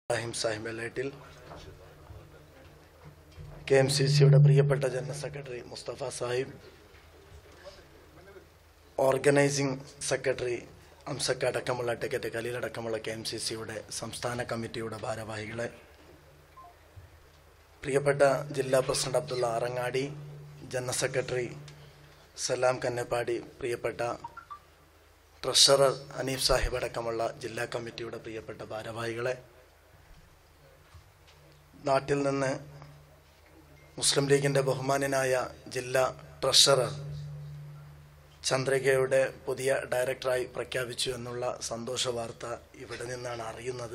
ഇബ്രാഹിം സാഹിബ് എലേറ്റിൽ K M C സിയുടെ പ്രിയപ്പെട്ട general secretary Mustafa Sahib organising secretary അംസക്ക അടക്കമുള്ള ടിക്കറ്റ് കലീലടക്കമുള്ള കെ എം സി സിയുടെ സംസ്ഥാന കമ്മിറ്റിയുടെ ഭാരവാഹികളെ പ്രിയപ്പെട്ട ജില്ലാ president Abdulla Arangadi general secretary Salam Kannappadi പ്രിയപ്പെട്ട ട്രഷറർ അനീഫ് സാഹിബ് അടക്കമുള്ള ജില്ലാ കമ്മിറ്റിയുടെ പ്രിയപ്പെട്ട ഭാരവാഹികളെ നാട്ടിൽ നിന്ന് മുസ്ലിം ലീഗിൻ്റെ ബഹുമാന്യനായ ജില്ലാ ട്രഷറർ ചന്ദ്രികയുടെ പുതിയ ഡയറക്ടറായി പ്രഖ്യാപിച്ചു എന്നുള്ള സന്തോഷ വാർത്ത ഇവിടെ നിന്നാണ് അറിയുന്നത്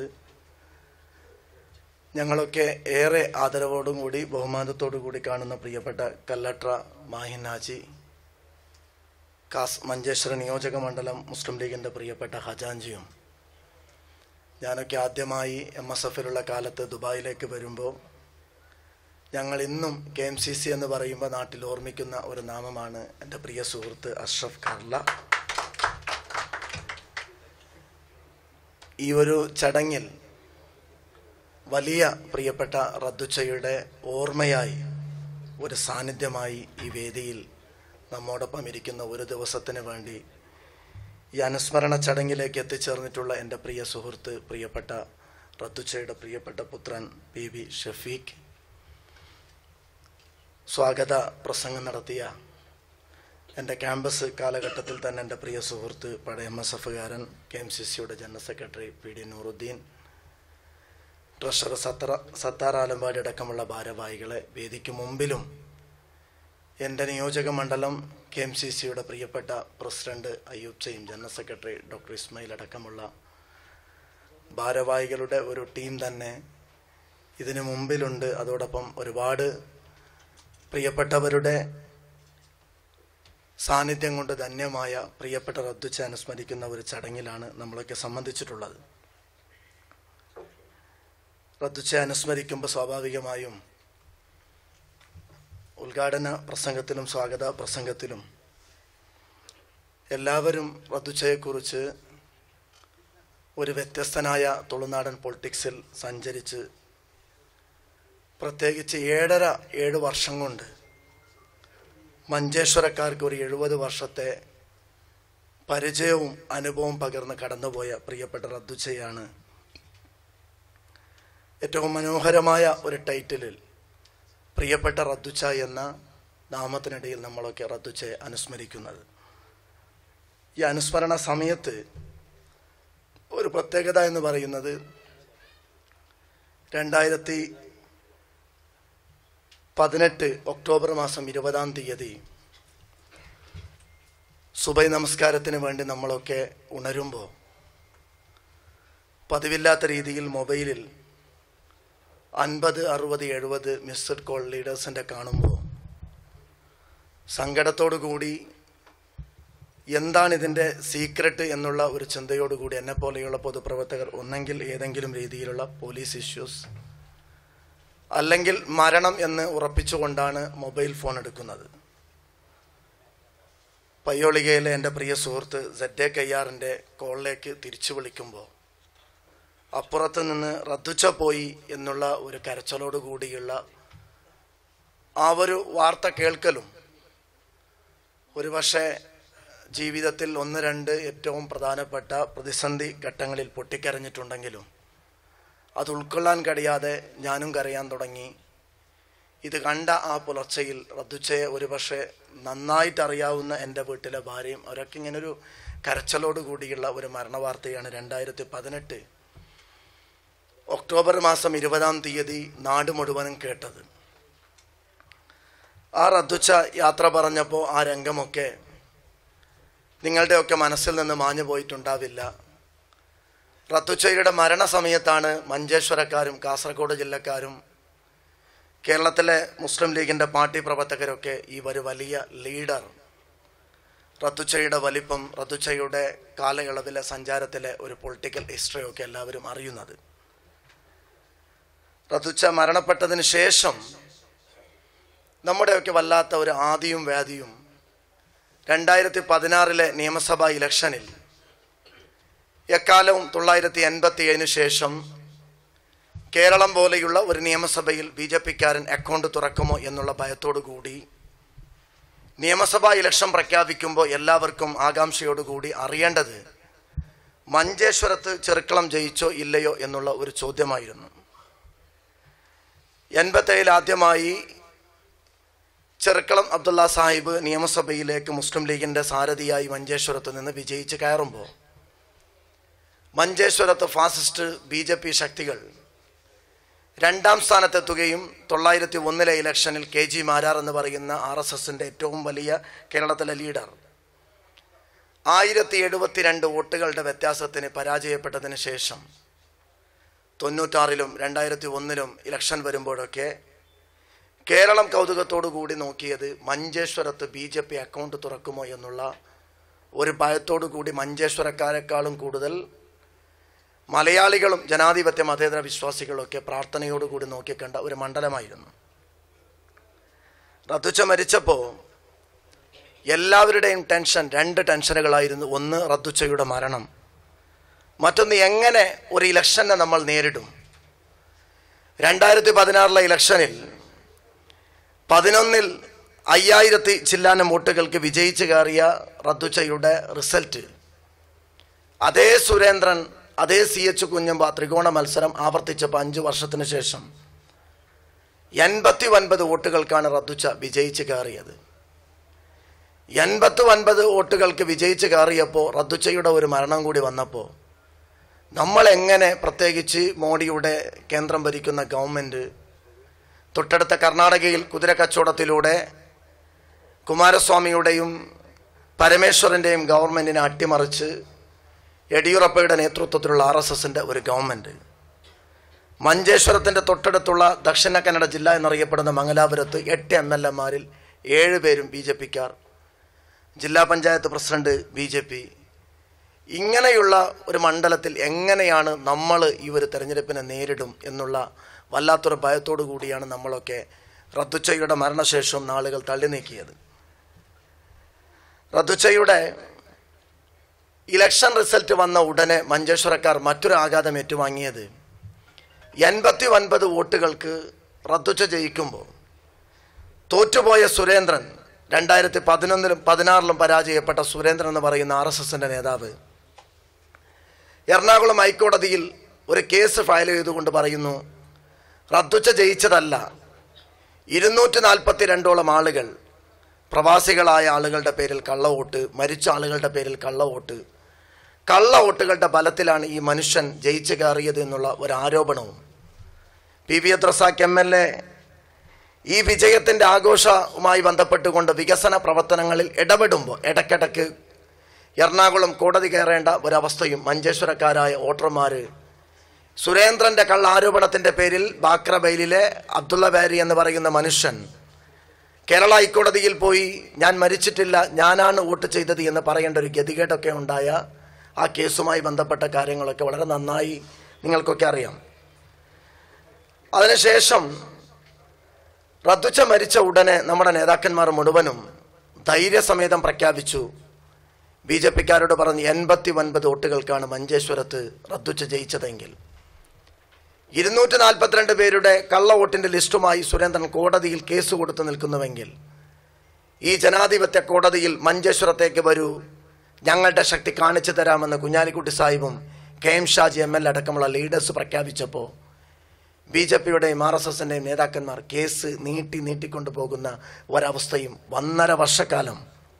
ഞങ്ങളൊക്കെ ഏറെ ആദരവോടും കൂടി ബഹുമാനത്തോടു കൂടി കാണുന്ന പ്രിയപ്പെട്ട കല്ലട്ര മാഹിനാജി കാസ് മഞ്ചേശ്വര നിയോജക മണ്ഡലം മുസ്ലിം ലീഗിൻ്റെ പ്രിയപ്പെട്ട ഹജാൻജിയും ഞാനൊക്കെ ആദ്യമായി എം എസ് എഫിലുള്ള കാലത്ത് ദുബായിലേക്ക് വരുമ്പോൾ ഞങ്ങൾ ഇന്നും കെ എം സി സി എന്ന് പറയുമ്പോൾ നാട്ടിൽ ഓർമ്മിക്കുന്ന ഒരു നാമമാണ് എൻ്റെ പ്രിയ സുഹൃത്ത് അഷ്റഫ് കർല ഈ ഒരു ചടങ്ങിൽ വലിയ പ്രിയപ്പെട്ട റദ്ദുച്ചയുടെ ഓർമ്മയായി ഒരു സാന്നിധ്യമായി ഈ വേദിയിൽ നമ്മോടൊപ്പം ഇരിക്കുന്ന ഒരു ദിവസത്തിന് വേണ്ടി ഈ അനുസ്മരണ ചടങ്ങിലേക്ക് എത്തിച്ചേർന്നിട്ടുള്ള എൻ്റെ പ്രിയ സുഹൃത്ത് പ്രിയപ്പെട്ട റദ്ദുച്ചയുടെ പ്രിയപ്പെട്ട പുത്രൻ പി വി ഷഫീഖ് സ്വാഗത പ്രസംഗം നടത്തിയ എൻ്റെ ക്യാമ്പസ് കാലഘട്ടത്തിൽ തന്നെ എൻ്റെ പ്രിയ സുഹൃത്ത് പഴയ എം എസ് എഫുകാരൻ കെ എം സി സിയുടെ general secretary P D Nooruddeen treasurer സത്തറ സത്താർ ആലമ്പാടി അടക്കമുള്ള ഭാരവാഹികളെ വേദിക്ക് മുമ്പിലും എൻ്റെ നിയോജക മണ്ഡലം കെ എം സി സിയുടെ പ്രിയപ്പെട്ട പ്രസിഡന്റ് അയ്യൂബ് ചയും ജനറൽ സെക്രട്ടറി ഡോക്ടർ ഇസ്മായിൽ അടക്കമുള്ള ഭാരവാഹികളുടെ ഒരു ടീം തന്നെ ഇതിനു മുമ്പിലുണ്ട് അതോടൊപ്പം ഒരുപാട് പ്രിയപ്പെട്ടവരുടെ സാന്നിധ്യം കൊണ്ട് ധന്യമായ പ്രിയപ്പെട്ട റദ്ദുച്ച അനുസ്മരിക്കുന്ന ഒരു ചടങ്ങിലാണ് നമ്മളൊക്കെ സംബന്ധിച്ചിട്ടുള്ളത് റദ്ദുച്ച അനുസ്മരിക്കുമ്പോൾ സ്വാഭാവികമായും ഉദ്ഘാടന പ്രസംഗത്തിലും സ്വാഗത പ്രസംഗത്തിലും എല്ലാവരും റദ്ദുച്ചയെക്കുറിച്ച് ഒരു വ്യത്യസ്തനായ തുളുനാടൻ പൊളിറ്റിക്സിൽ സഞ്ചരിച്ച് പ്രത്യേകിച്ച് ഏഴര ഏഴ് വർഷം കൊണ്ട് മഞ്ചേശ്വരക്കാർക്ക് ഒരു എഴുപത് വർഷത്തെ പരിചയവും അനുഭവവും പകർന്ന് കടന്നുപോയ പ്രിയപ്പെട്ട റദ്ദുച്ചയാണ് ഏറ്റവും മനോഹരമായ ഒരു ടൈറ്റിലിൽ പ്രിയപ്പെട്ട റദ്ദുച്ച എന്ന നാമത്തിനിടയിൽ നമ്മളൊക്കെ റദ്ദുച്ചയെ അനുസ്മരിക്കുന്നത് ഈ അനുസ്മരണ സമയത്ത് ഒരു പ്രത്യേകത എന്ന് പറയുന്നത് രണ്ടായിരത്തി പതിനെട്ട് ഒക്ടോബർ മാസം ഇരുപതാം തീയതി സുബൈ നമസ്കാരത്തിന് വേണ്ടി നമ്മളൊക്കെ ഉണരുമ്പോൾ പതിവില്ലാത്ത രീതിയിൽ മൊബൈലിൽ അൻപത് അറുപത് എഴുപത് മിസ്ഡ് കോൾ ലീഡേഴ്സിൻ്റെ കാണുമ്പോൾ സങ്കടത്തോടു കൂടി എന്താണ് ഇതിൻ്റെ സീക്രട്ട് എന്നുള്ള ഒരു ചിന്തയോടുകൂടി എന്നെ പോലെയുള്ള പൊതുപ്രവർത്തകർ ഒന്നെങ്കിൽ ഏതെങ്കിലും രീതിയിലുള്ള പോലീസ് ഇഷ്യൂസ് അല്ലെങ്കിൽ മരണം എന്ന് ഉറപ്പിച്ചുകൊണ്ടാണ് മൊബൈൽ ഫോൺ എടുക്കുന്നത് പയ്യോളികയിലെ എൻ്റെ പ്രിയ സുഹൃത്ത് സെഡ് എ കയ്യാറിൻ്റെ കോളിലേക്ക് തിരിച്ചു വിളിക്കുമ്പോൾ അപ്പുറത്ത് നിന്ന് റദ്ദുച്ച പോയി എന്നുള്ള ഒരു കരച്ചലോട് കൂടിയുള്ള ആ ഒരു വാർത്ത കേൾക്കലും ഒരുപക്ഷെ ജീവിതത്തിൽ ഒന്ന് രണ്ട് ഏറ്റവും പ്രധാനപ്പെട്ട പ്രതിസന്ധി ഘട്ടങ്ങളിൽ പൊട്ടിക്കരഞ്ഞിട്ടുണ്ടെങ്കിലും അത് ഉൾക്കൊള്ളാൻ കഴിയാതെ ഞാനും കരയാൻ തുടങ്ങി ഇത് കണ്ട ആ പുലർച്ചയിൽ റദ്ദുച്ചയെ ഒരുപക്ഷെ നന്നായിട്ട് അറിയാവുന്ന എൻ്റെ വീട്ടിലെ ഭാര്യയും അവരൊക്കെ ഇങ്ങനൊരു കരച്ചലോട് കൂടിയുള്ള ഒരു മരണവാർത്തയാണ് രണ്ടായിരത്തി പതിനെട്ട് ഒക്ടോബർ മാസം ഇരുപതാം തീയതി നാട് മുഴുവനും കേട്ടത് ആ റദ്ദുച്ച യാത്ര പറഞ്ഞപ്പോൾ ആ രംഗമൊക്കെ നിങ്ങളുടെയൊക്കെ മനസ്സിൽ നിന്ന് മാഞ്ഞു പോയിട്ടുണ്ടാവില്ല റത്തുച്ചയുടെ മരണസമയത്താണ് മഞ്ചേശ്വരക്കാരും കാസർഗോഡ് ജില്ലക്കാരും കേരളത്തിലെ മുസ്ലിം ലീഗിൻ്റെ പാർട്ടി പ്രവർത്തകരൊക്കെ ഈ ഒരു വലിയ ലീഡർ റത്തുച്ചയുടെ വലിപ്പം റത്തുച്ചയുടെ കാലയളവിലെ സഞ്ചാരത്തിലെ ഒരു പൊളിറ്റിക്കൽ ഹിസ്റ്ററിയൊക്കെ എല്ലാവരും അറിയുന്നത് റത്തുച്ച മരണപ്പെട്ടതിന് ശേഷം നമ്മുടെയൊക്കെ വല്ലാത്ത ഒരു ആദിയും വ്യാധിയും രണ്ടായിരത്തി പതിനാറിലെ നിയമസഭാ ഇലക്ഷനിൽ എക്കാലവും തൊള്ളായിരത്തി എൺപത്തി ഏഴിന് ശേഷം കേരളം പോലെയുള്ള ഒരു നിയമസഭയിൽ ബി ജെ പിക്കാരൻ അക്കൗണ്ട് തുറക്കുമോ എന്നുള്ള ഭയത്തോടു കൂടി നിയമസഭാ ഇലക്ഷൻ പ്രഖ്യാപിക്കുമ്പോൾ എല്ലാവർക്കും ആകാംക്ഷയോടുകൂടി അറിയേണ്ടത് മഞ്ചേശ്വരത്ത് ചെറുക്കളം ജയിച്ചോ ഇല്ലയോ എന്നുള്ള ഒരു ചോദ്യമായിരുന്നു എൺപത്തേഴിൽ ആദ്യമായി ചെറുക്കളം അബ്ദുള്ള സാഹിബ് നിയമസഭയിലേക്ക് മുസ്ലിം ലീഗിൻ്റെ സാരഥിയായി മഞ്ചേശ്വരത്ത് നിന്ന് വിജയിച്ച് കയറുമ്പോൾ മഞ്ചേശ്വരത്ത് ഫാസിസ്റ്റ് ബി ജെ പി ശക്തികൾ രണ്ടാം സ്ഥാനത്തെത്തുകയും തൊള്ളായിരത്തി ഒന്നിലെ ഇലക്ഷനിൽ കെ ജി മാരാർ എന്ന് പറയുന്ന ആർ എസ് എസിൻ്റെ ഏറ്റവും വലിയ കേരളത്തിലെ ലീഡർ ആയിരത്തി എഴുപത്തിരണ്ട് വോട്ടുകളുടെ വ്യത്യാസത്തിന് പരാജയപ്പെട്ടതിന് ശേഷം തൊണ്ണൂറ്റാറിലും രണ്ടായിരത്തി ഒന്നിലും ഇലക്ഷൻ വരുമ്പോഴൊക്കെ കേരളം കൗതുകത്തോടു കൂടി നോക്കിയത് മഞ്ചേശ്വരത്ത് ബി ജെ പി അക്കൗണ്ട് തുറക്കുമോ എന്നുള്ള ഒരു ഭയത്തോടു കൂടി മഞ്ചേശ്വരക്കാരെക്കാളും കൂടുതൽ മലയാളികളും ജനാധിപത്യ മതേതര വിശ്വാസികളൊക്കെ പ്രാർത്ഥനയോടുകൂടി നോക്കിക്കണ്ട ഒരു മണ്ഡലമായിരുന്നു റദ്ദുച്ച മരിച്ചപ്പോൾ എല്ലാവരുടെയും ടെൻഷൻ രണ്ട് ടെൻഷനുകളായിരുന്നു ഒന്ന് റദ്ദുച്ചയുടെ മരണം മറ്റൊന്ന് എങ്ങനെ ഒരു ഇലക്ഷനെ നമ്മൾ നേരിടും രണ്ടായിരത്തി പതിനാറിലെ ഇലക്ഷനിൽ പതിനൊന്നിൽ അയ്യായിരത്തി ചില്ലാനം വോട്ടുകൾക്ക് വിജയിച്ച് കയറിയ റദ്ദുച്ചയുടെ റിസൾട്ട് അതേ സുരേന്ദ്രൻ അതേ സി എച്ച് കുഞ്ഞമ്പ ത്രികോണ മത്സരം ആവർത്തിച്ചപ്പോൾ അഞ്ചു വർഷത്തിന് ശേഷം എൺപത്തി ഒൻപത് വോട്ടുകൾക്കാണ് റദ്ദുച്ച വിജയിച്ച് കയറിയത് എൺപത്തി ഒൻപത് വോട്ടുകൾക്ക് വിജയിച്ച് കയറിയപ്പോൾ റദ്ദുച്ചയുടെ ഒരു മരണം കൂടി വന്നപ്പോൾ നമ്മൾ എങ്ങനെ പ്രത്യേകിച്ച് മോഡിയുടെ കേന്ദ്രം ഭരിക്കുന്ന ഗവൺമെൻറ് തൊട്ടടുത്ത കർണാടകയിൽ കുതിര കച്ചവടത്തിലൂടെ കുമാരസ്വാമിയുടെയും പരമേശ്വരൻ്റെയും ഗവൺമെൻറ്റിനെ അട്ടിമറിച്ച് യെഡിയൂറപ്പയുടെ നേതൃത്വത്തിലുള്ള ആർ എസ് എസിൻ്റെ ഒരു ഗവൺമെൻറ് മഞ്ചേശ്വരത്തിൻ്റെ തൊട്ടടുത്തുള്ള ദക്ഷിണ കന്നഡ ജില്ല എന്നറിയപ്പെടുന്ന മംഗലാപുരത്ത് എട്ട് എം എൽ എമാരിൽ ഏഴ് പേരും ബി ജെ പിക്കാർ ജില്ലാ panchayat president B J P ഇങ്ങനെയുള്ള ഒരു മണ്ഡലത്തിൽ എങ്ങനെയാണ് നമ്മൾ ഈ ഒരു തെരഞ്ഞെടുപ്പിനെ നേരിടും എന്നുള്ള വല്ലാത്തൊരു ഭയത്തോടു കൂടിയാണ് നമ്മളൊക്കെ റദ്ദുച്ചയുടെ മരണശേഷം നാളുകൾ തള്ളി നീക്കിയത് റദ്ദുച്ചയുടെ ഇലക്ഷൻ റിസൾട്ട് വന്ന ഉടനെ മഞ്ചേശ്വരക്കാർ മറ്റൊരു ആഘാതം ഏറ്റുവാങ്ങിയത് എൺപത്തി ഒൻപത് വോട്ടുകൾക്ക് റദ്ദുച്ച ജയിക്കുമ്പോൾ തോറ്റുപോയ സുരേന്ദ്രൻ രണ്ടായിരത്തി പതിനൊന്നിലും പതിനാറിലും പരാജയപ്പെട്ട സുരേന്ദ്രൻ എന്ന് പറയുന്ന ആർ എസ് എസിൻ്റെ നേതാവ് എറണാകുളം ഹൈക്കോടതിയിൽ ഒരു കേസ് ഫയൽ ചെയ്തുകൊണ്ട് പറയുന്നു റദ്ദുച്ച ജയിച്ചതല്ല ഇരുന്നൂറ്റി നാൽപ്പത്തി രണ്ടോളം ആളുകൾ പ്രവാസികളായ ആളുകളുടെ പേരിൽ കള്ളവോട്ട് മരിച്ച ആളുകളുടെ പേരിൽ കള്ളവോട്ട് കള്ള വോട്ടുകളുടെ ബലത്തിലാണ് ഈ മനുഷ്യൻ ജയിച്ചു കയറിയത് എന്നുള്ള ഒരു ആരോപണവും P V അദ്രസാഖ് M L A ഈ വിജയത്തിൻ്റെ ആഘോഷവുമായി ബന്ധപ്പെട്ടുകൊണ്ട് വികസന പ്രവർത്തനങ്ങളിൽ ഇടപെടുമ്പോൾ ഇടയ്ക്കിടയ്ക്ക് എറണാകുളം കോടതി കയറേണ്ട ഒരവസ്ഥയും മഞ്ചേശ്വരക്കാരായ വോട്ടർമാർ സുരേന്ദ്രൻ്റെ കള്ള ആരോപണത്തിൻ്റെ പേരിൽ ബാക്രബൈലിലെ അബ്ദുള്ള ബാരി എന്ന് പറയുന്ന മനുഷ്യൻ കേരള ഹൈക്കോടതിയിൽ പോയി ഞാൻ മരിച്ചിട്ടില്ല ഞാനാണ് വോട്ട് ചെയ്തത് എന്ന് പറയേണ്ട ഒരു ഗതികേടൊക്കെ ഉണ്ടായ ആ കേസുമായി ബന്ധപ്പെട്ട കാര്യങ്ങളൊക്കെ വളരെ നന്നായി നിങ്ങൾക്കൊക്കെ അറിയാം അതിനുശേഷം റദ്ദുച്ച മരിച്ച ഉടനെ നമ്മുടെ നേതാക്കന്മാർ മുഴുവനും ധൈര്യസമേതം പ്രഖ്യാപിച്ചു ബി ജെ പിക്കാരോട് പറഞ്ഞ് എൺപത്തി ഒൻപത് വോട്ടുകൾക്കാണ് മഞ്ചേശ്വരത്ത് റദ്ദുച്ച ജയിച്ചതെങ്കിൽ ഇരുന്നൂറ്റി നാൽപ്പത്തിരണ്ട് പേരുടെ കള്ള വോട്ടിൻ്റെ ലിസ്റ്റുമായി സുരേന്ദ്രൻ കോടതിയിൽ കേസ് കൊടുത്തു നിൽക്കുന്നുവെങ്കിൽ ഈ ജനാധിപത്യ കോടതിയിൽ മഞ്ചേശ്വരത്തേക്ക് വരൂ ഞങ്ങളുടെ ശക്തി കാണിച്ചു തരാമെന്ന് കുഞ്ഞാലിക്കുട്ടി സാഹിബും K M Shaji M L അടക്കമുള്ള ലീഡേഴ്സ് പ്രഖ്യാപിച്ചപ്പോൾ ബി ജെ പിയുടെയും ആർ എസ് എസിൻ്റെയും നേതാക്കന്മാർ കേസ് നീട്ടി നീട്ടിക്കൊണ്ടു പോകുന്ന ഒരവസ്ഥയും ഒന്നര വർഷക്കാലം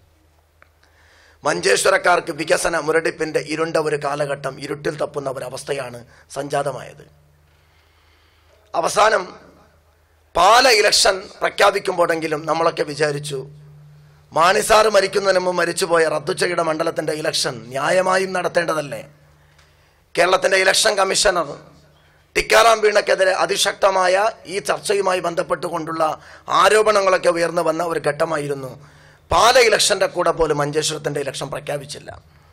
മഞ്ചേശ്വരക്കാർക്ക് വികസന മുരടിപ്പിൻ്റെ ഇരുണ്ട ഒരു കാലഘട്ടം ഇരുട്ടിൽ തപ്പുന്ന ഒരവസ്ഥയാണ് സംജാതമായത് അവസാനം പാല ഇലക്ഷൻ പ്രഖ്യാപിക്കുമ്പോഴെങ്കിലും നമ്മളൊക്കെ വിചാരിച്ചു മാണിസാറ് മരിക്കുന്നതിന് മുമ്പ് മരിച്ചുപോയ റദ്ദുച്ചയുടെ മണ്ഡലത്തിൻ്റെ ഇലക്ഷൻ ന്യായമായും നടത്തേണ്ടതല്ലേ കേരളത്തിൻ്റെ ഇലക്ഷൻ കമ്മീഷണർ ടിക്കാറാം വീണക്കെതിരെ അതിശക്തമായ ഈ ചർച്ചയുമായി ബന്ധപ്പെട്ടുകൊണ്ടുള്ള ആരോപണങ്ങളൊക്കെ ഉയർന്നു വന്ന ഒരു ഘട്ടമായിരുന്നു പാല ഇലക്ഷൻ്റെ കൂടെ പോലും മഞ്ചേശ്വരത്തിൻ്റെ ഇലക്ഷൻ പ്രഖ്യാപിച്ചില്ല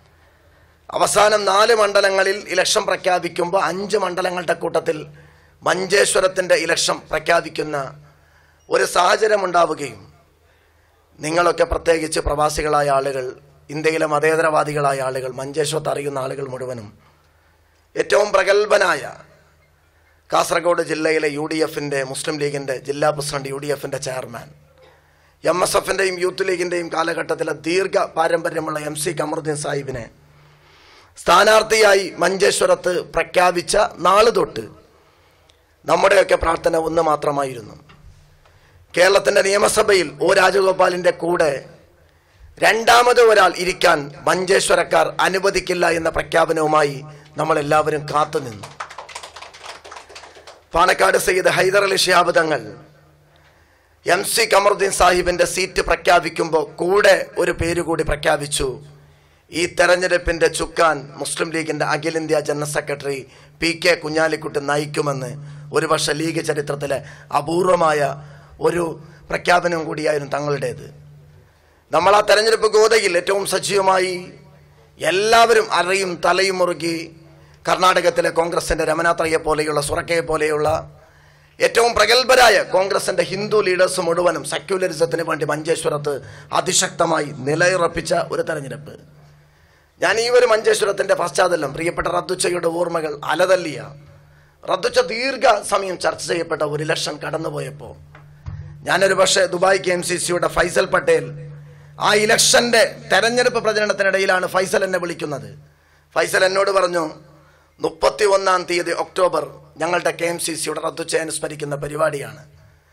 അവസാനം നാല് മണ്ഡലങ്ങളിൽ ഇലക്ഷൻ പ്രഖ്യാപിക്കുമ്പോൾ അഞ്ച് മണ്ഡലങ്ങളുടെ കൂട്ടത്തിൽ മഞ്ചേശ്വരത്തിൻ്റെ ഇലക്ഷൻ പ്രഖ്യാപിക്കുന്ന ഒരു സാഹചര്യം ഉണ്ടാവുകയും നിങ്ങളൊക്കെ പ്രത്യേകിച്ച് പ്രവാസികളായ ആളുകൾ ഇന്ത്യയിലെ മതേതരവാദികളായ ആളുകൾ മഞ്ചേശ്വരത്ത് അറിയുന്ന ആളുകൾ മുഴുവനും ഏറ്റവും പ്രഗത്ഭനായ കാസർഗോഡ് ജില്ലയിലെ യു ഡി എഫിൻ്റെ മുസ്ലിം ലീഗിൻ്റെ ജില്ലാ പ്രസിഡന്റ് യു ഡി എഫിൻ്റെ ചെയർമാൻ എം എസ് എഫിൻ്റെയും യൂത്ത് ലീഗിൻ്റെയും കാലഘട്ടത്തിലെ ദീർഘ പാരമ്പര്യമുള്ള എം സി കമറുദ്ദീൻ സാഹിബിനെ സ്ഥാനാർത്ഥിയായി മഞ്ചേശ്വരത്ത് പ്രഖ്യാപിച്ച നാള് തൊട്ട് നമ്മുടെയൊക്കെ പ്രാർത്ഥന ഒന്ന് മാത്രമായിരുന്നു കേരളത്തിൻ്റെ നിയമസഭയിൽ ഒ രാജഗോപാലിൻ്റെ കൂടെ രണ്ടാമത് ഒരാൾ ഇരിക്കാൻ മഞ്ചേശ്വരക്കാർ അനുവദിക്കില്ല എന്ന പ്രഖ്യാപനവുമായി നമ്മൾ എല്ലാവരും കാത്തുനിന്നു പാണക്കാട് സയ്യിദ് ഹൈദർ അലി ഷിഹാബ് തങ്ങൾ എം സി കമറുദ്ദീൻ സാഹിബിന്റെ സീറ്റ് പ്രഖ്യാപിക്കുമ്പോൾ കൂടെ ഒരു പേര് കൂടി പ്രഖ്യാപിച്ചു ഈ തെരഞ്ഞെടുപ്പിന്റെ ചുക്കാൻ മുസ്ലിം ലീഗിന്റെ അഖിലേന്ത്യാ general secretary P K Kunhalikutty നയിക്കുമെന്ന് ഒരുപക്ഷെ ലീഗ് ചരിത്രത്തിലെ അപൂർവമായ ഒരു പ്രഖ്യാപനം കൂടിയായിരുന്നു തങ്ങളുടേത് നമ്മൾ ആ തെരഞ്ഞെടുപ്പ് ഗോതയിൽ ഏറ്റവും സജീവമായി എല്ലാവരും അറയും തലയും മുറുകി കർണാടകത്തിലെ കോൺഗ്രസിന്റെ രമനാത്രയെ പോലെയുള്ള സുറക്കയെ പോലെയുള്ള ഏറ്റവും പ്രഗത്ഭരായ കോൺഗ്രസിന്റെ ഹിന്ദു ലീഡേഴ്സ് മുഴുവനും സെക്യുലറിസത്തിന് വേണ്ടി മഞ്ചേശ്വരത്ത് അതിശക്തമായി നിലയുറപ്പിച്ച ഒരു തെരഞ്ഞെടുപ്പ് ഞാൻ ഈ ഒരു മഞ്ചേശ്വരത്തിന്റെ പശ്ചാത്തലം പ്രിയപ്പെട്ട റദ്ദുച്ചയുടെ ഓർമ്മകൾ അലതല്ലിയ റദ്ദുച്ച ദീർഘ സമയം ചർച്ച ചെയ്യപ്പെട്ട ഒരു ഇലക്ഷൻ കടന്നുപോയപ്പോൾ ഞാനൊരു പക്ഷേ ദുബായ് കെ എം സി സിയുടെ ഫൈസൽ പട്ടേൽ ആ ഇലക്ഷന്റെ തെരഞ്ഞെടുപ്പ് പ്രചരണത്തിനിടയിലാണ് ഫൈസൽ എന്നെ വിളിക്കുന്നത് ഫൈസൽ എന്നോട് പറഞ്ഞു മുപ്പത്തി ഒന്നാം തീയതി ഒക്ടോബർ ഞങ്ങളുടെ കെ എം സി സിയുടെ റദ്ദുച്ച അനുസ്മരിക്കുന്ന പരിപാടിയാണ്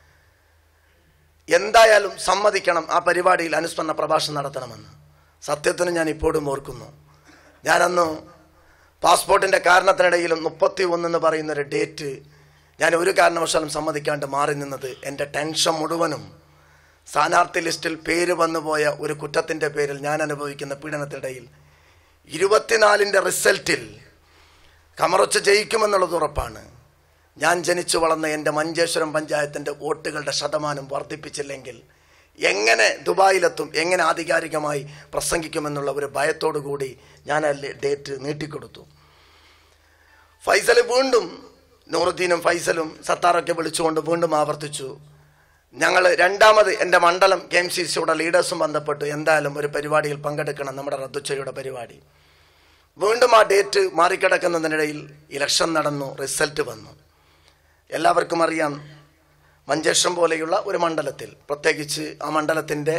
എന്തായാലും സമ്മതിക്കണം ആ പരിപാടിയിൽ അനുസ്മരണ പ്രഭാഷണം നടത്തണമെന്ന് സത്യത്തിന് ഞാൻ ഇപ്പോഴും ഓർക്കുന്നു ഞാനന്ന് പാസ്പോർട്ടിൻ്റെ കാരണത്തിനിടയിലും മുപ്പത്തി എന്ന് പറയുന്ന ഒരു ഡേറ്റ് ഞാൻ ഒരു കാരണവശാലും സമ്മതിക്കാണ്ട് മാറി നിന്നത് എൻ്റെ ടെൻഷൻ മുഴുവനും സ്ഥാനാർത്ഥി ലിസ്റ്റിൽ പേര് വന്നുപോയ ഒരു കുറ്റത്തിൻ്റെ പേരിൽ ഞാൻ അനുഭവിക്കുന്ന പീഡനത്തിനിടയിൽ ഇരുപത്തിനാലിൻ്റെ റിസൾട്ടിൽ കമറൊച്ച് ജയിക്കുമെന്നുള്ളത് ഉറപ്പാണ് ഞാൻ ജനിച്ചു വളർന്ന എൻ്റെ മഞ്ചേശ്വരം പഞ്ചായത്തിൻ്റെ വോട്ടുകളുടെ ശതമാനം വർദ്ധിപ്പിച്ചില്ലെങ്കിൽ എങ്ങനെ ദുബായിലെത്തും എങ്ങനെ ആധികാരികമായി പ്രസംഗിക്കുമെന്നുള്ള ഒരു ഭയത്തോടു കൂടി ഞാൻ ആ ഡേറ്റ് നീട്ടിക്കൊടുത്തു ഫൈസൽ വീണ്ടും നൂറുദ്ദീനും ഫൈസലും സത്താറൊക്കെ വിളിച്ചുകൊണ്ട് വീണ്ടും ആവർത്തിച്ചു ഞങ്ങൾ രണ്ടാമത് എൻ്റെ മണ്ഡലം കെ എം സി സിയുടെ ലീഡേഴ്സും ബന്ധപ്പെട്ടു എന്തായാലും ഒരു പരിപാടിയിൽ പങ്കെടുക്കണം നമ്മുടെ റദ്ദുച്ചയുടെ പരിപാടി വീണ്ടും ആ ഡേറ്റ് മാറിക്കിടക്കുന്നതിനിടയിൽ ഇലക്ഷൻ നടന്നു റിസൾട്ട് വന്നു എല്ലാവർക്കും അറിയാം മഞ്ചേശ്വരം പോലെയുള്ള ഒരു മണ്ഡലത്തിൽ പ്രത്യേകിച്ച് ആ മണ്ഡലത്തിൻ്റെ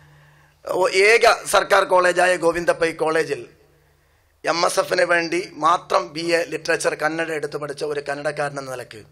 ഏക സർക്കാർ കോളേജായ ഗോവിന്ദപ്പൈ കോളേജിൽ എം എസ് എഫിന് വേണ്ടി മാത്രം ബി എ ലിറ്ററേച്ചർ കന്നഡ എടുത്തു പഠിച്ച ഒരു കന്നഡക്കാരൻ എന്ന നിലയ്ക്ക്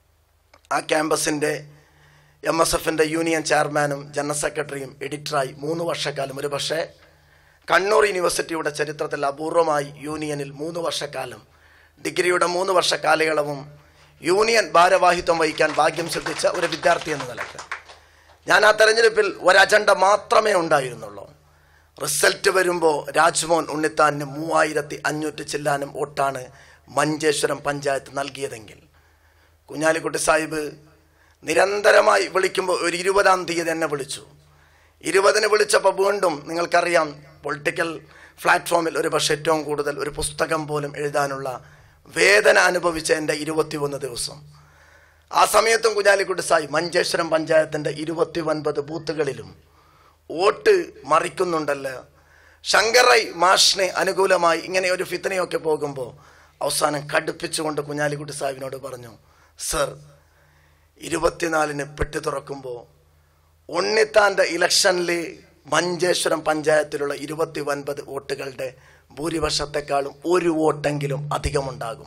ആ ക്യാമ്പസിൻ്റെ എം എസ് എഫിൻ്റെ യൂണിയൻ ചെയർമാനും ജനറൽ സെക്രട്ടറിയും എഡിറ്ററായി മൂന്ന് വർഷക്കാലം ഒരു പക്ഷേ കണ്ണൂർ യൂണിവേഴ്സിറ്റിയുടെ ചരിത്രത്തിൽ അപൂർവമായി യൂണിയനിൽ മൂന്ന് വർഷക്കാലം ഡിഗ്രിയുടെ മൂന്ന് വർഷ കാലയളവും യൂണിയൻ ഭാരവാഹിത്വം വഹിക്കാൻ ഭാഗ്യം സിദ്ധിച്ച ഒരു വിദ്യാർത്ഥി എന്ന നിലയ്ക്ക് ഞാൻ ആ തെരഞ്ഞെടുപ്പിൽ ഒരു അജണ്ട മാത്രമേ ഉണ്ടായിരുന്നുള്ളൂ റിസൾട്ട് വരുമ്പോൾ രാജ്മോഹൻ ഉണ്ണിത്താനിന് മൂവായിരത്തി അഞ്ഞൂറ്റി ചില്ലാനും വോട്ടാണ് മഞ്ചേശ്വരം പഞ്ചായത്ത് നൽകിയതെങ്കിൽ കുഞ്ഞാലിക്കുട്ടി സാഹിബ് നിരന്തരമായി വിളിക്കുമ്പോൾ ഒരു ഇരുപതാം തീയതി എന്നെ വിളിച്ചു ഇരുപതിന് വിളിച്ചപ്പോൾ വീണ്ടും നിങ്ങൾക്കറിയാം പൊളിറ്റിക്കൽ പ്ലാറ്റ്ഫോമിൽ ഒരു പക്ഷേ ഏറ്റവും കൂടുതൽ ഒരു പുസ്തകം പോലും എഴുതാനുള്ള വേദന അനുഭവിച്ച എൻ്റെ ഇരുപത്തി ഒന്ന് ദിവസം ആ സമയത്തും കുഞ്ഞാലിക്കുട്ടി സായി മഞ്ചേശ്വരം പഞ്ചായത്തിൻ്റെ ഇരുപത്തി ഒൻപത് ബൂത്തുകളിലും വോട്ട് മറിക്കുന്നുണ്ടല്ലോ ശങ്കറൈ മാഷിനെ അനുകൂലമായി ഇങ്ങനെ ഒരു ഫിത്തനയൊക്കെ പോകുമ്പോൾ അവസാനം കടുപ്പിച്ചുകൊണ്ട് കുഞ്ഞാലിക്കുട്ടി സാഹിബിനോട് പറഞ്ഞു സർ ഇരുപത്തിനാലിന് പെട്ടി തുറക്കുമ്പോൾ ഉണ്ണിത്താൻ്റെ ഇലക്ഷനിൽ മഞ്ചേശ്വരം പഞ്ചായത്തിലുള്ള ഇരുപത്തി ഒൻപത് വോട്ടുകളുടെ ഭൂരിപക്ഷത്തെക്കാളും ഒരു വോട്ടെങ്കിലും അധികമുണ്ടാകും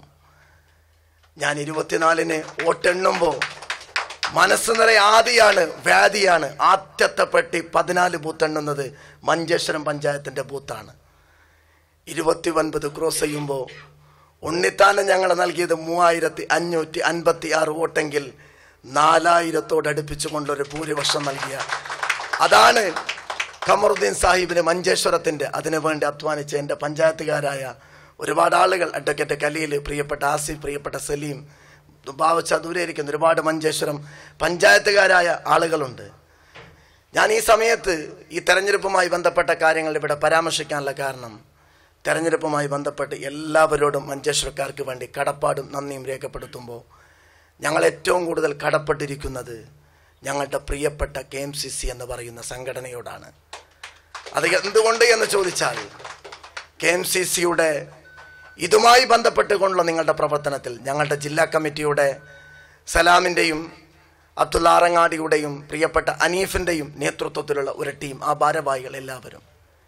ഞാൻ ഇരുപത്തിനാലിന് വോട്ടെണ്ണുമ്പോൾ മനസ്സ് നിറയെ ആദിയാണ് വ്യാധിയാണ് ആദ്യത്തെ പെട്ടി പതിനാല് ബൂത്ത് എണ്ണുന്നത് മഞ്ചേശ്വരം പഞ്ചായത്തിൻ്റെ ബൂത്താണ് ഇരുപത്തി ഒൻപത് ക്രോസ് ചെയ്യുമ്പോൾ ഉണ്ണിത്താനം ഞങ്ങൾ നൽകിയത് മൂവായിരത്തി അഞ്ഞൂറ്റി അൻപത്തി ആറ് വോട്ടെങ്കിൽ നാലായിരത്തോട് അടുപ്പിച്ചുകൊണ്ടൊരു ഭൂരിപക്ഷം നൽകിയ അതാണ് ഖമറുദ്ദീൻ സാഹിബിന് മഞ്ചേശ്വരത്തിൻ്റെ അതിനുവേണ്ടി അധ്വാനിച്ച എൻ്റെ പഞ്ചായത്തുകാരായ ഒരുപാട് ആളുകൾ അഡ്വക്കേറ്റ് കലീൽ പ്രിയപ്പെട്ട ആസിഫ് പ്രിയപ്പെട്ട സലീം ഭാവച്ച ദൂരെ ഇരിക്കുന്ന ഒരുപാട് മഞ്ചേശ്വരം പഞ്ചായത്തുകാരായ ആളുകളുണ്ട് ഞാൻ ഈ സമയത്ത് ഈ തെരഞ്ഞെടുപ്പുമായി ബന്ധപ്പെട്ട കാര്യങ്ങൾ ഇവിടെ പരാമർശിക്കാനുള്ള കാരണം തെരഞ്ഞെടുപ്പുമായി ബന്ധപ്പെട്ട് എല്ലാവരോടും മഞ്ചേശ്വരക്കാർക്ക് വേണ്ടി കടപ്പാടും നന്ദിയും രേഖപ്പെടുത്തുമ്പോൾ ഞങ്ങൾ ഏറ്റവും കൂടുതൽ കടപ്പെട്ടിരിക്കുന്നത് ഞങ്ങളുടെ പ്രിയപ്പെട്ട കെ എം സി സി എന്ന് പറയുന്ന സംഘടനയോടാണ് അത് എന്തുകൊണ്ട് എന്ന് ചോദിച്ചാൽ കെ എം സി സിയുടെ ഇതുമായി ബന്ധപ്പെട്ടുകൊണ്ടുള്ള നിങ്ങളുടെ പ്രവർത്തനത്തിൽ ഞങ്ങളുടെ ജില്ലാ കമ്മിറ്റിയുടെ സലാമിൻ്റെയും അബ്ദുള്ള ആറങ്ങാടിയുടെയും പ്രിയപ്പെട്ട അനീഫിൻ്റെയും നേതൃത്വത്തിലുള്ള ഒരു ടീം ആ ഭാരവാഹികൾ എല്ലാവരും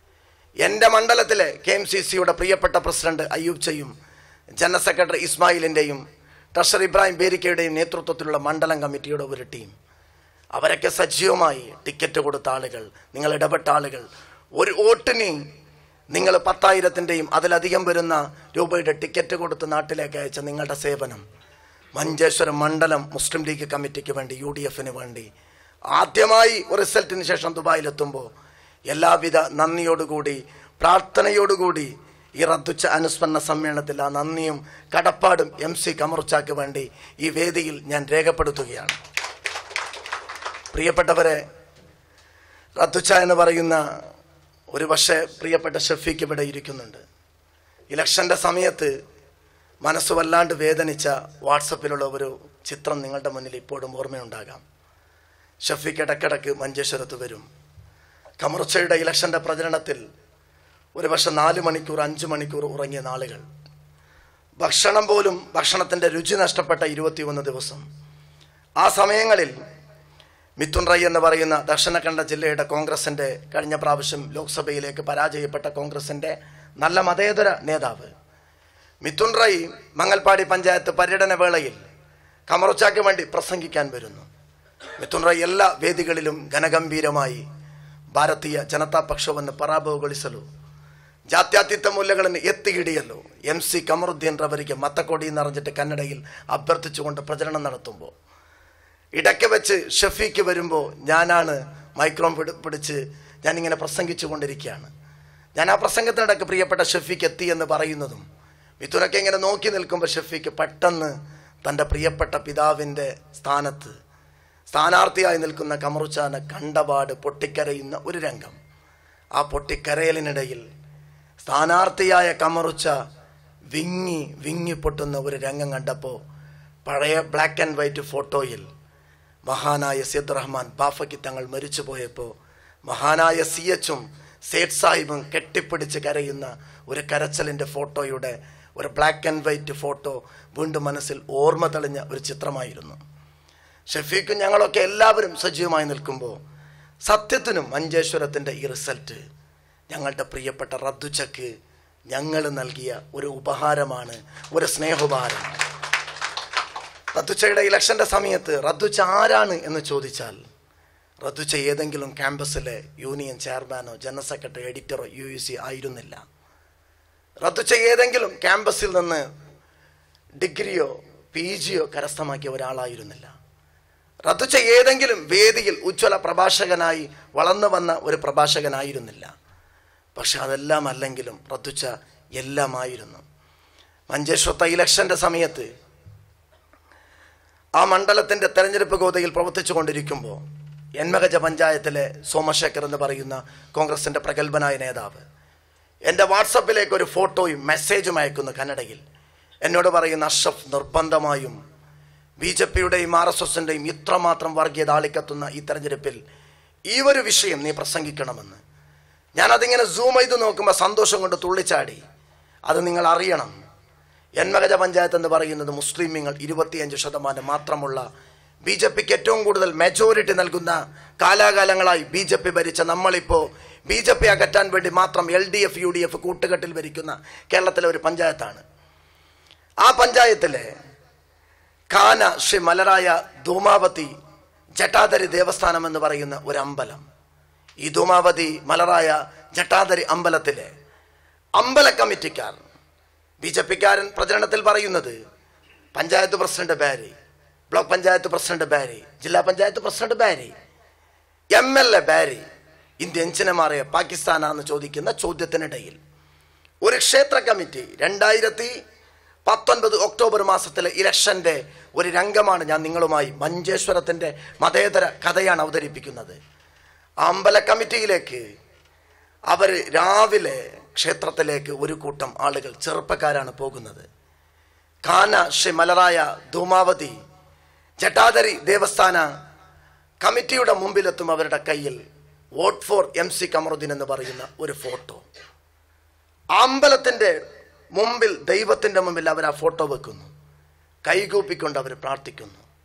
എൻ്റെ മണ്ഡലത്തിലെ കെ എം സി സിയുടെ പ്രിയപ്പെട്ട പ്രസിഡന്റ് അയ്യൂബ് ചയും ജനറൽ സെക്രട്ടറി ഇസ്മായിലിൻ്റെയും ട്രഷർ ഇബ്രാഹിം ബേരിക്കയുടെയും നേതൃത്വത്തിലുള്ള മണ്ഡലം കമ്മിറ്റിയുടെ ഒരു ടീം അവരൊക്കെ സജീവമായി ടിക്കറ്റ് കൊടുത്ത ആളുകൾ നിങ്ങൾ ഇടപെട്ട ആളുകൾ ഒരു വോട്ടിന് നിങ്ങൾ പത്തായിരത്തിൻ്റെയും അതിലധികം വരുന്ന രൂപയുടെ ടിക്കറ്റ് കൊടുത്ത് നാട്ടിലേക്ക് അയച്ച നിങ്ങളുടെ സേവനം മഞ്ചേശ്വരം മണ്ഡലം മുസ്ലിം ലീഗ് കമ്മിറ്റിക്ക് വേണ്ടി യു ഡി എഫിന് വേണ്ടി ആദ്യമായി ഒരു റിസൾട്ടിന് ശേഷം ദുബായിലെത്തുമ്പോൾ എല്ലാവിധ നന്ദിയോടുകൂടി പ്രാർത്ഥനയോടുകൂടി ഈ റദ്ദുച്ച അനുസ്മരണ സമ്മേളനത്തിൽ ആ നന്ദിയും കടപ്പാടും എം സി കമറുച്ചാക്ക് വേണ്ടി ഈ വേദിയിൽ ഞാൻ രേഖപ്പെടുത്തുകയാണ് പ്രിയപ്പെട്ടവരെ റദ്ദുച്ച എന്ന് പറയുന്ന ഒരു പക്ഷേ പ്രിയപ്പെട്ട ഷഫീക്ക് ഇവിടെ ഇരിക്കുന്നുണ്ട് ഇലക്ഷൻ്റെ സമയത്ത് മനസ്സ് വല്ലാണ്ട് വേദനിച്ച വാട്സപ്പിലുള്ള ഒരു ചിത്രം നിങ്ങളുടെ മുന്നിൽ ഇപ്പോഴും ഓർമ്മയുണ്ടാകാം ഷഫീക്ക് ഇടക്കിടക്ക് മഞ്ചേശ്വരത്ത് വരും കമർച്ചയുടെ ഇലക്ഷൻ്റെ പ്രചരണത്തിൽ ഒരു പക്ഷെ നാല് മണിക്കൂർ അഞ്ച് മണിക്കൂർ ഉറങ്ങിയ നാളുകൾ ഭക്ഷണം പോലും ഭക്ഷണത്തിൻ്റെ രുചി നഷ്ടപ്പെട്ട ഇരുപത്തിയൊന്ന് ദിവസം ആ സമയങ്ങളിൽ മിഥുൻ റൈ എന്ന് പറയുന്ന ദക്ഷിണകണ്ഠ ജില്ലയുടെ കോൺഗ്രസിൻ്റെ കഴിഞ്ഞ പ്രാവശ്യം ലോക്സഭയിലേക്ക് പരാജയപ്പെട്ട കോൺഗ്രസിൻ്റെ നല്ല മതേതര നേതാവ് മിഥുൻ റൈ മങ്ങൽപ്പാടി പഞ്ചായത്ത് പര്യടന വേളയിൽ കമറുച്ചാക്ക് വേണ്ടി പ്രസംഗിക്കാൻ വരുന്നു മിഥുൻ റൈ എല്ലാ ವೇದಿകളിലും ಘನಗಂಭೀರമായി ಭಾರತೀಯ ಜನತಾ ಪಕ್ಷವನ್ನು ಪರಾಭವಗೊಳಿಸಲು ಜಾತ್ಯತೀತ ಮೂಲ್ಯಗಳನ್ನು ಎತ್ತಿ ಹಿಡಿಯಲು ಎಂ ಸಿ ಕಮರುದ್ದೀನ್ ರವರಿಗೆ ಮತ ಕೊಡಿ എന്നറിഞ്ഞിട്ട് കന്നഡയിൽ അഭ്യർത്ഥിച്ചുകൊണ്ട് പ്രചരണം നടത്തുമ്പോൾ ഇടയ്ക്ക് വെച്ച് ഷഫീക്ക് വരുമ്പോൾ ഞാനാണ് മൈക്രോൺ പിടി പിടിച്ച് ഞാനിങ്ങനെ പ്രസംഗിച്ചു കൊണ്ടിരിക്കുകയാണ് ഞാൻ ആ പ്രസംഗത്തിനിടയ്ക്ക് പ്രിയപ്പെട്ട ഷഫീക്ക് എത്തി എന്ന് പറയുന്നതും മിഥുനൊക്കെ ഇങ്ങനെ നോക്കി നിൽക്കുമ്പോൾ ഷഫീക്ക് പെട്ടെന്ന് തൻ്റെ പ്രിയപ്പെട്ട പിതാവിൻ്റെ സ്ഥാനത്ത് സ്ഥാനാർത്ഥിയായി നിൽക്കുന്ന കമറുച്ചാനെ കണ്ടപാട് പൊട്ടിക്കരയുന്ന ഒരു രംഗം ആ പൊട്ടിക്കരയലിനിടയിൽ സ്ഥാനാർത്ഥിയായ കമറുച്ച വിങ്ങി വിങ്ങി പൊട്ടുന്ന ഒരു രംഗം കണ്ടപ്പോൾ പഴയ ബ്ലാക്ക് ആൻഡ് വൈറ്റ് ഫോട്ടോയിൽ മഹാനായ സിയദ് റഹ്മാൻ ബാഫയ്ക്ക് തങ്ങൾ മരിച്ചു പോയപ്പോൾ മഹാനായ സി എച്ചും സേഠ് സാഹിബും കെട്ടിപ്പിടിച്ച് കരയുന്ന ഒരു കരച്ചലിൻ്റെ ഫോട്ടോയുടെ ഒരു ബ്ലാക്ക് ആൻഡ് വൈറ്റ് ഫോട്ടോ വീണ്ടും മനസ്സിൽ ഓർമ്മ തെളിഞ്ഞ ഒരു ചിത്രമായിരുന്നു ഷഫീഖും ഞങ്ങളൊക്കെ എല്ലാവരും സജീവമായി നിൽക്കുമ്പോൾ സത്യത്തിനും മഞ്ചേശ്വരത്തിൻ്റെ ഈ റിസൾട്ട് ഞങ്ങളുടെ പ്രിയപ്പെട്ട റദ്ദുച്ചക്ക് ഞങ്ങൾ നൽകിയ ഒരു ഉപഹാരമാണ് ഒരു സ്നേഹോപഹാരമാണ് റദ്ദുച്ചയുടെ ഇലക്ഷൻ്റെ സമയത്ത് റദ്ദുച്ച ആരാണ് എന്ന് ചോദിച്ചാൽ റദ്ദുച്ച ഏതെങ്കിലും ക്യാമ്പസിലെ യൂണിയൻ ചെയർമാനോ ജനറൽ സെക്രട്ടറി എഡിറ്ററോ യു യു സി ആയിരുന്നില്ല റദ്ദുച്ച ഏതെങ്കിലും ക്യാമ്പസിൽ നിന്ന് ഡിഗ്രിയോ പി ജിയോ കരസ്ഥമാക്കിയ ഒരാളായിരുന്നില്ല റദ്ദുച്ച ഏതെങ്കിലും വേദിയിൽ ഉജ്ജ്വല പ്രഭാഷകനായി വളർന്നു വന്ന ഒരു പ്രഭാഷകനായിരുന്നില്ല പക്ഷെ അതെല്ലാം അല്ലെങ്കിലും റദ്ദുച്ച എല്ലാമായിരുന്നു മഞ്ചേശ്വരത്തെ ഇലക്ഷൻ്റെ സമയത്ത് ആ മണ്ഡലത്തിൻ്റെ തെരഞ്ഞെടുപ്പ് ഗോതയിൽ പ്രവർത്തിച്ചു കൊണ്ടിരിക്കുമ്പോൾ എൻമകജ പഞ്ചായത്തിലെ സോമശേഖർ എന്ന് പറയുന്ന കോൺഗ്രസിൻ്റെ പ്രഗത്ഭനായ നേതാവ് എൻ്റെ വാട്സപ്പിലേക്ക് ഒരു ഫോട്ടോയും മെസ്സേജും അയക്കുന്നു കന്നഡയിൽ എന്നോട് പറയുന്ന അഷഫ് നിർബന്ധമായും ബി ജെ പിയുടെയും ആർ എസ് എസിൻ്റെയും ഇത്രമാത്രം വർഗീയത ആളിക്കത്തുന്ന ഈ തെരഞ്ഞെടുപ്പിൽ ഈ ഒരു വിഷയം നീ പ്രസംഗിക്കണമെന്ന് ഞാനതിങ്ങനെ സൂം ചെയ്ത് നോക്കുമ്പോൾ സന്തോഷം കൊണ്ട് തുള്ളിച്ചാടി അത് നിങ്ങൾ അറിയണം എൻമകജ പഞ്ചായത്ത് എന്ന് പറയുന്നത് മുസ്ലിമീങ്ങൾ ഇരുപത്തിയഞ്ച് ശതമാനം മാത്രമുള്ള ബി ജെ പിക്ക് ഏറ്റവും കൂടുതൽ മെജോറിറ്റി നൽകുന്ന കാലാകാലങ്ങളായി ബി ജെ പി ഭരിച്ച നമ്മളിപ്പോൾ ബി ജെ പി അകറ്റാൻ വേണ്ടി മാത്രം L D F U D F കൂട്ടുകെട്ടിൽ ഭരിക്കുന്ന കേരളത്തിലെ ഒരു പഞ്ചായത്താണ് ആ പഞ്ചായത്തിലെ കാന ശ്രീ മലരായ ധൂമാവതി ജട്ടാധരി ദേവസ്ഥാനം എന്ന് പറയുന്ന ഒരു അമ്പലം ഈ ധൂമാവതി മലറായ ജട്ടാധരി അമ്പലത്തിലെ അമ്പല കമ്മിറ്റിക്കാർ ബി ജെ പിക്കാരൻ പ്രചരണത്തിൽ പറയുന്നത് പഞ്ചായത്ത് പ്രസിഡന്റ് ബാരി ബ്ലോക്ക് പഞ്ചായത്ത് പ്രസിഡന്റ് ബാരി ജില്ലാ പഞ്ചായത്ത് പ്രസിഡന്റ് ബാരി എം എൽ എ ബാരി ഇന്ത്യ എഞ്ചിനെ മാറിയ പാകിസ്ഥാനാന്ന് ചോദിക്കുന്ന ചോദ്യത്തിനിടയിൽ ഒരു ക്ഷേത്ര കമ്മിറ്റി രണ്ടായിരത്തി പത്തൊൻപത് ഒക്ടോബർ മാസത്തിലെ ഇലക്ഷൻ്റെ ഒരു രംഗമാണ് ഞാൻ നിങ്ങളുമായി മഞ്ചേശ്വരത്തിൻ്റെ മതേതര കഥയാണ് അവതരിപ്പിക്കുന്നത് ആ അമ്പല കമ്മിറ്റിയിലേക്ക് അവർ രാവിലെ ക്ഷേത്രത്തിലേക്ക് ഒരു കൂട്ടം ആളുകൾ ചെറുപ്പക്കാരാണ് പോകുന്നത് കാന ശ്രീ മലറായ ധൂമാവതി ജട്ടാധരി ദേവസ്ഥാന കമ്മിറ്റിയുടെ മുമ്പിലെത്തും അവരുടെ കയ്യിൽ vote for M C Kamaruddin എന്ന് പറയുന്ന ഒരു ഫോട്ടോ ആ അമ്പലത്തിൻ്റെ മുമ്പിൽ ദൈവത്തിൻ്റെ മുമ്പിൽ അവർ ആ ഫോട്ടോ വെക്കുന്നു കൈകൂപ്പിക്കൊണ്ട് അവർ പ്രാർത്ഥിക്കുന്നു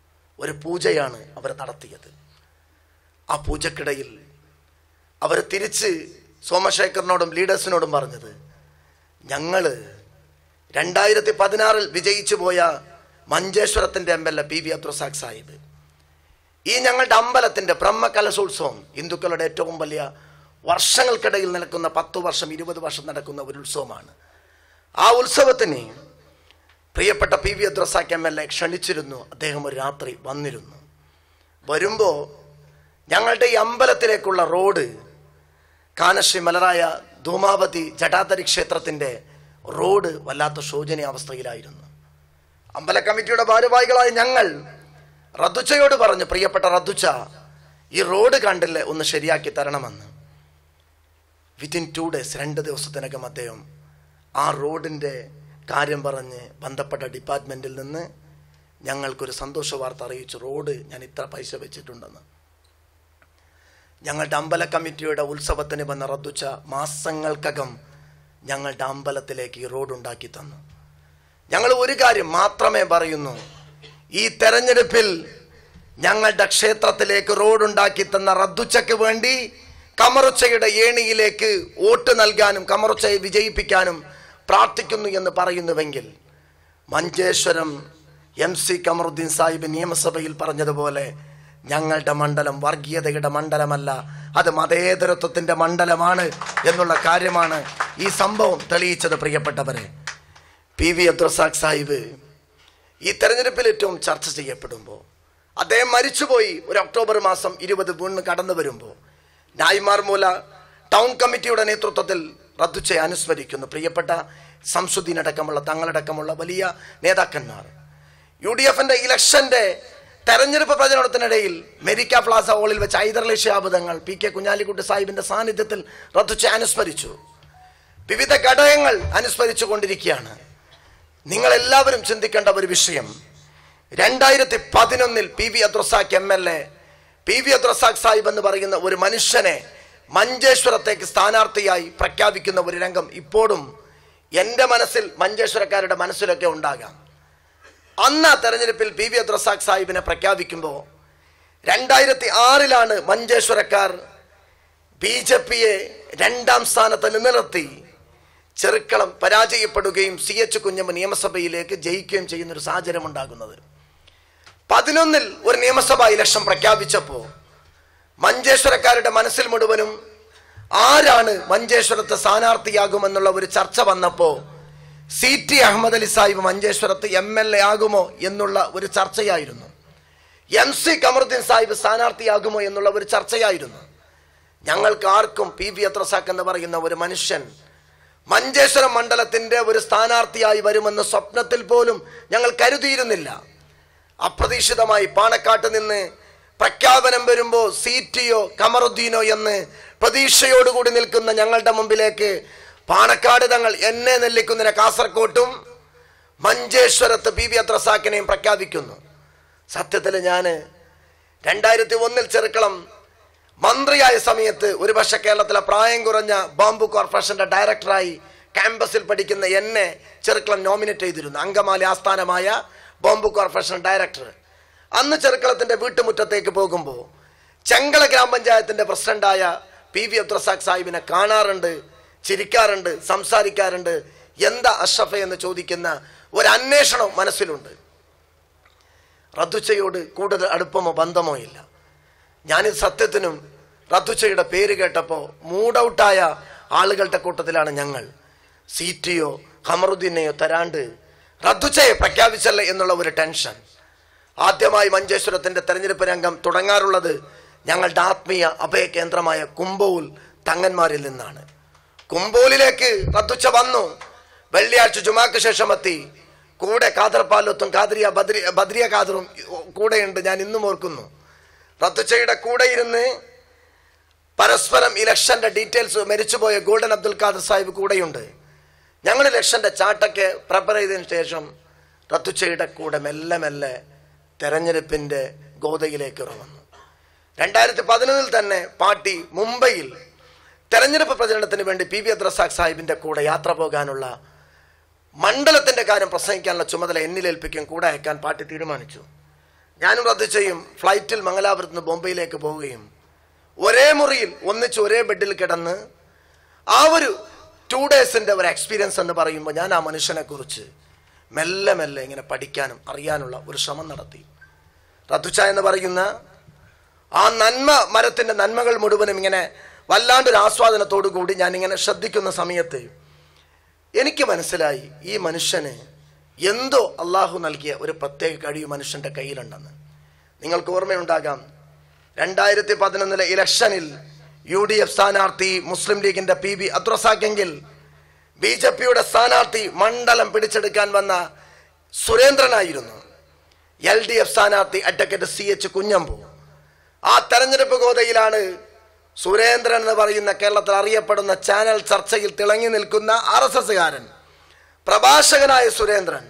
ഒരു പൂജയാണ് അവർ നടത്തിയത് ആ പൂജക്കിടയിൽ അവർ തിരിച്ച് സോമശേഖരനോടും ലീഡേഴ്സിനോടും പറഞ്ഞത് ഞങ്ങൾ രണ്ടായിരത്തി പതിനാറിൽ വിജയിച്ചു പോയ മഞ്ചേശ്വരത്തിൻ്റെ M L A P V Abdurazak Sahib ഈ ഞങ്ങളുടെ അമ്പലത്തിൻ്റെ ബ്രഹ്മകലശോത്സവം ഹിന്ദുക്കളുടെ ഏറ്റവും വലിയ വർഷങ്ങൾക്കിടയിൽ നടക്കുന്ന പത്ത് വർഷം ഇരുപത് വർഷം നടക്കുന്ന ഒരു ഉത്സവമാണ് ആ ഉത്സവത്തിന് പ്രിയപ്പെട്ട P V Adrazak M L A ക്ഷണിച്ചിരുന്നു അദ്ദേഹം ഒരു രാത്രി വന്നിരുന്നു വരുമ്പോൾ ഞങ്ങളുടെ ഈ അമ്പലത്തിലേക്കുള്ള റോഡ് കാനശ്രീ മലറായ ധൂമാവതി ജടാതരി ക്ഷേത്രത്തിൻ്റെ റോഡ് വല്ലാത്ത ശോചനീയാവസ്ഥയിലായിരുന്നു അമ്പല കമ്മിറ്റിയുടെ ഭാരവാഹികളായ ഞങ്ങൾ റദ്ദുച്ചയോട് പറഞ്ഞു പ്രിയപ്പെട്ട റദ്ദുച്ച ഈ റോഡ് കണ്ടില്ലേ ഒന്ന് ശരിയാക്കി തരണമെന്ന് വിത്തിൻ ടു ഡേയ്സ് രണ്ട് ദിവസത്തിനകം അദ്ദേഹം ആ റോഡിൻ്റെ കാര്യം പറഞ്ഞ് ബന്ധപ്പെട്ട ഡിപ്പാർട്ട്മെൻറ്റിൽ നിന്ന് ഞങ്ങൾക്കൊരു സന്തോഷ വാർത്ത അറിയിച്ചു റോഡ് ഞാൻ ഇത്ര പൈസ വെച്ചിട്ടുണ്ടെന്ന് ഞങ്ങളുടെ അമ്പല കമ്മിറ്റിയുടെ ഉത്സവത്തിന് വന്ന റദ്ദുച്ച മാസങ്ങൾക്കകം ഞങ്ങളുടെ അമ്പലത്തിലേക്ക് ഈ റോഡ് ഉണ്ടാക്കി തന്നു ഞങ്ങൾ ഒരു കാര്യം മാത്രമേ പറയുന്നു ഈ തെരഞ്ഞെടുപ്പിൽ ഞങ്ങളുടെ ക്ഷേത്രത്തിലേക്ക് റോഡ് ഉണ്ടാക്കി തന്ന റദ്ദുച്ചയ്ക്ക് വേണ്ടി കമറുച്ചയുടെ ഏണിയിലേക്ക് വോട്ട് നൽകാനും കമറുച്ചയെ വിജയിപ്പിക്കാനും പ്രാർത്ഥിക്കുന്നു എന്ന് പറയുന്നുവെങ്കിൽ മഞ്ചേശ്വരം എം സി കമറുദ്ദീൻ സാഹിബ് നിയമസഭയിൽ പറഞ്ഞതുപോലെ ഞങ്ങളുടെ മണ്ഡലം വർഗീയതയുടെ മണ്ഡലമല്ല അത് മതേതരത്വത്തിന്റെ മണ്ഡലമാണ് എന്നുള്ള കാര്യമാണ് ഈ സംഭവം തെളിയിച്ചത് പ്രിയപ്പെട്ടവരെ പി വി അബ്ദുറസാഖ് സാഹിബ് ഈ തെരഞ്ഞെടുപ്പിൽ ഏറ്റവും ചർച്ച ചെയ്യപ്പെടുമ്പോൾ അദ്ദേഹം മരിച്ചുപോയി ഒരു ഒക്ടോബർ മാസം ഇരുപത് വീണ്ടും കടന്നു വരുമ്പോൾ നായ്മാർ മൂല ടൗൺ കമ്മിറ്റിയുടെ നേതൃത്വത്തിൽ റദ്ദുച്ചെ അനുസ്മരിക്കുന്നു പ്രിയപ്പെട്ട സംസുദ്ദീൻ അടക്കമുള്ള തങ്ങളടക്കമുള്ള വലിയ നേതാക്കന്മാർ യു ഡി എഫിന്റെ ഇലക്ഷന്റെ തെരഞ്ഞെടുപ്പ് പ്രചരണത്തിനിടയിൽ മെരിക്ക പ്ലാസ ഹാളിൽ വെച്ച് ഹൈദർലി ശാബദങ്ങൾ പി കെ കുഞ്ഞാലിക്കുട്ടി സാഹിബിന്റെ സാന്നിധ്യത്തിൽ റദ്ദുച്ചെ അനുസ്മരിച്ചു വിവിധ ഘടകങ്ങൾ അനുസ്മരിച്ചു കൊണ്ടിരിക്കുകയാണ് നിങ്ങൾ എല്ലാവരും ചിന്തിക്കേണ്ട ഒരു വിഷയം രണ്ടായിരത്തി പതിനൊന്നിൽ P V അദ്രസാഖ് M L A P V Adrazak Sahib എന്ന് പറയുന്ന ഒരു മനുഷ്യനെ മഞ്ചേശ്വരത്തേക്ക് സ്ഥാനാർത്ഥിയായി പ്രഖ്യാപിക്കുന്ന ഒരു രംഗം ഇപ്പോഴും എൻ്റെ മനസ്സിൽ മഞ്ചേശ്വരക്കാരുടെ മനസ്സിലൊക്കെ ഉണ്ടാകാം അന്ന് ആ തെരഞ്ഞെടുപ്പിൽ പി വി അദ്രസാഖ് സാഹിബിനെ പ്രഖ്യാപിക്കുമ്പോൾ രണ്ടായിരത്തി ആറിലാണ് മഞ്ചേശ്വരക്കാർ ബി ജെ പിയെ രണ്ടാം സ്ഥാനത്ത് നിലനിർത്തി ചെറുക്കളം പരാജയപ്പെടുകയും സി എച്ച് കുഞ്ഞമ്മ നിയമസഭയിലേക്ക് ജയിക്കുകയും ചെയ്യുന്ന ഒരു സാഹചര്യം ഉണ്ടാകുന്നത് പതിനൊന്നിൽ ഒരു നിയമസഭാ ഇലക്ഷൻ പ്രഖ്യാപിച്ചപ്പോൾ മഞ്ചേശ്വരക്കാരുടെ മനസ്സിൽ മുഴുവനും ആരാണ് മഞ്ചേശ്വരത്ത് സ്ഥാനാർത്ഥിയാകുമെന്നുള്ള ഒരു ചർച്ച വന്നപ്പോൾ സി ടി അഹമ്മദ് അലി സാഹിബ് മഞ്ചേശ്വരത്ത് എം എൽ എ ആകുമോ എന്നുള്ള ഒരു ചർച്ചയായിരുന്നു എം സി കമറുദ്ദീൻ സാഹിബ് സ്ഥാനാർത്ഥിയാകുമോ എന്നുള്ള ഒരു ചർച്ചയായിരുന്നു ഞങ്ങൾക്ക് ആർക്കും പി വി അത്രസാക്ക് എന്ന് പറയുന്ന ഒരു മനുഷ്യൻ മഞ്ചേശ്വരം മണ്ഡലത്തിന്റെ ഒരു സ്ഥാനാർത്ഥിയായി വരുമെന്ന് സ്വപ്നത്തിൽ പോലും ഞങ്ങൾ കരുതിയിരുന്നില്ല അപ്രതീക്ഷിതമായി പാണക്കാട്ട് നിന്ന് പ്രഖ്യാപനം വരുമ്പോൾ സീറ്റിയോ കമറുദ്ദീനോ എന്ന് പ്രതീക്ഷയോടുകൂടി നിൽക്കുന്ന ഞങ്ങളുടെ മുമ്പിലേക്ക് പാണക്കാട് തങ്ങൾ എന്നെ നെല്ലിക്കുന്നതിനെ കാസർകോട്ടും മഞ്ചേശ്വരത്ത് പി വി അത്രസാക്കിനെയും പ്രഖ്യാപിക്കുന്നു സത്യത്തിൽ ഞാൻ രണ്ടായിരത്തി ഒന്നിൽ ചെറുക്കളം മന്ത്രിയായ സമയത്ത് ഒരുപക്ഷെ കേരളത്തിലെ പ്രായം കുറഞ്ഞ ബാംബു കോർപ്പറേഷന്റെ ഡയറക്ടറായി ക്യാമ്പസിൽ പഠിക്കുന്ന എന്നെ ചെറുക്കളം നോമിനേറ്റ് ചെയ്തിരുന്നു അങ്കമാലി ആസ്ഥാനമായ ബോംബു കോർപ്പറേഷൻ ഡയറക്ടർ അന്ന് ചെറുക്കളത്തിന്റെ വീട്ടുമുറ്റത്തേക്ക് പോകുമ്പോൾ ചെങ്കള ഗ്രാമപഞ്ചായത്തിന്റെ പ്രസിഡന്റായ പി വി അബ്ദുറസാഖ് സാഹിബിനെ കാണാറുണ്ട് ചിരിക്കാറുണ്ട് സംസാരിക്കാറുണ്ട് എന്താ അഷഫ എന്ന് ചോദിക്കുന്ന ഒരു അന്വേഷണം മനസ്സിലുണ്ട് റദ്ദുച്ചയോട് കൂടുതൽ അടുപ്പമോ ബന്ധമോ ഇല്ല ഞാനിത് സത്യത്തിനും റദ്ദുച്ചയുടെ പേര് കേട്ടപ്പോൾ മൂഡൌട്ടായ ആളുകളുടെ കൂട്ടത്തിലാണ് ഞങ്ങൾ സീറ്റിയോ ഖമറുദ്ദീനെയോ തരാണ്ട് റദ്ദുച്ചയെ പ്രഖ്യാപിച്ചല്ലേ എന്നുള്ള ഒരു ടെൻഷൻ ആദ്യമായി മഞ്ചേശ്വരത്തിന്റെ തെരഞ്ഞെടുപ്പ് രംഗം തുടങ്ങാറുള്ളത് ഞങ്ങളുടെ ആത്മീയ അഭയ കേന്ദ്രമായ കുംഭൂൽ തങ്ങന്മാരിൽ നിന്നാണ് കുംഭൂലിലേക്ക് റദ്ദുച്ച വന്നു വെള്ളിയാഴ്ച ജുമാക്ക് ശേഷം എത്തി കൂടെ കാദർ പാലത്തും കാദ്രിയ ബദ്രി ബദ്രിയ കാദറും കൂടെയുണ്ട് ഞാൻ ഇന്നും ഓർക്കുന്നു റദ്ദുച്ചയുടെ കൂടെ ഇരുന്ന് പരസ്പരം ഇലക്ഷന്റെ ഡീറ്റെയിൽസ് മരിച്ചുപോയ ഗോൾഡൻ അബ്ദുൽ ഖാദർ സാഹിബ് കൂടെയുണ്ട് ഞങ്ങൾ ഇലക്ഷന്റെ ചാട്ടൊക്കെ പ്രിപ്പയർ ചെയ്തതിനു ശേഷം റത്തുച്ചയുടെ കൂടെ മെല്ലെ മെല്ലെ തെരഞ്ഞെടുപ്പിന്റെ ഗോതയിലേക്ക് ഇറങ്ങുന്നു രണ്ടായിരത്തി പതിനൊന്നിൽ തന്നെ പാർട്ടി മുംബൈയിൽ തെരഞ്ഞെടുപ്പ് പ്രചരണത്തിന് വേണ്ടി പി വി അദ്രസാഖ് സാഹിബിന്റെ കൂടെ യാത്ര പോകാനുള്ള മണ്ഡലത്തിന്റെ കാര്യം പ്രസംഗിക്കാനുള്ള ചുമതല എന്നിലേൽപ്പിക്കും കൂടെ അയക്കാൻ പാർട്ടി തീരുമാനിച്ചു ഞാനും റദ്ദു ചെയ്യും ഫ്ലൈറ്റിൽ മംഗലാപുരത്ത് നിന്ന് ബോംബെയിലേക്ക് പോവുകയും ഒരേ മുറിയിൽ ഒന്നിച്ച് ഒരേ ബെഡിൽ കിടന്ന് ആ ഒരു ടു ഡേയ്സിൻ്റെ ഒരു എക്സ്പീരിയൻസ് എന്ന് പറയുമ്പോൾ ഞാൻ ആ മനുഷ്യനെ കുറിച്ച് മെല്ലെ മെല്ലെ ഇങ്ങനെ പഠിക്കാനും അറിയാനുള്ള ഒരു ശ്രമം നടത്തി റദ്ദുച്ച എന്ന് പറയുന്ന ആ നന്മ മരത്തിൻ്റെ നന്മകൾ മുഴുവനും ഇങ്ങനെ വല്ലാണ്ടൊരു ആസ്വാദനത്തോടു കൂടി ഞാൻ ഇങ്ങനെ ശ്രദ്ധിക്കുന്ന സമയത്ത് എനിക്ക് മനസ്സിലായി ഈ മനുഷ്യന് എന്തോ അള്ളാഹു നൽകിയ ഒരു പ്രത്യേക കഴിവ് മനുഷ്യന്റെ കയ്യിലുണ്ടെന്ന് നിങ്ങൾക്ക് ഓർമ്മയുണ്ടാകാം രണ്ടായിരത്തി പതിനൊന്നിലെ ഇലക്ഷനിൽ യു ഡി എഫ് സ്ഥാനാർത്ഥി മുസ്ലിം ലീഗിന്റെ പി ബി അദ്രസാക്കെങ്കിൽ ബി ജെ പിയുടെ സ്ഥാനാർത്ഥി മണ്ഡലം പിടിച്ചെടുക്കാൻ വന്ന സുരേന്ദ്രനായിരുന്നു എൽ ഡി എഫ് സ്ഥാനാർത്ഥി അഡ്വക്കേറ്റ് സി എച്ച് കുഞ്ഞമ്പു ആ തെരഞ്ഞെടുപ്പ് ഗോതയിലാണ് സുരേന്ദ്രൻ എന്ന് പറയുന്ന കേരളത്തിൽ അറിയപ്പെടുന്ന ചാനൽ ചർച്ചയിൽ തിളങ്ങി നിൽക്കുന്ന ആർ എസ് എസ്സുകാരൻ പ്രഭാഷകനായ സുരേന്ദ്രൻ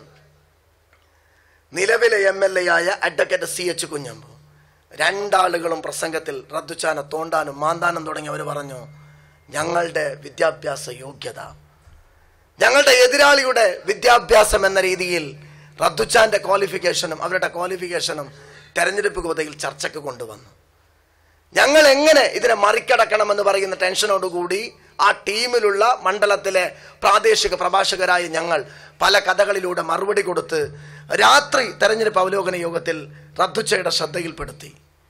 നിലവിലെ എം എൽ എ ആയ അഡ്വക്കേറ്റ് സി എച്ച് കുഞ്ഞമ്പു രണ്ടാളുകളും പ്രസംഗത്തിൽ റദ്ദുച്ചാനെ തോണ്ടാനും മാന്താനും തുടങ്ങിയവർ പറഞ്ഞു ഞങ്ങളുടെ വിദ്യാഭ്യാസ യോഗ്യത ഞങ്ങളുടെ എതിരാളിയുടെ വിദ്യാഭ്യാസം എന്ന രീതിയിൽ റദ്ദുച്ചാന്റെ ക്വാളിഫിക്കേഷനും അവരുടെ ക്വാളിഫിക്കേഷനും തെരഞ്ഞെടുപ്പ് ഗോതയിൽ ചർച്ചയ്ക്ക് കൊണ്ടുവന്നു ഞങ്ങൾ എങ്ങനെ ഇതിനെ മറികടക്കണമെന്ന് പറയുന്ന ടെൻഷനോടുകൂടി ആ ടീമിലുള്ള മണ്ഡലത്തിലെ പ്രാദേശിക പ്രഭാഷകരായ ഞങ്ങൾ പല കഥകളിലൂടെ മറുപടി കൊടുത്ത് രാത്രി തെരഞ്ഞെടുപ്പ് അവലോകന യോഗത്തിൽ റദ്ദുച്ചയുടെ ശ്രദ്ധയിൽപ്പെടുത്തി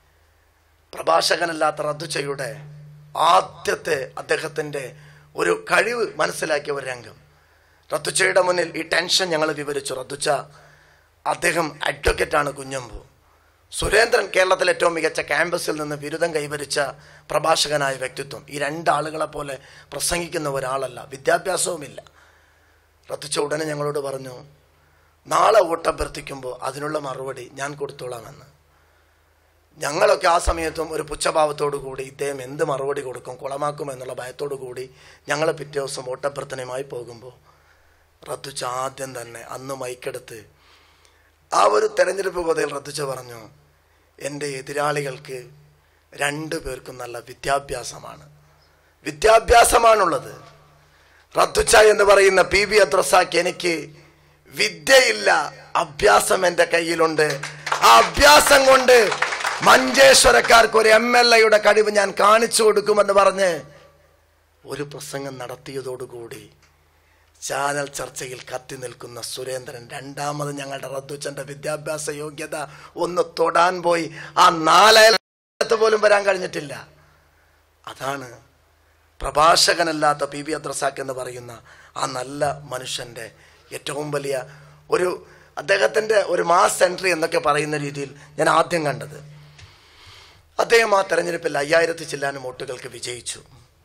പ്രഭാഷകനല്ലാത്ത റദ്ദുച്ചയുടെ ആദ്യത്തെ അദ്ദേഹത്തിൻ്റെ ഒരു കഴിവ് മനസ്സിലാക്കിയ ഒരു രംഗം റദ്ദുച്ചയുടെ മുന്നിൽ ഈ ടെൻഷൻ ഞങ്ങൾ വിവരിച്ചു റദ്ദുച്ച അദ്ദേഹം അഡ്വക്കേറ്റാണ് കുഞ്ഞമ്പു സുരേന്ദ്രൻ കേരളത്തിലെ ഏറ്റവും മികച്ച ക്യാമ്പസിൽ നിന്ന് ബിരുദം കൈവരിച്ച പ്രഭാഷകനായ വ്യക്തിത്വം ഈ രണ്ടാളുകളെ പോലെ പ്രസംഗിക്കുന്ന ഒരാളല്ല വിദ്യാഭ്യാസവുമില്ല റദ്ദുച്ച ഉടനെ ഞങ്ങളോട് പറഞ്ഞു നാളെ വോട്ടഭ്യർത്ഥിക്കുമ്പോൾ അതിനുള്ള മറുപടി ഞാൻ കൊടുത്തോളാമെന്ന് ഞങ്ങളൊക്കെ ആ സമയത്തും ഒരു പുച്ഛഭാവത്തോടു കൂടി ഇദ്ദേഹം എന്ത് മറുപടി കൊടുക്കും കുളമാക്കും എന്നുള്ള ഭയത്തോടു കൂടി ഞങ്ങൾ പിറ്റേ ദിവസം വോട്ടഭ്യർത്ഥനയുമായി പോകുമ്പോൾ റദ്ദുച്ച ആദ്യം തന്നെ അന്ന് മൈക്കെടുത്ത് ആ ഒരു തെരഞ്ഞെടുപ്പ് ഗോതയിൽ റദ്ദുച്ച പറഞ്ഞു എൻ്റെ എതിരാളികൾക്ക് രണ്ടു പേർക്കും നല്ല വിദ്യാഭ്യാസമാണ് വിദ്യാഭ്യാസമാണുള്ളത് റദ്ദുച്ച എന്ന് പറയുന്ന പി ബി അദ്രസാക്ക് എനിക്ക് വിദ്യയില്ല അഭ്യാസം എൻ്റെ കയ്യിലുണ്ട് ആ അഭ്യാസം കൊണ്ട് മഞ്ചേശ്വരക്കാർക്ക് ഒരു എം എൽ എയുടെ കഴിവ് ഞാൻ കാണിച്ചു കൊടുക്കുമെന്ന് പറഞ്ഞ് ഒരു പ്രസംഗം നടത്തിയതോടുകൂടി ചാനൽ ചർച്ചയിൽ കത്തി നിൽക്കുന്ന സുരേന്ദ്രൻ രണ്ടാമത് ഞങ്ങളുടെ റദ്ദുച്ചന്റെ വിദ്യാഭ്യാസ യോഗ്യത ഒന്ന് തൊടാൻ പോയി ആ നാലയലത്ത് പോലും വരാൻ കഴിഞ്ഞിട്ടില്ല അതാണ് പ്രഭാഷകനല്ലാത്ത പി ബി അദ്രസാക്ക് എന്ന് പറയുന്ന ആ നല്ല മനുഷ്യൻ്റെ ഏറ്റവും വലിയ ഒരു അദ്ദേഹത്തിൻ്റെ ഒരു മാസ് എൻട്രി എന്നൊക്കെ പറയുന്ന രീതിയിൽ ഞാൻ ആദ്യം കണ്ടത് അദ്ദേഹം ആ തെരഞ്ഞെടുപ്പിൽ അയ്യായിരത്തി ചില്ലാനും വോട്ടുകൾക്ക് വിജയിച്ചു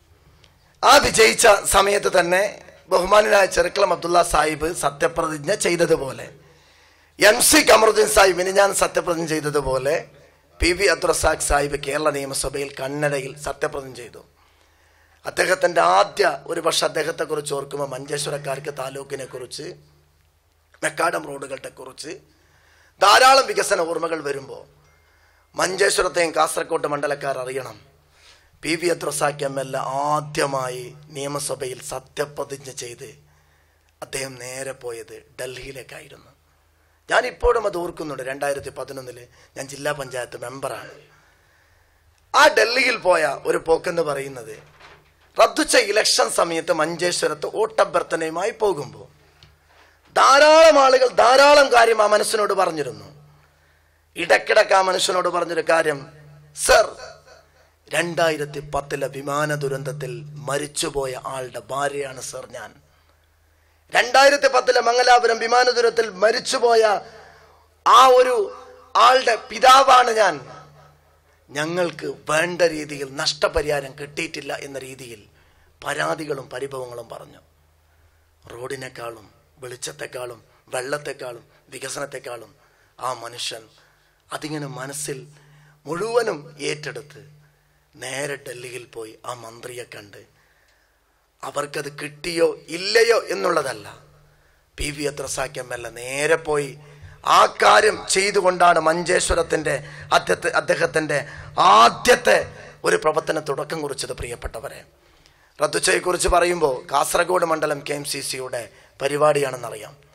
ആ വിജയിച്ച സമയത്ത് തന്നെ ബഹുമാനായ ചെറുക്കളം അബ്ദുള്ള സാഹിബ് സത്യപ്രതിജ്ഞ ചെയ്തതുപോലെ എം സി കമറുദ്ദീൻ സാഹിബിന് ഞാൻ സത്യപ്രതിജ്ഞ ചെയ്തതുപോലെ പി വി അബ്ദുറസാഖ് സാഹിബ് കേരള നിയമസഭയിൽ കന്നഡയിൽ സത്യപ്രതിജ്ഞ ചെയ്തു അദ്ദേഹത്തിൻ്റെ ആദ്യ ഒരു പക്ഷെ അദ്ദേഹത്തെക്കുറിച്ച് ഓർക്കുമ്പോൾ മഞ്ചേശ്വരക്കാർക്ക് താലൂക്കിനെ കുറിച്ച് മെക്കാഡം റോഡുകളുടെ കുറിച്ച് ധാരാളം വികസന ഓർമ്മകൾ വരുമ്പോൾ മഞ്ചേശ്വരത്തെയും കാസർകോട്ട് മണ്ഡലക്കാർ അറിയണം P V Adrazak M L A ആദ്യമായി നിയമസഭയിൽ സത്യപ്രതിജ്ഞ ചെയ്ത് അദ്ദേഹം നേരെ പോയത് ഡൽഹിയിലേക്കായിരുന്നു ഞാൻ ഇപ്പോഴും അത് ഓർക്കുന്നുണ്ട് രണ്ടായിരത്തി പതിനൊന്നില് ഞാൻ ജില്ലാ പഞ്ചായത്ത് മെമ്പറാണ് ആ ഡൽഹിയിൽ പോയ ഒരു പോക്കെന്ന് പറയുന്നത് റദ്ദുച്ച ഇലക്ഷൻ സമയത്ത് മഞ്ചേശ്വരത്ത് വോട്ടഭ്യർത്ഥനയുമായി പോകുമ്പോൾ ധാരാളം ആളുകൾ ധാരാളം കാര്യം ആ മനസ്സിനോട് പറഞ്ഞിരുന്നു ഇടക്കിടക്ക് ആ മനുഷ്യനോട് പറഞ്ഞൊരു കാര്യം സർ രണ്ടായിരത്തി പത്തിലെ വിമാന ദുരന്തത്തിൽ മരിച്ചുപോയ ആളുടെ ഭാര്യയാണ് സർ ഞാൻ രണ്ടായിരത്തി പത്തിലെ മംഗലാപുരം വിമാന ദുരന്തത്തിൽ മരിച്ചുപോയ ആ ഒരു ആളുടെ പിതാവാണ് ഞാൻ ഞങ്ങൾക്ക് വേണ്ട രീതിയിൽ നഷ്ടപരിഹാരം കിട്ടിയിട്ടില്ല എന്ന രീതിയിൽ പരാതികളും പരിഭവങ്ങളും പറഞ്ഞു റോഡിനേക്കാളും വെളിച്ചത്തെക്കാളും വെള്ളത്തെക്കാളും വികസനത്തെക്കാളും ആ മനുഷ്യൻ അതിങ്ങനെ മനസ്സിൽ മുഴുവനും ഏറ്റെടുത്ത് നേരെ ഡൽഹിയിൽ പോയി ആ മന്ത്രിയെ കണ്ട് അവർക്കത് കിട്ടിയോ ഇല്ലയോ എന്നുള്ളതല്ല P V Atrazak M L A നേരെ പോയി ആ കാര്യം ചെയ്തുകൊണ്ടാണ് മഞ്ചേശ്വരത്തിൻ്റെ അദ്ദേഹത്തെ അദ്ദേഹത്തിൻ്റെ ആദ്യത്തെ ഒരു പ്രവർത്തന തുടക്കം കുറിച്ചത് പ്രിയപ്പെട്ടവരെ റദ്ദുച്ചയെക്കുറിച്ച് പറയുമ്പോൾ കാസർഗോഡ് മണ്ഡലം കെ എം സി സിയുടെ പരിപാടിയാണെന്നറിയാം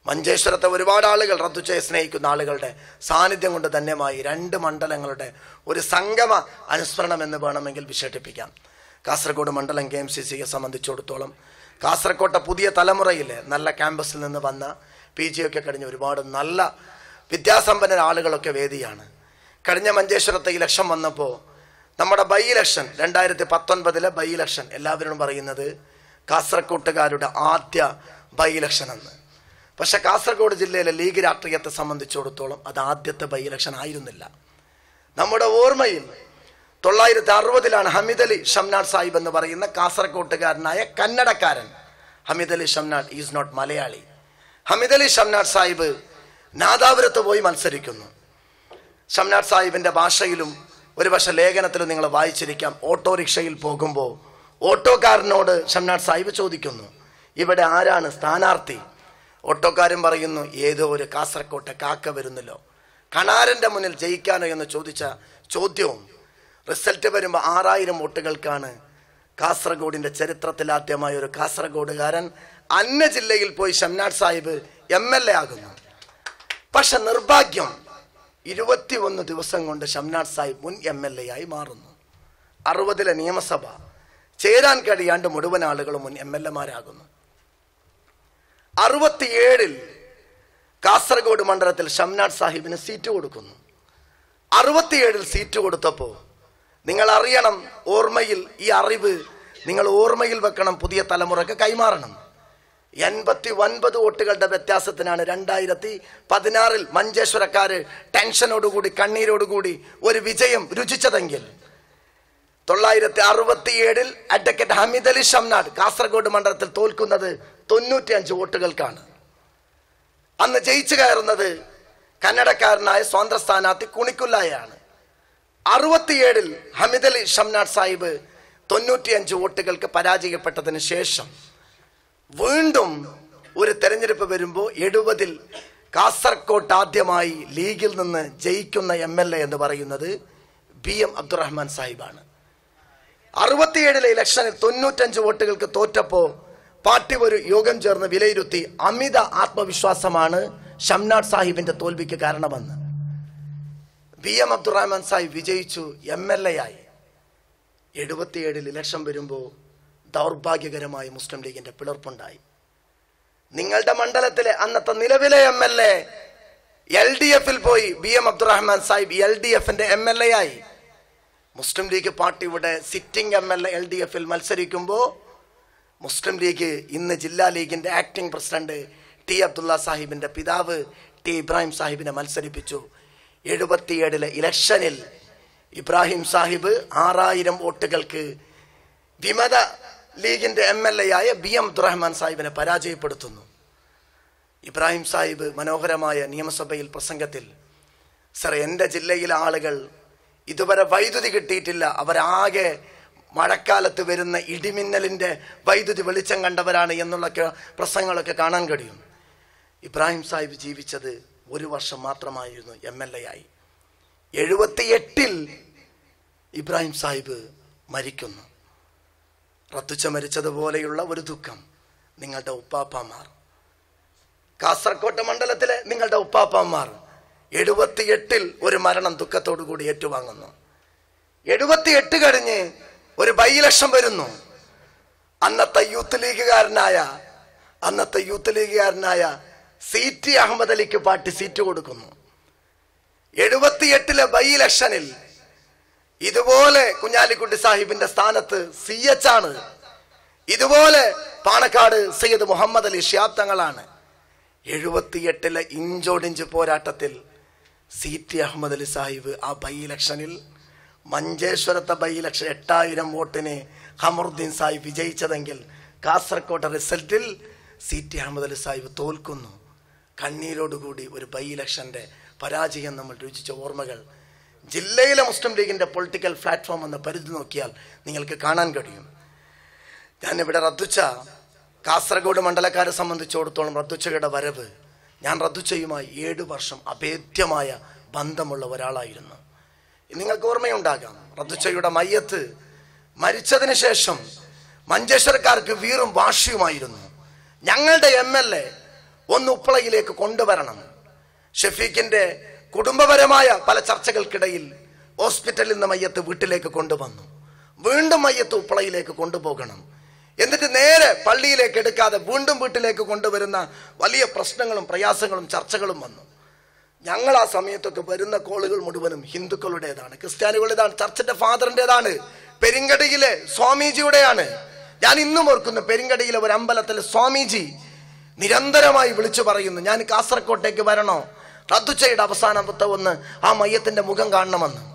മഞ്ചേശ്വരത്തെ ഒരുപാട് ആളുകൾ റദ്ദുച്ചയെ സ്നേഹിക്കുന്ന ആളുകളുടെ സാന്നിധ്യം കൊണ്ട് തന്നെയുമായി രണ്ട് മണ്ഡലങ്ങളുടെ ഒരു സംഗമ അനുസ്മരണം എന്ന് വേണമെങ്കിൽ വിശേഷിപ്പിക്കാം കാസർഗോഡ് മണ്ഡലം കെ എം സി സിയെ സംബന്ധിച്ചിടത്തോളം കാസർഗോട്ടെ പുതിയ തലമുറയിലെ നല്ല ക്യാമ്പസിൽ നിന്ന് വന്ന പി ജി ഒക്കെ കഴിഞ്ഞ ഒരുപാട് നല്ല വിദ്യാസമ്പന്ന ആളുകളൊക്കെ വേദിയാണ് കഴിഞ്ഞ മഞ്ചേശ്വരത്തെ ഇലക്ഷൻ വന്നപ്പോൾ നമ്മുടെ ബൈ ഇലക്ഷൻ രണ്ടായിരത്തി പത്തൊൻപതിലെ ബൈ ഇലക്ഷൻ എല്ലാവരും പറയുന്നത് കാസർകോട്ടുകാരുടെ ആദ്യ ബൈ ഇലക്ഷൻ എന്ന് പക്ഷെ കാസർഗോഡ് ജില്ലയിലെ ലീഗ് രാഷ്ട്രീയത്തെ സംബന്ധിച്ചിടത്തോളം അത് ആദ്യത്തെ ബൈ ഇലക്ഷൻ ആയിരുന്നില്ല നമ്മുടെ ഓർമ്മയിൽ തൊള്ളായിരത്തി അറുപതിലാണ് ഹമീദ് അലി ഷംനാട് സാഹിബ് എന്ന് പറയുന്ന കാസർകോട്ടുകാരനായ കന്നഡക്കാരൻ ഹമീദ് അലി ഷംനാട് ഈസ് നോട്ട് മലയാളി ഹമീദ് അലി ഷംനാട് സാഹിബ് നാദാപുരത്ത് പോയി മത്സരിക്കുന്നു ഷംനാട് സാഹിബിന്റെ ഭാഷയിലും ഒരു പക്ഷെ ലേഖനത്തിലും നിങ്ങൾ വായിച്ചിരിക്കാം ഓട്ടോറിക്ഷയിൽ പോകുമ്പോൾ ഓട്ടോക്കാരനോട് ഷംനാട് സാഹിബ് ചോദിക്കുന്നു ഇവിടെ ആരാണ് സ്ഥാനാർത്ഥി ഓട്ടോക്കാരൻ പറയുന്നു ഏതോ ഒരു കാസർകോട്ടെ കാക്ക വരുന്നല്ലോ കണാരന്റെ മുന്നിൽ ജയിക്കാനോ എന്ന് ചോദിച്ച ചോദ്യവും റിസൾട്ട് വരുമ്പോൾ ആറായിരം വോട്ടുകൾക്കാണ് കാസർഗോഡിന്റെ ചരിത്രത്തിൽ ആദ്യമായ ഒരു കാസർഗോഡുകാരൻ അന്യ ജില്ലയിൽ പോയി Shamnad Sahib M L A ആകുന്നു പക്ഷെ നിർഭാഗ്യം ഇരുപത്തിയൊന്ന് ദിവസം കൊണ്ട് ഷംനാട് സാഹിബ് മുൻ എം എൽ എ ആയി മാറുന്നു അറുപതിലെ നിയമസഭ ചേരാൻ കഴിയാണ്ട് മുഴുവൻ ആളുകളും മുൻ എം എൽ എമാരാകുന്നു അറുപത്തിയേഴിൽ കാസർഗോഡ് മണ്ഡലത്തിൽ ഷംനാട് സാഹിബിന് സീറ്റ് കൊടുക്കുന്നു അറുപത്തിയേഴിൽ സീറ്റ് കൊടുത്തപ്പോൾ നിങ്ങൾ അറിയണം ഓർമ്മയിൽ ഈ അറിവ് നിങ്ങൾ ഓർമ്മയിൽ വെക്കണം പുതിയ തലമുറക്ക് കൈമാറണം എൺപത്തി ഒൻപത് വോട്ടുകളുടെ വ്യത്യാസത്തിനാണ് രണ്ടായിരത്തി പതിനാറിൽ മഞ്ചേശ്വരക്കാര് ടെൻഷനോടുകൂടി കണ്ണീരോടുകൂടി ഒരു വിജയം രുചിച്ചതെങ്കിൽ തൊള്ളായിരത്തി അറുപത്തിയേഴിൽ അഡ്വക്കേറ്റ് ഹമീദ് അലി ഷംനാട് കാസർഗോഡ് മണ്ഡലത്തിൽ തോൽക്കുന്നത് തൊണ്ണൂറ്റി അഞ്ച് വോട്ടുകൾക്കാണ് അന്ന് ജയിച്ചു കയറുന്നത് കന്നഡക്കാരനായ സ്വതന്ത്ര സ്ഥാനാർത്ഥി കുണിക്കുല്ലായാണ് അറുപത്തിയേഴിൽ ഹമീദ് അലി ഷംനാട് സാഹിബ് തൊണ്ണൂറ്റിയഞ്ച് വോട്ടുകൾക്ക് പരാജയപ്പെട്ടതിന് ശേഷം വീണ്ടും ഒരു തെരഞ്ഞെടുപ്പ് വരുമ്പോൾ എഴുപതിൽ കാസർകോട്ട് ആദ്യമായി ലീഗിൽ നിന്ന് ജയിക്കുന്ന എം എൽ എ എന്ന് പറയുന്നത് ബി എം അബ്ദുറഹ്മാൻ സാഹിബാണ് അറുപത്തിയേഴിലെ ഇലക്ഷനിൽ തൊണ്ണൂറ്റഞ്ച് വോട്ടുകൾക്ക് തോറ്റപ്പോ പാർട്ടി ഒരു യോഗം ചേർന്ന് വിലയിരുത്തി അമിത ആത്മവിശ്വാസമാണ് ഷംനാട് സാഹിബിന്റെ തോൽവിക്ക് കാരണമെന്ന് ബി എം അബ്ദുറഹ്മാൻ സാഹിബ് വിജയിച്ചു എം എൽ എ ആയി എഴുപത്തിയേഴിൽ ഇലക്ഷൻ വരുമ്പോൾ ദൗർഭാഗ്യകരമായി മുസ്ലിം ലീഗിന്റെ പിളർപ്പുണ്ടായി നിങ്ങളുടെ മണ്ഡലത്തിലെ അന്നത്തെ നിലവിലെ M L A L D എഫിൽ പോയി B M Abdurahman Sahib L D എഫിന്റെ എം എൽ എ ആയി മുസ്ലിം ലീഗ് പാർട്ടിയുടെ sitting M L A L D എഫിൽ മത്സരിക്കുമ്പോൾ മുസ്ലിം ലീഗ് ഇന്ന് ജില്ലാ ലീഗിന്റെ ആക്ടിംഗ് പ്രസിഡന്റ് ടി അബ്ദുള്ള സാഹിബിന്റെ പിതാവ് ടി ഇബ്രാഹിം സാഹിബിനെ മത്സരിപ്പിച്ചു എഴുപത്തിയേഴിലെ ഇലക്ഷനിൽ ഇബ്രാഹിം സാഹിബ് ആറായിരം വോട്ടുകൾക്ക് വിമത ലീഗിന്റെ എം എൽ എ ആയ ബി എം അബ്ദുറഹ്മാൻ സാഹിബിനെ പരാജയപ്പെടുത്തുന്നു ഇബ്രാഹിം സാഹിബ് മനോഹരമായ നിയമസഭയിൽ പ്രസംഗത്തിൽ സർ എൻ്റെ ജില്ലയിലെ ആളുകൾ ഇതുവരെ വൈദ്യുതി കിട്ടിയിട്ടില്ല അവരാകെ മഴക്കാലത്ത് വരുന്ന ഇടിമിന്നലിൻ്റെ വൈദ്യുതി വെളിച്ചം കണ്ടവരാണ് എന്നുള്ള പ്രസംഗങ്ങളൊക്കെ കാണാൻ കഴിയും ഇബ്രാഹിം സാഹിബ് ജീവിച്ചത് ഒരു വർഷം മാത്രമായിരുന്നു എം എൽ എ ആയി എഴുപത്തിയെട്ടിൽ ഇബ്രാഹിം സാഹിബ് മരിക്കുന്നു റത്തുച്ച മരിച്ചതുപോലെയുള്ള ഒരു ദുഃഖം നിങ്ങളുടെ ഉപ്പാപ്പമാർ കാസർകോട്ടെ മണ്ഡലത്തിലെ നിങ്ങളുടെ ഉപ്പാപ്പമാർ എഴുപത്തിയെട്ടിൽ ഒരു മരണം ദുഃഖത്തോടു കൂടി ഏറ്റുവാങ്ങുന്നു എഴുപത്തിയെട്ട് കഴിഞ്ഞ് ഒരു ബൈ ഇലക്ഷൻ വരുന്നു അന്നത്തെ യൂത്ത് ലീഗുകാരനായ അന്നത്തെ യൂത്ത് ലീഗുകാരനായ സി ടി അഹമ്മദ് അലിക്ക് പാർട്ടി സീറ്റ് കൊടുക്കുന്നു എഴുപത്തിയെട്ടിലെ ബൈ ഇലക്ഷനിൽ ഇതുപോലെ കുഞ്ഞാലിക്കുട്ടി സാഹിബിന്റെ സ്ഥാനത്ത് സി എച്ച് ആണ് ഇതുപോലെ പാണക്കാട് സയ്യിദ് മുഹമ്മദ് അലി ഷിയാബ് തങ്ങളാണ് എഴുപത്തിയെട്ടിലെ ഇഞ്ചോടിഞ്ച് പോരാട്ടത്തിൽ സി ടി അഹമ്മദ് അലി സാഹിബ് ആ ബൈ ഇലക്ഷനിൽ മഞ്ചേശ്വരത്തെ ബൈ ഇലക്ഷൻ എട്ടായിരം വോട്ടിന് ഹമറുദ്ദീൻ സാഹിബ് വിജയിച്ചതെങ്കിൽ കാസർകോട്ടെ റിസൾട്ടിൽ സി ടി അഹമ്മദ് അലി സാഹിബ് തോൽക്കുന്നു കണ്ണീരോടുകൂടി ഒരു ബൈ ഇലക്ഷന്റെ പരാജയം നമ്മൾ രുചിച്ച ഓർമ്മകൾ ജില്ലയിലെ മുസ്ലിം ലീഗിന്റെ പൊളിറ്റിക്കൽ പ്ലാറ്റ്ഫോം എന്ന പരിധി നോക്കിയാൽ നിങ്ങൾക്ക് കാണാൻ കഴിയും ഞാനിവിടെ റദ്ദുച്ച കാസർഗോഡ് മണ്ഡലക്കാരെ സംബന്ധിച്ചിടത്തോളം റദ്ദുച്ചയുടെ വരവ് ഞാൻ റദ്ദുച്ചയുമായി ഏഴു വർഷം അഭേദ്യമായ ബന്ധമുള്ള ഒരാളായിരുന്നു നിങ്ങൾക്ക് ഓർമ്മയുണ്ടാകാം റദ്ദുച്ചയുടെ മയ്യത്ത് മരിച്ചതിന് ശേഷം മഞ്ചേശ്വരക്കാർക്ക് വീറും വാശിയുമായിരുന്നു ഞങ്ങളുടെ എം എൽ എ ഒന്ന് ഉപ്പളയിലേക്ക് കൊണ്ടുവരണം ഷെഫീഖിന്റെ കുടുംബപരമായ പല ചർച്ചകൾക്കിടയിൽ ഹോസ്പിറ്റലിൽ നിന്ന് മയ്യത്ത് വീട്ടിലേക്ക് കൊണ്ടുവന്നു വീണ്ടും മയ്യത്ത് ഉപ്പളയിലേക്ക് കൊണ്ടുപോകണം എന്നിട്ട് നേരെ പള്ളിയിലേക്ക് എടുക്കാതെ വീണ്ടും വീട്ടിലേക്ക് കൊണ്ടുവരുന്ന വലിയ പ്രശ്നങ്ങളും പ്രയാസങ്ങളും ചർച്ചകളും വന്നു ഞങ്ങൾ ആ സമയത്തൊക്കെ വരുന്ന കോളുകൾ മുഴുവനും ഹിന്ദുക്കളുടേതാണ് ക്രിസ്ത്യാനികളുടേതാണ് ചർച്ചിന്റെ ഫാദറിൻ്റെതാണ് പെരിങ്കടിയിലെ സ്വാമീജിയുടെയാണ് ഞാൻ ഇന്നും ഓർക്കുന്നു പെരിങ്കടിയിലെ ഒരു അമ്പലത്തിലെ സ്വാമീജി നിരന്തരമായി വിളിച്ചു പറയുന്നു ഞാൻ കാസർകോട്ടേക്ക് വരണോ റദ്ദുച്ചയുടെ അവസാനത്തെ ഒന്ന് ആ മയ്യത്തിന്റെ മുഖം കാണണമെന്ന്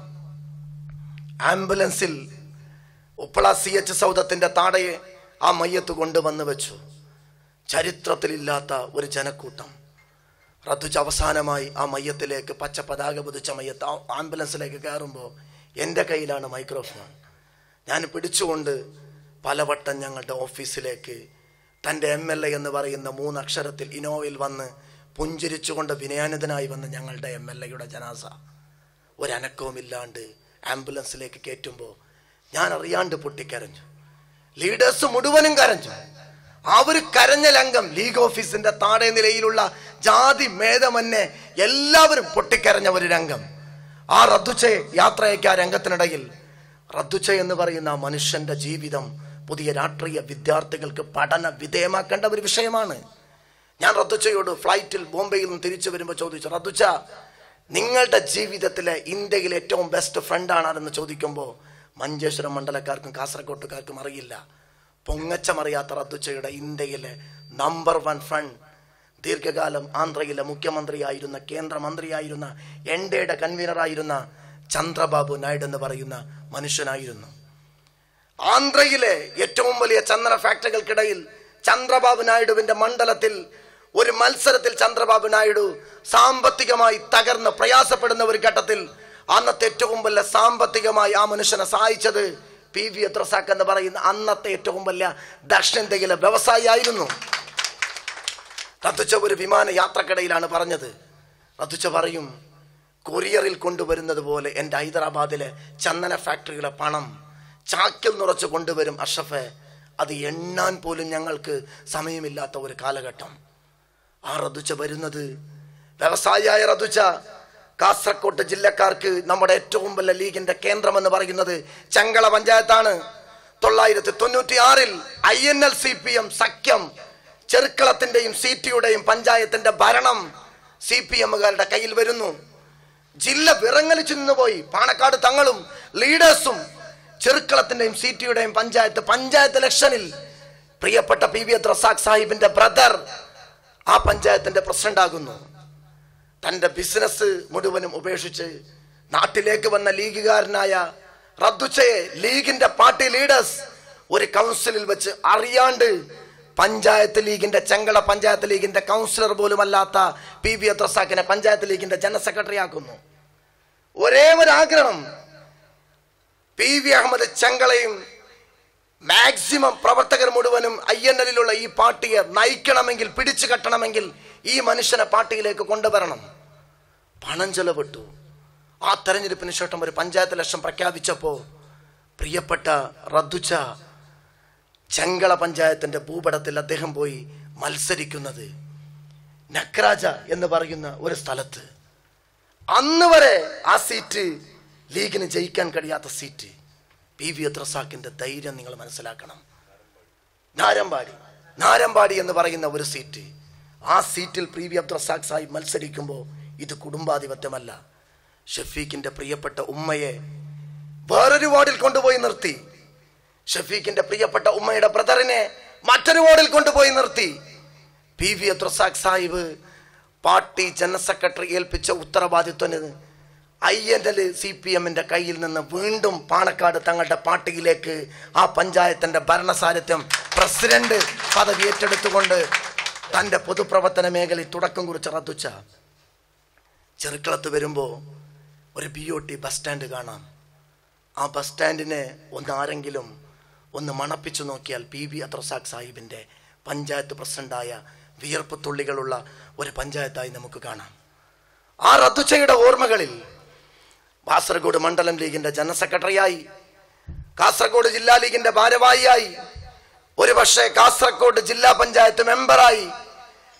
ആംബുലൻസിൽ ഉപ്പള സി എച്ച് സൗദത്തിന്റെ താടയെ ആ മയ്യത്ത് കൊണ്ടുവന്ന് വെച്ചു ചരിത്രത്തിലില്ലാത്ത ഒരു ജനക്കൂട്ടം റദ്ദുച്ച അവസാനമായി ആ മയ്യത്തിലേക്ക് പച്ച പതാക പുതിച്ച മയ്യത്ത് ആ ആംബുലൻസിലേക്ക് കയറുമ്പോൾ എൻ്റെ കയ്യിലാണ് മൈക്രോഫോൺ ഞാൻ പിടിച്ചുകൊണ്ട് പലവട്ടം ഞങ്ങളുടെ ഓഫീസിലേക്ക് തൻ്റെ എം എൽ എ എന്ന് പറയുന്ന മൂന്നക്ഷരത്തിൽ ഇനോവയിൽ വന്ന് പുഞ്ചിരിച്ചുകൊണ്ട് വിനയാനിതനായി വന്ന ഞങ്ങളുടെ എം എൽ എയുടെ ജനാസ ഒരനക്കവുമില്ലാണ്ട് ആംബുലൻസിലേക്ക് കയറ്റുമ്പോൾ ഞാൻ അറിയാണ്ട് പൊട്ടിക്കരഞ്ഞു ലീഡേഴ്സ് മുഴുവനും കരഞ്ഞു ആ ഒരു കരഞ്ഞ ലംഘം ലീഗ് ഓഫീസിന്റെ താഴെ നിലയിലുള്ള ജാതി മേധമന്നെ എല്ലാവരും പൊട്ടിക്കരഞ്ഞ ഒരു രംഗം ആ റദ്ദുച്ചെ യാത്രയ്ക്ക് ആ രംഗത്തിനിടയിൽ റദ്ദുച്ച എന്ന് പറയുന്ന ആ മനുഷ്യന്റെ ജീവിതം പുതിയ രാഷ്ട്രീയ വിദ്യാർത്ഥികൾക്ക് പഠന വിധേയമാക്കേണ്ട ഒരു വിഷയമാണ് ഞാൻ റദ്ദുച്ചയോട് ഫ്ലൈറ്റിൽ ബോംബെയിൽ നിന്ന് തിരിച്ചു വരുമ്പോൾ ചോദിച്ചു റദ്ദുച്ച നിങ്ങളുടെ ജീവിതത്തിലെ ഇന്ത്യയിലെ ഏറ്റവും ബെസ്റ്റ് ഫ്രണ്ട് ആണെന്ന് ചോദിക്കുമ്പോൾ മഞ്ചേശ്വരം മണ്ഡലക്കാർക്കും കാസർഗോട്ടുകാർക്കും അറിയില്ല പൊങ്ങച്ചമറിയാത്ത റദ്ദുച്ചയുടെ ഇന്ത്യയിലെ നമ്പർ വൺ ഫ്രണ്ട് ദീർഘകാലം ആന്ധ്രയിലെ മുഖ്യമന്ത്രിയായിരുന്ന കേന്ദ്രമന്ത്രിയായിരുന്ന എൻ ഡിയുടെ കൺവീനറായിരുന്ന ചന്ദ്രബാബു നായിഡു എന്ന് പറയുന്ന മനുഷ്യനായിരുന്നു ആന്ധ്രയിലെ ഏറ്റവും വലിയ ചന്ദന ഫാക്ടറികൾക്കിടയിൽ ചന്ദ്രബാബു നായിഡുവിന്റെ മണ്ഡലത്തിൽ ഒരു മത്സരത്തിൽ ചന്ദ്രബാബു നായിഡു സാമ്പത്തികമായി തകർന്ന് പ്രയാസപ്പെടുന്ന ഒരു ഘട്ടത്തിൽ അന്നത്തെ ഏറ്റവും വലിയ സാമ്പത്തികമായി ആ മനുഷ്യനെ സഹായിച്ചത് പി വി എത്രസാക്ക് എന്ന് പറയുന്ന അന്നത്തെ ഏറ്റവും വലിയ ദക്ഷിണേന്ത്യയിലെ വ്യവസായിയായിരുന്നു റത്തുച്ച ഒരു വിമാന യാത്രക്കിടയിലാണ് പറഞ്ഞത് റത്തുച്ച പറയും കൊറിയറിൽ കൊണ്ടുവരുന്നത് പോലെ എൻ്റെ ഹൈദരാബാദിലെ ചന്ദന ഫാക്ടറിയിലെ പണം ചാക്കിൽ നിറച്ച് കൊണ്ടുവരും അഷഫെ അത് എണ്ണാൻ പോലും ഞങ്ങൾക്ക് സമയമില്ലാത്ത ഒരു കാലഘട്ടം ആ റതുച്ച വരുന്നത് വ്യവസായിയായ റതുച്ച കാസർകോട്ട് ജില്ലക്കാർക്ക് നമ്മുടെ ഏറ്റവും വലിയ ലീഗിന്റെ കേന്ദ്രം എന്ന് പറയുന്നത് ചങ്ങള പഞ്ചായത്താണ് തൊള്ളായിരത്തി തൊണ്ണൂറ്റി ആറിൽ I N L C P M സഖ്യം ചെറുക്കളത്തിന്റെയും സി ടിയുടെയും പഞ്ചായത്തിന്റെ ഭരണം സി പി എമ്മുകാരുടെ കയ്യിൽ വരുന്നു ജില്ല വിറങ്ങലിച്ചു നിന്നുപോയി പാണക്കാട് തങ്ങളും ലീഡേഴ്സും ചെറുക്കളത്തിന്റെയും സി ടിയുടെയും പഞ്ചായത്ത് പഞ്ചായത്ത് ഇലക്ഷനിൽ പ്രിയപ്പെട്ട പി വി റസാഖ് സാഹിബിന്റെ ബ്രദർ ആ പഞ്ചായത്തിന്റെ പ്രസിഡന്റ് ആകുന്നു തന്റെ ബിസിനസ് മുഴുവനും ഉപേക്ഷിച്ച് നാട്ടിലേക്ക് വന്ന ലീഗുകാരനായ റദ്ദുച്ചയെ ലീഗിന്റെ പാർട്ടി ലീഡേഴ്സ് ഒരു കൗൺസിലിൽ വെച്ച് അറിയാണ്ട് പഞ്ചായത്ത് ലീഗിന്റെ ചെങ്കള പഞ്ചായത്ത് ലീഗിന്റെ കൗൺസിലർ പോലും അല്ലാത്ത പി വി റസാഖിനെ പഞ്ചായത്ത് ലീഗിന്റെ ജനറൽ സെക്രട്ടറി ആക്കുന്നു ഒരേ ഒരു ആഗ്രഹം പി വി അഹമ്മദ് ചെങ്കളയും മാക്സിമം പ്രവർത്തകർ മുഴുവനും ഐ എൻ എല്ലിലുള്ള ഈ പാർട്ടിയെ നയിക്കണമെങ്കിൽ പിടിച്ചു കെട്ടണമെങ്കിൽ ഈ മനുഷ്യനെ പാർട്ടിയിലേക്ക് കൊണ്ടുവരണം പണം ചെലവിട്ടു ആ തെരഞ്ഞെടുപ്പിന് ശേഷം ഒരു പഞ്ചായത്ത് ലക്ഷം പ്രഖ്യാപിച്ചപ്പോൾ പ്രിയപ്പെട്ട റദ്ദുച്ച ചെങ്കള പഞ്ചായത്തിന്റെ ഭൂപടത്തിൽ അദ്ദേഹം പോയി മത്സരിക്കുന്നത് നക്രാജ എന്ന് പറയുന്ന ഒരു സ്ഥലത്ത് അന്ന് വരെ ആ സീറ്റ് ലീഗിന് ജയിക്കാൻ കഴിയാത്ത സീറ്റ് പി വി റസാക്കിന്റെ ധൈര്യം നിങ്ങൾ മനസ്സിലാക്കണം നാരമ്പാടി നാരമ്പാടി എന്ന് പറയുന്ന ഒരു സീറ്റ് ആ സീറ്റിൽ പി വി അബ്ദുറസാഖ് സാഹിബ് മത്സരിക്കുമ്പോൾ ഇത് കുടുംബാധിപത്യമല്ല ഷഫീഖിന്റെ പ്രിയപ്പെട്ട ഉമ്മയെ വേറൊരു വാർഡിൽ കൊണ്ടുപോയി നിർത്തി ഷഫീഖിന്റെ പ്രിയപ്പെട്ട ഉമ്മയുടെ ബ്രദറിനെ മറ്റൊരു വാർഡിൽ കൊണ്ടുപോയി നിർത്തി P V Abdurazak Sahib party general secretary ഏൽപ്പിച്ച ഉത്തരവാദിത്വന് I N L C P എമ്മിന്റെ കയ്യിൽ നിന്ന് വീണ്ടും പാണക്കാട് തങ്ങളുടെ പാർട്ടിയിലേക്ക് ആ പഞ്ചായത്തിന്റെ ഭരണസാരഥ്യം പ്രസിഡന്റ് പദവി ഏറ്റെടുത്തുകൊണ്ട് തന്റെ പൊതുപ്രവർത്തന മേഖലയിൽ തുടക്കം കുറിച്ച് റദ്ദുച്ച ചെറുക്കളത്ത് വരുമ്പോൾ ഒരു B O T bus stand കാണാം ആ ബസ് സ്റ്റാൻഡിനെ ഒന്ന് ആരെങ്കിലും ഒന്ന് മണപ്പിച്ചു നോക്കിയാൽ പി വി അത്രസാഖ് സാഹിബിൻ്റെ പഞ്ചായത്ത് പ്രസിഡന്റായ വിയർപ്പ് തുള്ളികളുള്ള ഒരു പഞ്ചായത്തായി നമുക്ക് കാണാം ആ റദ്ദുച്ചയുടെ ഓർമ്മകളിൽ കാസർഗോഡ് മണ്ഡലം ലീഗിന്റെ ജനറൽ സെക്രട്ടറിയായി കാസർഗോഡ് ജില്ലാ ലീഗിന്റെ ഭാരവാഹിയായി ഒരു പക്ഷേ കാസർഗോഡ് ജില്ലാ പഞ്ചായത്ത് മെമ്പറായി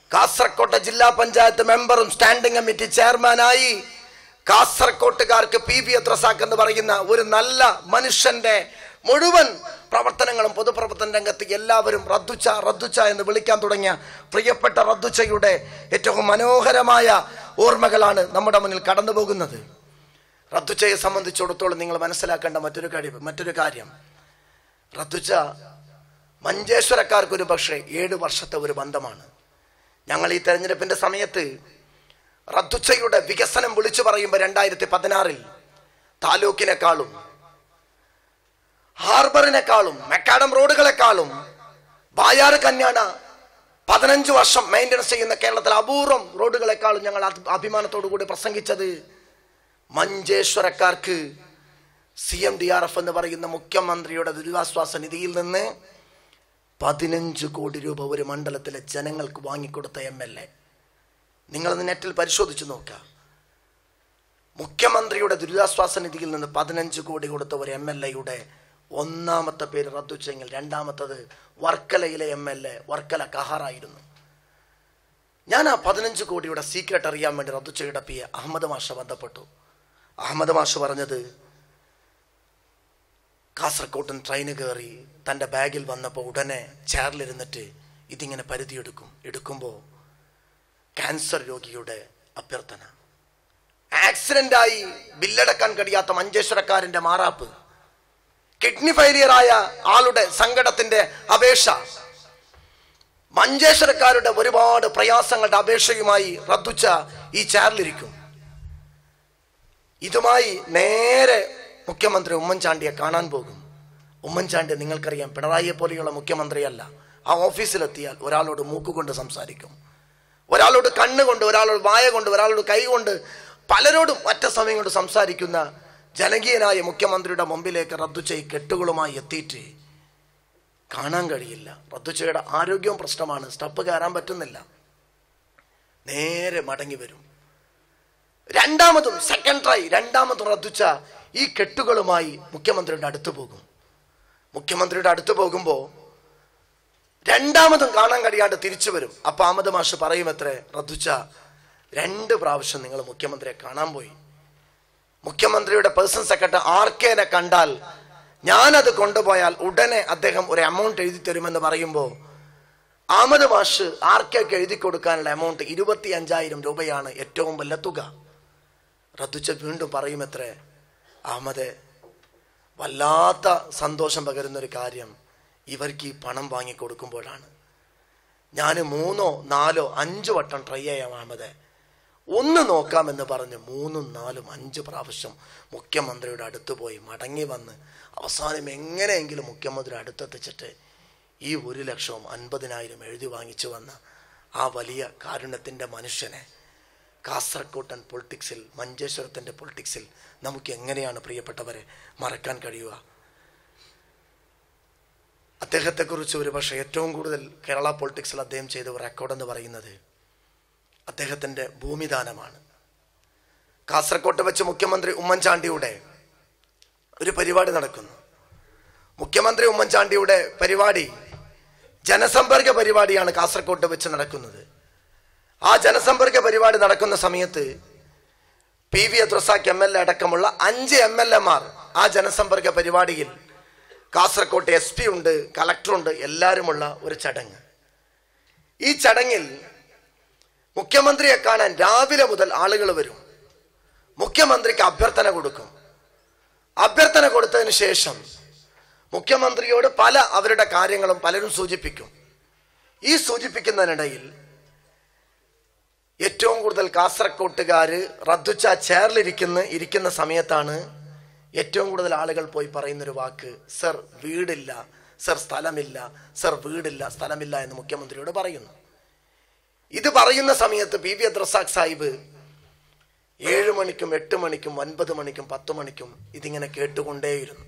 കാസർകോട്ടെ ജില്ലാ പഞ്ചായത്ത് മെമ്പറും സ്റ്റാൻഡിംഗ് കമ്മിറ്റി ചെയർമാനായി കാസർകോട്ടുകാർക്ക് പി ബി എത്രസാക്ക് എന്ന് പറയുന്ന ഒരു നല്ല മനുഷ്യന്റെ മുഴുവൻ പ്രവർത്തനങ്ങളും പൊതുപ്രവർത്തന രംഗത്ത് എല്ലാവരും റദ്ദുച്ച റദ്ദുച്ച എന്ന് വിളിക്കാൻ തുടങ്ങിയ പ്രിയപ്പെട്ട റദ്ദുച്ചയുടെ ഏറ്റവും മനോഹരമായ ഓർമ്മകളാണ് നമ്മുടെ മുന്നിൽ കടന്നു പോകുന്നത് റദ്ദുച്ചയെ സംബന്ധിച്ചിടത്തോളം നിങ്ങൾ മനസ്സിലാക്കേണ്ട മറ്റൊരു കാര്യം മറ്റൊരു കാര്യം റദ്ദുച്ച മഞ്ചേശ്വരക്കാർക്കൊരു പക്ഷേ ഏഴ് വർഷത്തെ ഒരു ബന്ധമാണ് ഞങ്ങൾ ഈ തെരഞ്ഞെടുപ്പിന്റെ സമയത്ത് റദ്ദുച്ചയുടെ വികസനം വിളിച്ചു പറയുമ്പോൾ രണ്ടായിരത്തി പതിനാറിൽ താലൂക്കിനെക്കാളും ഹാർബറിനെക്കാളും മെക്കാഡം റോഡുകളെക്കാളും ബായാറ് കന്യാണ പതിനഞ്ച് വർഷം മെയിൻ്റനൻസ് ചെയ്യുന്ന കേരളത്തിലെ അപൂർവം റോഡുകളെക്കാളും ഞങ്ങൾ അത് അഭിമാനത്തോടു കൂടി പ്രസംഗിച്ചത് മഞ്ചേശ്വരക്കാർക്ക് C M D R F എന്ന് പറയുന്ന മുഖ്യമന്ത്രിയുടെ ദുരിതാശ്വാസ നിധിയിൽ നിന്ന് പതിനഞ്ച് കോടി രൂപ ഒരു മണ്ഡലത്തിലെ ജനങ്ങൾക്ക് വാങ്ങിക്കൊടുത്ത എം എൽ എ നിങ്ങളത് നെറ്റിൽ പരിശോധിച്ച് നോക്കുക മുഖ്യമന്ത്രിയുടെ ദുരിതാശ്വാസ നിധിയിൽ നിന്ന് പതിനഞ്ച് കോടി കൊടുത്ത ഒരു എം എൽ എയുടെ ഒന്നാമത്തെ പേര് റദ്ദുച്ചെങ്കിൽ രണ്ടാമത്തത് വർക്കലയിലെ എം എൽ എ വർക്കല കഹാറായിരുന്നു ഞാൻ ആ പതിനഞ്ച് കോടിയുടെ സീക്രട്ട് അറിയാൻ വേണ്ടി റദ്ദുച്ചയുടെ പി എ അഹമ്മദ് മാഷ ബന്ധപ്പെട്ടു അഹമ്മദ് മാഷ് പറഞ്ഞത് കാസർകോട്ടൻ ട്രെയിന് കയറി തൻ്റെ ബാഗിൽ വന്നപ്പോൾ ഉടനെ ചെയറിലിരുന്നിട്ട് ഇതിങ്ങനെ പരിധിയെടുക്കും എടുക്കുമ്പോൾ ക്യാൻസർ രോഗിയുടെ അഭ്യർത്ഥന ആക്സിഡന്റായി ബില്ലടക്കാൻ കഴിയാത്ത മഞ്ചേശ്വരക്കാരന്റെ മാറാപ്പ് കിഡ്നി ഫെയിലിയർ ആയ ആളുടെ സങ്കടത്തിന്റെ അപേക്ഷ മഞ്ചേശ്വരക്കാരുടെ ഒരുപാട് പ്രയാസങ്ങളുടെ അപേക്ഷയുമായി റദ്ദുച്ച ഈ ചെയറിലിരിക്കും ഇതുമായി നേരെ മുഖ്യമന്ത്രി ഉമ്മൻചാണ്ടിയെ കാണാൻ പോകും ഉമ്മൻചാണ്ടി നിങ്ങൾക്കറിയാം പിണറായിയെ പോലെയുള്ള മുഖ്യമന്ത്രിയല്ല ആ ഓഫീസിലെത്തിയാൽ ഒരാളോട് മൂക്കുകൊണ്ട് സംസാരിക്കും ഒരാളോട് കണ്ണുകൊണ്ട് ഒരാളോട് വായ കൊണ്ട് ഒരാളോട് കൈ കൊണ്ട് പലരോടും ഒറ്റ സമയം കൊണ്ട് സംസാരിക്കുന്ന ജനകീയനായ മുഖ്യമന്ത്രിയുടെ മുമ്പിലേക്ക് റദ്ദുച്ചൈ കെട്ടുകളുമായി എത്തിയിട്ട് കാണാൻ കഴിയില്ല റദ്ദുച്ചയുടെ ആരോഗ്യവും പ്രശ്നമാണ് സ്റ്റെപ്പ് കയറാൻ പറ്റുന്നില്ല നേരെ മടങ്ങി വരും രണ്ടാമതും സെക്കൻഡ് ട്രൈ രണ്ടാമതും റദ്ദുച്ച ഈ കെട്ടുകളുമായി മുഖ്യമന്ത്രിയുടെ അടുത്ത് പോകും മുഖ്യമന്ത്രിയുടെ അടുത്ത് പോകുമ്പോൾ രണ്ടാമതും കാണാൻ കഴിയാണ്ട് തിരിച്ചു വരും അപ്പൊ അഹമ്മദ് മാഷ് പറയും എത്രേ റദ്ദുച്ച രണ്ട് പ്രാവശ്യം നിങ്ങൾ മുഖ്യമന്ത്രിയെ കാണാൻ പോയി മുഖ്യമന്ത്രിയുടെ പേഴ്സണൽ സെക്രട്ടറി ആർ കെനെ കണ്ടാൽ ഞാനത് കൊണ്ടുപോയാൽ ഉടനെ അദ്ദേഹം ഒരു എമൗണ്ട് എഴുതി തരുമെന്ന് പറയുമ്പോൾ അഹമ്മദ് മാഷ് ആർ കെക്ക് എഴുതി കൊടുക്കാനുള്ള എമൗണ്ട് ഇരുപത്തി അഞ്ചായിരം രൂപയാണ് ഏറ്റവും വലിയ തുക റദ്ദുച്ച വീണ്ടും പറയുമത്രേ അഹമ്മദ് വല്ലാത്ത സന്തോഷം പകരുന്ന ഒരു കാര്യം ഇവർക്ക് ഈ പണം വാങ്ങി കൊടുക്കുമ്പോഴാണ് ഞാൻ മൂന്നോ നാലോ അഞ്ച് വട്ടം ട്രൈ ചെയ്യാം അഹമ്മദ് ഒന്ന് നോക്കാമെന്ന് പറഞ്ഞ് മൂന്നും നാലും അഞ്ച് പ്രാവശ്യം മുഖ്യമന്ത്രിയുടെ അടുത്ത് പോയി മടങ്ങി വന്ന് അവസാനം എങ്ങനെയെങ്കിലും മുഖ്യമന്ത്രി അടുത്തെത്തിച്ചിട്ട് ഈ ഒരു ലക്ഷവും അൻപതിനായിരം എഴുതി വാങ്ങിച്ചു വന്ന ആ വലിയ കാരുണ്യത്തിൻ്റെ മനുഷ്യനെ കാസർകോട്ടൻ പൊളിറ്റിക്സിൽ മഞ്ചേശ്വരത്തിൻ്റെ പൊളിറ്റിക്സിൽ നമുക്ക് എങ്ങനെയാണ് പ്രിയപ്പെട്ടവരെ മറക്കാൻ കഴിയുക അദ്ദേഹത്തെക്കുറിച്ച് ഒരു പക്ഷേ ഏറ്റവും കൂടുതൽ കേരള പൊളിറ്റിക്സിൽ അദ്ദേഹം ചെയ്ത ഒരു റെക്കോർഡ് എന്ന് പറയുന്നത് അദ്ദേഹത്തിൻ്റെ ഭൂമിദാനമാണ് കാസർകോട്ട് വെച്ച് മുഖ്യമന്ത്രി ഉമ്മൻചാണ്ടിയുടെ ഒരു പരിപാടി നടക്കുന്നു മുഖ്യമന്ത്രി ഉമ്മൻചാണ്ടിയുടെ പരിപാടി ജനസമ്പർക്ക പരിപാടിയാണ് കാസർകോട്ട് വെച്ച് നടക്കുന്നത് ആ ജനസമ്പർക്ക പരിപാടി നടക്കുന്ന സമയത്ത് P V അദ്രസാഖ് M L A അടക്കമുള്ള അഞ്ച് എം എൽ എമാർ ആ ജനസമ്പർക്ക പരിപാടിയിൽ കാസർകോട്ട് എസ് പി ഉണ്ട് കളക്ടറുണ്ട് എല്ലാവരുമുള്ള ഒരു ചടങ്ങ് ഈ ചടങ്ങിൽ മുഖ്യമന്ത്രിയെ കാണാൻ രാവിലെ മുതൽ ആളുകൾ വരും മുഖ്യമന്ത്രിക്ക് അഭ്യർത്ഥന കൊടുക്കും അഭ്യർത്ഥന കൊടുത്തതിന് ശേഷം മുഖ്യമന്ത്രിയോട് പല അവരുടെ കാര്യങ്ങളും പലരും സൂചിപ്പിക്കും ഈ സൂചിപ്പിക്കുന്നതിനിടയിൽ ഏറ്റവും കൂടുതൽ കാസർകോട്ടുകാര് റദ്ദുച്ച ചെയറിലിരിക്കുന്ന ഇരിക്കുന്ന സമയത്താണ് ഏറ്റവും കൂടുതൽ ആളുകൾ പോയി പറയുന്നൊരു വാക്ക് സർ വീടില്ല സർ സ്ഥലമില്ല സർ വീടില്ല സ്ഥലമില്ല എന്ന് മുഖ്യമന്ത്രിയോട് പറയുന്നു ഇത് പറയുന്ന സമയത്ത് പി വി അദ്രസാഖ് സാഹിബ് ഏഴ് മണിക്കും എട്ട് മണിക്കും ഒൻപത് മണിക്കും പത്ത് മണിക്കും ഇതിങ്ങനെ കേട്ടുകൊണ്ടേയിരുന്നു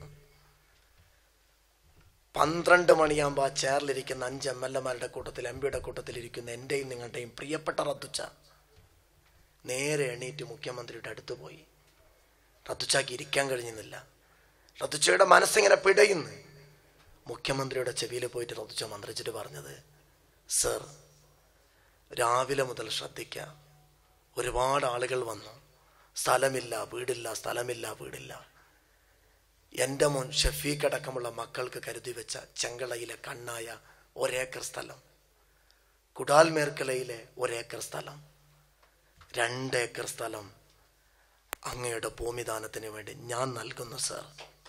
പന്ത്രണ്ട് മണിയാകുമ്പോൾ ആ ചെയറിലിരിക്കുന്ന അഞ്ച് എം എൽ എമാരുടെ കൂട്ടത്തിൽ എം പിയുടെ കൂട്ടത്തിൽ ഇരിക്കുന്ന എൻ്റെയും നിങ്ങളുടെയും പ്രിയപ്പെട്ട റദ്ദുച്ച നേരെ എണീറ്റ് മുഖ്യമന്ത്രിയുടെ അടുത്ത് പോയി റദ്ദുച്ചാക്ക് ഇരിക്കാൻ കഴിഞ്ഞിരുന്നില്ല റദ്ദുച്ചയുടെ മനസ്സിങ്ങനെ പിടയുന്നു മുഖ്യമന്ത്രിയുടെ ചെവിയിൽ പോയിട്ട് റദ്ദുച്ച മന്ത്രിച്ചിട്ട് പറഞ്ഞത് സർ രാവിലെ മുതൽ ശ്രദ്ധിക്കുക ഒരുപാട് ആളുകൾ വന്നു സ്ഥലമില്ല വീടില്ല സ്ഥലമില്ല വീടില്ല എൻ്റെ മോൻ ഷഫീഖ് അടക്കമുള്ള മക്കൾക്ക് കരുതി വെച്ച ചെങ്കളയിലെ കണ്ണായ ഒരേക്കർ സ്ഥലം കുടാൽ മേർക്കലയിലെ ഒരേക്കർ സ്ഥലം രണ്ടേക്കർ സ്ഥലം അങ്ങയുടെ ഭൂമിദാനത്തിന് വേണ്ടി ഞാൻ നൽകുന്നു സർ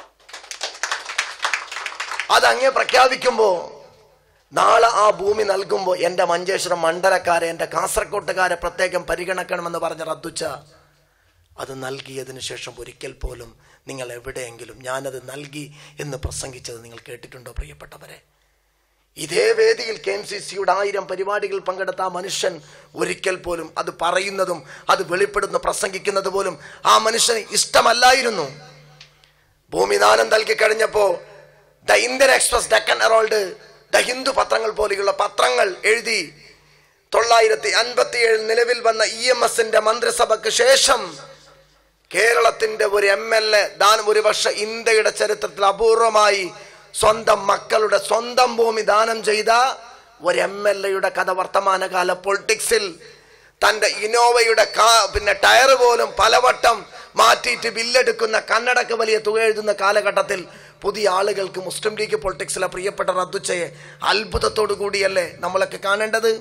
അത് അങ്ങേ പ്രഖ്യാപിക്കുമ്പോ നാളെ ആ ഭൂമി നൽകുമ്പോൾ എൻ്റെ മഞ്ചേശ്വരം മണ്ഡലക്കാരെ എൻ്റെ കാസർകോട്ടുകാരെ പ്രത്യേകം പരിഗണിക്കണമെന്ന് പറഞ്ഞ റദ്ദുച്ച അത് നൽകിയതിന് ശേഷം ഒരിക്കൽ പോലും നിങ്ങൾ എവിടെയെങ്കിലും ഞാനത് നൽകി എന്ന് പ്രസംഗിച്ചത് നിങ്ങൾ കേട്ടിട്ടുണ്ടോ പ്രിയപ്പെട്ടവരെ ഇതേ വേദിയിൽ കെ എം സി സിയുടെ ആയിരം പരിപാടികൾ പങ്കെടുത്ത ആ മനുഷ്യൻ ഒരിക്കൽ പോലും അത് പറയുന്നതും അത് വെളിപ്പെടുന്ന പ്രസംഗിക്കുന്നത് പോലും ആ മനുഷ്യന് ഇഷ്ടമല്ലായിരുന്നു ഭൂമിദാനം നൽകി കഴിഞ്ഞപ്പോ the Indian Express Deccan Herald the Hindu പത്രങ്ങൾ പോലെയുള്ള പത്രങ്ങൾ എഴുതി തൊള്ളായിരത്തി അൻപത്തി ഏഴിൽ നിലവിൽ വന്ന ഇ എം എസിന്റെ മന്ത്രിസഭയ്ക്ക് ശേഷം കേരളത്തിന്റെ ഒരു എം എൽ എ ദാനം ഒരു വർഷം ഇന്ത്യയുടെ ചരിത്രത്തിൽ അപൂർവമായി സ്വന്തം മക്കളുടെ സ്വന്തം ഭൂമി ദാനം ചെയ്ത ഒരു എം എൽ എയുടെ കഥ വർത്തമാനകാല പൊളിറ്റിക്സിൽ തന്റെ ഇനോവയുടെ കാ പിന്നെ ടയർ പോലും പലവട്ടം മാറ്റിയിട്ട് ബില്ലെടുക്കുന്ന കന്നഡക്ക് വലിയ തുക എഴുതുന്ന കാലഘട്ടത്തിൽ പുതിയ ആളുകൾക്ക് മുസ്ലിം ലീഗ് പൊളിറ്റിക്സിലെ പ്രിയപ്പെട്ട റദ്ദുച്ചയെ അത്ഭുതത്തോടു കൂടിയല്ലേ നമ്മളൊക്കെ കാണേണ്ടത്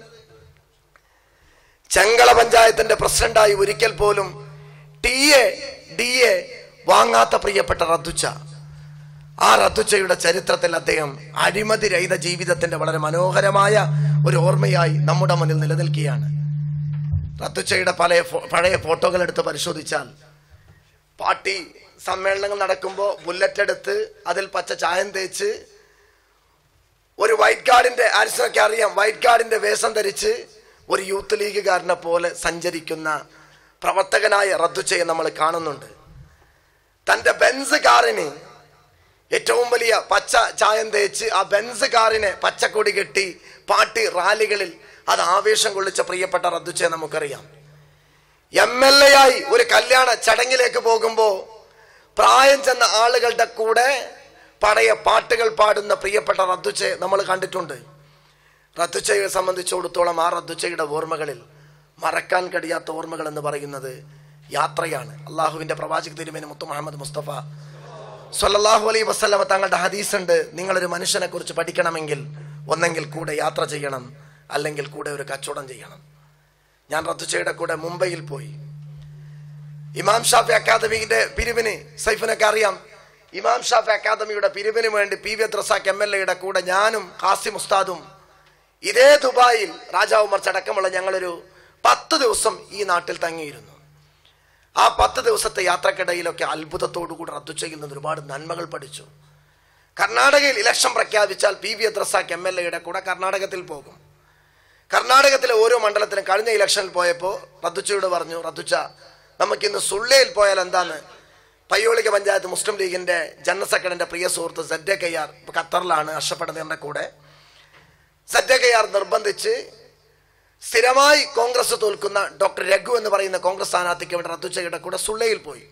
ചെങ്കള പഞ്ചായത്തിന്റെ പ്രസിഡന്റായി ഒരിക്കൽ പോലും ടി എ ഡി എ വാങ്ങാത്ത പ്രിയപ്പെട്ട റദ്ദുച്ച ആ റദ്ദുച്ചയുടെ ചരിത്രത്തിൽ അദ്ദേഹം അഴിമതി രഹിത ജീവിതത്തിന്റെ വളരെ മനോഹരമായ ഒരു ഓർമ്മയായി നമ്മുടെ മുന്നിൽ നിലനിൽക്കുകയാണ് റദ്ദുച്ചയുടെ പല ഫോ- പഴയ ഫോട്ടോകൾ എടുത്ത് പരിശോധിച്ചാൽ പാർട്ടി സമ്മേളനങ്ങൾ നടക്കുമ്പോൾ ബുള്ളറ്റ് എടുത്ത് അതിൽ പച്ച ചായം തേച്ച് ഒരു വൈറ്റ് ഗാർഡിന്റെ ആരിസിനൊക്കെ അറിയാം വൈറ്റ് ഗാർഡിന്റെ വേഷം ധരിച്ച് ഒരു യൂത്ത് ലീഗുകാരനെ പോലെ സഞ്ചരിക്കുന്ന പ്രവർത്തകനായ റദ്ദുച്ചയെ നമ്മൾ കാണുന്നുണ്ട് തന്റെ ബെൻസ് കാറിന് ഏറ്റവും വലിയ പച്ച ചായം തേച്ച് ആ ബെൻസ് കാറിനെ പച്ചക്കൊടി കെട്ടി പാർട്ടി റാലികളിൽ അത് ആവേശം കൊള്ളിച്ച പ്രിയപ്പെട്ട റദ്ദുച്ചയെ നമുക്കറിയാം എം എൽ എ ആയി ഒരു കല്യാണ ചടങ്ങിലേക്ക് പോകുമ്പോൾ പ്രായം ചെന്ന ആളുകളുടെ കൂടെ പഴയ പാട്ടുകൾ പാടുന്ന പ്രിയപ്പെട്ട റദ്ദുച്ചയെ നമ്മൾ കണ്ടിട്ടുണ്ട് റദ്ദുച്ചയെ സംബന്ധിച്ചിടത്തോളം ആ റദ്ദുച്ചയുടെ ഓർമ്മകളിൽ മറക്കാൻ കഴിയാത്ത ഓർമ്മകൾ എന്ന് പറയുന്നത് യാത്രയാണ് അള്ളാഹുവിന്റെ പ്രവാചക തിരുമേനി മുത്തു മുഹമ്മദ് മുസ്തഫ സല്ലല്ലാഹു അലൈഹി വസല്ലമ തങ്ങളുടെ ഹദീസ് ഉണ്ട് നിങ്ങളൊരു മനുഷ്യനെ കുറിച്ച് പഠിക്കണമെങ്കിൽ ഒന്നെങ്കിൽ കൂടെ യാത്ര ചെയ്യണം അല്ലെങ്കിൽ കൂടെ ഒരു കച്ചവടം ചെയ്യണം ഞാൻ റദ്ദുച്ചയുടെ കൂടെ മുംബൈയിൽ പോയി ഇമാം ഷാഫി അക്കാദമിയുടെ പിരിവിന് സൈഫിനൊക്കെ അറിയാം ഇമാം ഷാഫി അക്കാദമിയുടെ പിരിവിന് വേണ്ടി P V Drazak M L എയുടെ കൂടെ ഞാനും ഖാസിം ഉസ്താദും ഇതേ ദുബായിൽ രാജാവ് ഉമർ അടക്കമുള്ള ഞങ്ങളൊരു പത്ത് ദിവസം ഈ നാട്ടിൽ തങ്ങിയിരുന്നു ആ പത്ത് ദിവസത്തെ യാത്രക്കിടയിലൊക്കെ അത്ഭുതത്തോടുകൂടി റദ്ദുച്ചയിൽ നിന്ന് ഒരുപാട് നന്മകൾ പഠിച്ചു കർണാടകയിൽ ഇലക്ഷൻ പ്രഖ്യാപിച്ചാൽ P V Drazak M L എയുടെ കൂടെ കർണാടകത്തിൽ പോകും കർണാടകത്തിലെ ഓരോ മണ്ഡലത്തിലും കഴിഞ്ഞ ഇലക്ഷനിൽ പോയപ്പോൾ റദ്ദുച്ചയോട് പറഞ്ഞു റദ്ദുച്ച നമുക്കിന്ന് സുള്ളയിൽ പോയാൽ എന്താന്ന് പയ്യോളിക പഞ്ചായത്ത് മുസ്ലിം ലീഗിന്റെ ജനറൽ സെക്രട്ടറിന്റെ പ്രിയ സുഹൃത്ത് സെഡ്ഡെ കയ്യാർ ഇപ്പൊ ഖത്തറിലാണ് അർഷപ്പെടുന്നതിന്റെ കൂടെ സെഡ്ഡെ കയ്യാർ നിർബന്ധിച്ച് സ്ഥിരമായി കോൺഗ്രസ് തോൽക്കുന്ന ഡോക്ടർ രഘു എന്ന് പറയുന്ന കോൺഗ്രസ് സ്ഥാനാർത്ഥിക്ക് വേണ്ടി റദ്ദുച്ചയുടെ കൂടെ സുള്ളയിൽ പോയി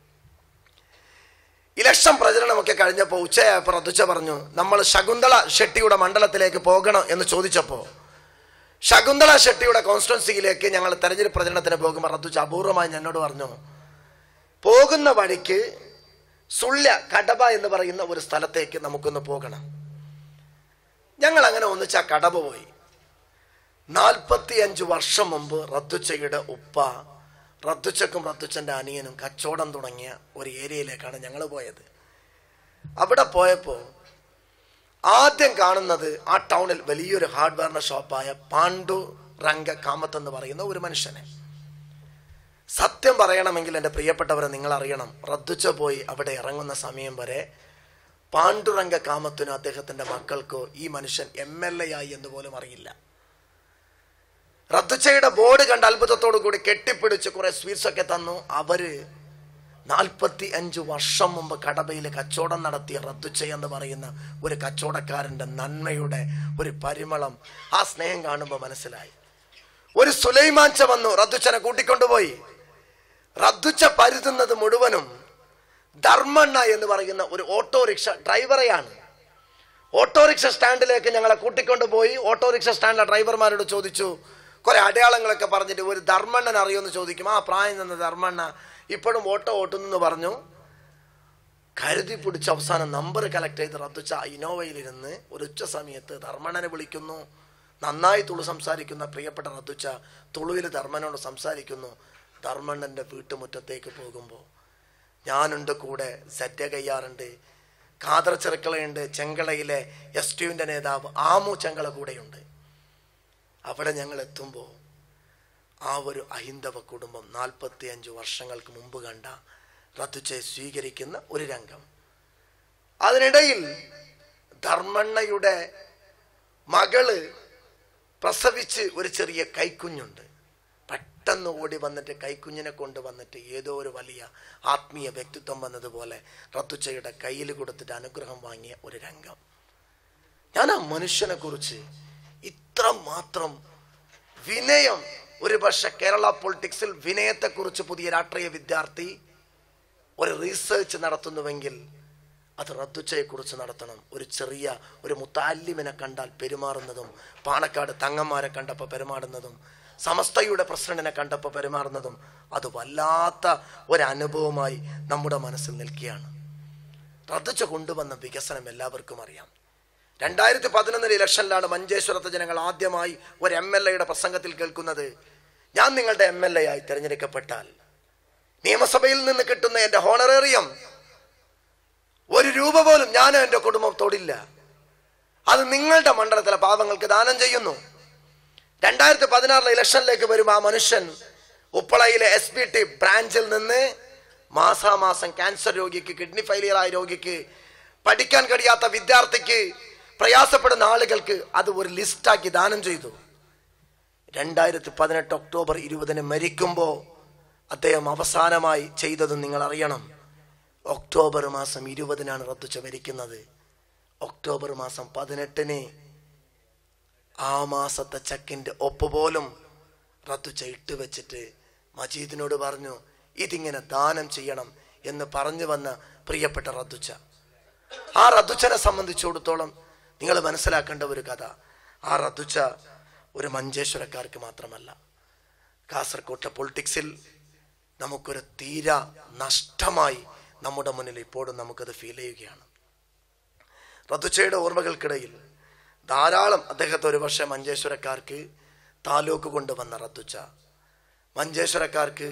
ഇലക്ഷൻ പ്രചരണമൊക്കെ കഴിഞ്ഞപ്പോൾ ഉച്ചയായപ്പോൾ റദ്ദുച്ച പറഞ്ഞു നമ്മൾ ശകുന്തള ഷെട്ടിയുടെ മണ്ഡലത്തിലേക്ക് പോകണം എന്ന് ചോദിച്ചപ്പോൾ ശകുന്തള ഷെട്ടിയുടെ കോൺസ്റ്റിറ്റ്വൻസിയിലേക്ക് ഞങ്ങൾ തെരഞ്ഞെടുപ്പ് പ്രചരണത്തിന് പോകുമ്പോൾ റദ്ദുച്ച അപൂർവമായി എന്നോട് പറഞ്ഞു പോകുന്ന വഴിക്ക് സുള്യ കടബ എന്ന് പറയുന്ന ഒരു സ്ഥലത്തേക്ക് നമുക്കൊന്ന് പോകണം ഞങ്ങൾ അങ്ങനെ ഒന്നിച്ച് ആ കടബ പോയി നാൽപ്പത്തി അഞ്ച് വർഷം മുമ്പ് റദ്ദുച്ചയുടെ ഉപ്പ റദ്ദുച്ചക്കും റദ്ദുച്ചന്റെ അനിയനും കച്ചവടം തുടങ്ങിയ ഒരു ഏരിയയിലേക്കാണ് ഞങ്ങൾ പോയത് അവിടെ പോയപ്പോൾ ആദ്യം കാണുന്നത് ആ ടൗണിൽ വലിയൊരു ഹാർഡ്വെയറിന്റെ ഷോപ്പായ പാണ്ഡു റംഗ കാമത്ത് എന്ന് പറയുന്ന ഒരു മനുഷ്യനെ സത്യം പറയണമെങ്കിൽ എൻ്റെ പ്രിയപ്പെട്ടവരെ നിങ്ങൾ അറിയണം റദ്ദുച്ച പോയി അവിടെ ഇറങ്ങുന്ന സമയം വരെ പാണ്ഡുറംഗ കാമത്തിനോ അദ്ദേഹത്തിന്റെ മക്കൾക്കോ ഈ മനുഷ്യൻ എം എൽ എ ആയി എന്ന് പോലും അറിയില്ല റദ്ദുച്ചയുടെ ബോർഡ് കണ്ട അത്ഭുതത്തോടു കൂടി കെട്ടിപ്പിടിച്ച് കുറെ സ്വീറ്റ്സ് ഒക്കെ തന്നു അവര് നാൽപ്പത്തി അഞ്ച് വർഷം മുമ്പ് കടബയിൽ കച്ചവടം നടത്തിയ റദ്ദുച്ച എന്ന് പറയുന്ന ഒരു കച്ചവടക്കാരന്റെ നന്മയുടെ ഒരു പരിമളം ആ സ്നേഹം കാണുമ്പോൾ മനസ്സിലായി ഒരു സുലൈമാൻച വന്നു റദ്ദുച്ചനെ കൂട്ടിക്കൊണ്ടുപോയി റദ്ദുച്ച പരുതുന്നത് മുഴുവനും ധർമ്മണ്ണ എന്ന് പറയുന്ന ഒരു ഓട്ടോറിക്ഷ ഡ്രൈവറെയാണ് ഓട്ടോറിക്ഷ സ്റ്റാൻഡിലേക്ക് ഞങ്ങളെ കൂട്ടിക്കൊണ്ടുപോയി ഓട്ടോറിക്ഷ സ്റ്റാൻഡിലെ ഡ്രൈവർമാരോട് ചോദിച്ചു കുറെ അടയാളങ്ങളൊക്കെ പറഞ്ഞിട്ട് ഒരു ധർമ്മണ്ണൻ അറിയുമെന്ന് ചോദിക്കും ആ പ്രായം തന്ന ധർമ്മണ്ണ ഇപ്പോഴും ഓട്ടോ ഓട്ടുന്നു പറഞ്ഞു കരുതി പിടിച്ച് അവസാനം നമ്പർ കളക്ട് ചെയ്ത് റദ്ദുച്ച ഇനോവയിലിരുന്ന് ഒരു ഉച്ച സമയത്ത് ധർമ്മണ്ണനെ വിളിക്കുന്നു നന്നായി തുളു സംസാരിക്കുന്ന പ്രിയപ്പെട്ട റദ്ദുച്ച തുളുവിൽ ധർമ്മനോട് സംസാരിക്കുന്നു ധർമ്മണ്ണൻ്റെ വീട്ടുമുറ്റത്തേക്ക് പോകുമ്പോൾ ഞാനുണ്ട് കൂടെ സെറ്റ കയ്യാറുണ്ട് കാതർ ചെറുക്കളയുണ്ട് ചെങ്കളയിലെ എസ് ടുവിൻ്റെ നേതാവ് ആമു ചെങ്കള കൂടെയുണ്ട് അവിടെ ഞങ്ങൾ എത്തുമ്പോൾ ആ ഒരു അഹിന്ദവ കുടുംബം നാൽപ്പത്തി അഞ്ച് വർഷങ്ങൾക്ക് മുമ്പ് കണ്ട റത്തുച്ചെ സ്വീകരിക്കുന്ന ഒരു രംഗം അതിനിടയിൽ ധർമ്മണ്ണയുടെ മകള് പ്രസവിച്ച് ഒരു ചെറിയ കൈക്കുഞ്ഞുണ്ട് പെട്ടെന്ന് ഓടി വന്നിട്ട് കൈക്കുഞ്ഞിനെ കൊണ്ടുവന്നിട്ട് ഏതോ ഒരു വലിയ ആത്മീയ വ്യക്തിത്വം വന്നതുപോലെ റത്തുച്ചയുടെ കയ്യിൽ കൊടുത്തിട്ട് അനുഗ്രഹം വാങ്ങിയ ഒരു രംഗം ഞാൻ ആ മനുഷ്യനെ കുറിച്ച് ഇത്ര മാത്രം വിനയം ഒരു പക്ഷെ കേരള പൊളിറ്റിക്സിൽ വിനയത്തെക്കുറിച്ച് പുതിയ രാഷ്ട്രീയ വിദ്യാർത്ഥി ഒരു റീസേർച്ച് നടത്തുന്നുവെങ്കിൽ അത് റദ്ദുച്ചയെക്കുറിച്ച് നടത്തണം ഒരു ചെറിയ ഒരു മുത്താലിമിനെ കണ്ടാൽ പെരുമാറുന്നതും പാണക്കാട് തങ്ങന്മാരെ കണ്ടപ്പോൾ പെരുമാറുന്നതും സമസ്തയുടെ പ്രസിഡന്റിനെ കണ്ടപ്പോൾ പെരുമാറുന്നതും അത് വല്ലാത്ത ഒരു അനുഭവമായി നമ്മുടെ മനസ്സിൽ നിൽക്കുകയാണ് റദ്ദുച്ച കൊണ്ടുവന്ന വികസനം എല്ലാവർക്കും അറിയാം രണ്ടായിരത്തി പതിനൊന്നിൽ ഇലക്ഷനിലാണ് മഞ്ചേശ്വരത്തെ ജനങ്ങൾ ആദ്യമായി ഒരു എം എൽ എയുടെ പ്രസംഗത്തിൽ കേൾക്കുന്നത് ഞാൻ നിങ്ങളുടെ എം എൽ എ ആയി തിരഞ്ഞെടുക്കപ്പെട്ടാൽ നിയമസഭയിൽ നിന്ന് കിട്ടുന്ന എൻ്റെ ഹോണറേറിയം ഒരു രൂപ പോലും ഞാൻ എൻ്റെ കുടുംബം തൊടില്ല അത് നിങ്ങളുടെ മണ്ഡലത്തിലെ പാവങ്ങൾക്ക് ദാനം ചെയ്യുന്നു രണ്ടായിരത്തി പതിനാറിലെ ഇലക്ഷനിലേക്ക് വരുമ്പോൾ ആ മനുഷ്യൻ ഉപ്പളയിലെ എസ് ബി ടി ബ്രാഞ്ചിൽ നിന്ന് മാസാമാസം ക്യാൻസർ രോഗിക്ക് കിഡ്നി ഫെയിലിയർ ആയ രോഗിക്ക് പഠിക്കാൻ കഴിയാത്ത വിദ്യാർത്ഥിക്ക് പ്രയാസപ്പെടുന്ന ആളുകൾക്ക് അത് ഒരു ലിസ്റ്റാക്കി ദാനം ചെയ്തു രണ്ടായിരത്തി പതിനെട്ട് ഒക്ടോബർ ഇരുപതിന് മരിക്കുമ്പോൾ അദ്ദേഹം അവസാനമായി ചെയ്തത് നിങ്ങൾ അറിയണം ഒക്ടോബർ മാസം ഇരുപതിനാണ് റദ്ദുച്ച മരിക്കുന്നത് ഒക്ടോബർ മാസം പതിനെട്ടിന് ആ മാസത്തെ ചെക്കിന്റെ ഒപ്പ് പോലും റദ്ദുച്ച ഇട്ട് വെച്ചിട്ട് മജീദിനോട് പറഞ്ഞു ഇതിങ്ങനെ ദാനം ചെയ്യണം എന്ന് പറഞ്ഞു വന്ന പ്രിയപ്പെട്ട റദ്ദുച്ച ആ റദ്ദുച്ചനെ സംബന്ധിച്ചിടത്തോളം നിങ്ങൾ മനസ്സിലാക്കേണ്ട ഒരു കഥ ആ റദ്ദുച്ച ഒരു മഞ്ചേശ്വരക്കാർക്ക് മാത്രമല്ല കാസർകോട്ടെ പൊളിറ്റിക്സിൽ നമുക്കൊരു തീര നഷ്ടമായി നമ്മുടെ മുന്നിൽ ഇപ്പോഴും നമുക്കത് ഫീൽ ചെയ്യുകയാണ് റദ്ദുച്ചയുടെ ഓർമ്മകൾക്കിടയിൽ ധാരാളം അദ്ദേഹത്തെ ഒരു പക്ഷേ മഞ്ചേശ്വരക്കാർക്ക് താലൂക്ക് കൊണ്ടുവന്ന റദ്ദുച്ച മഞ്ചേശ്വരക്കാർക്ക്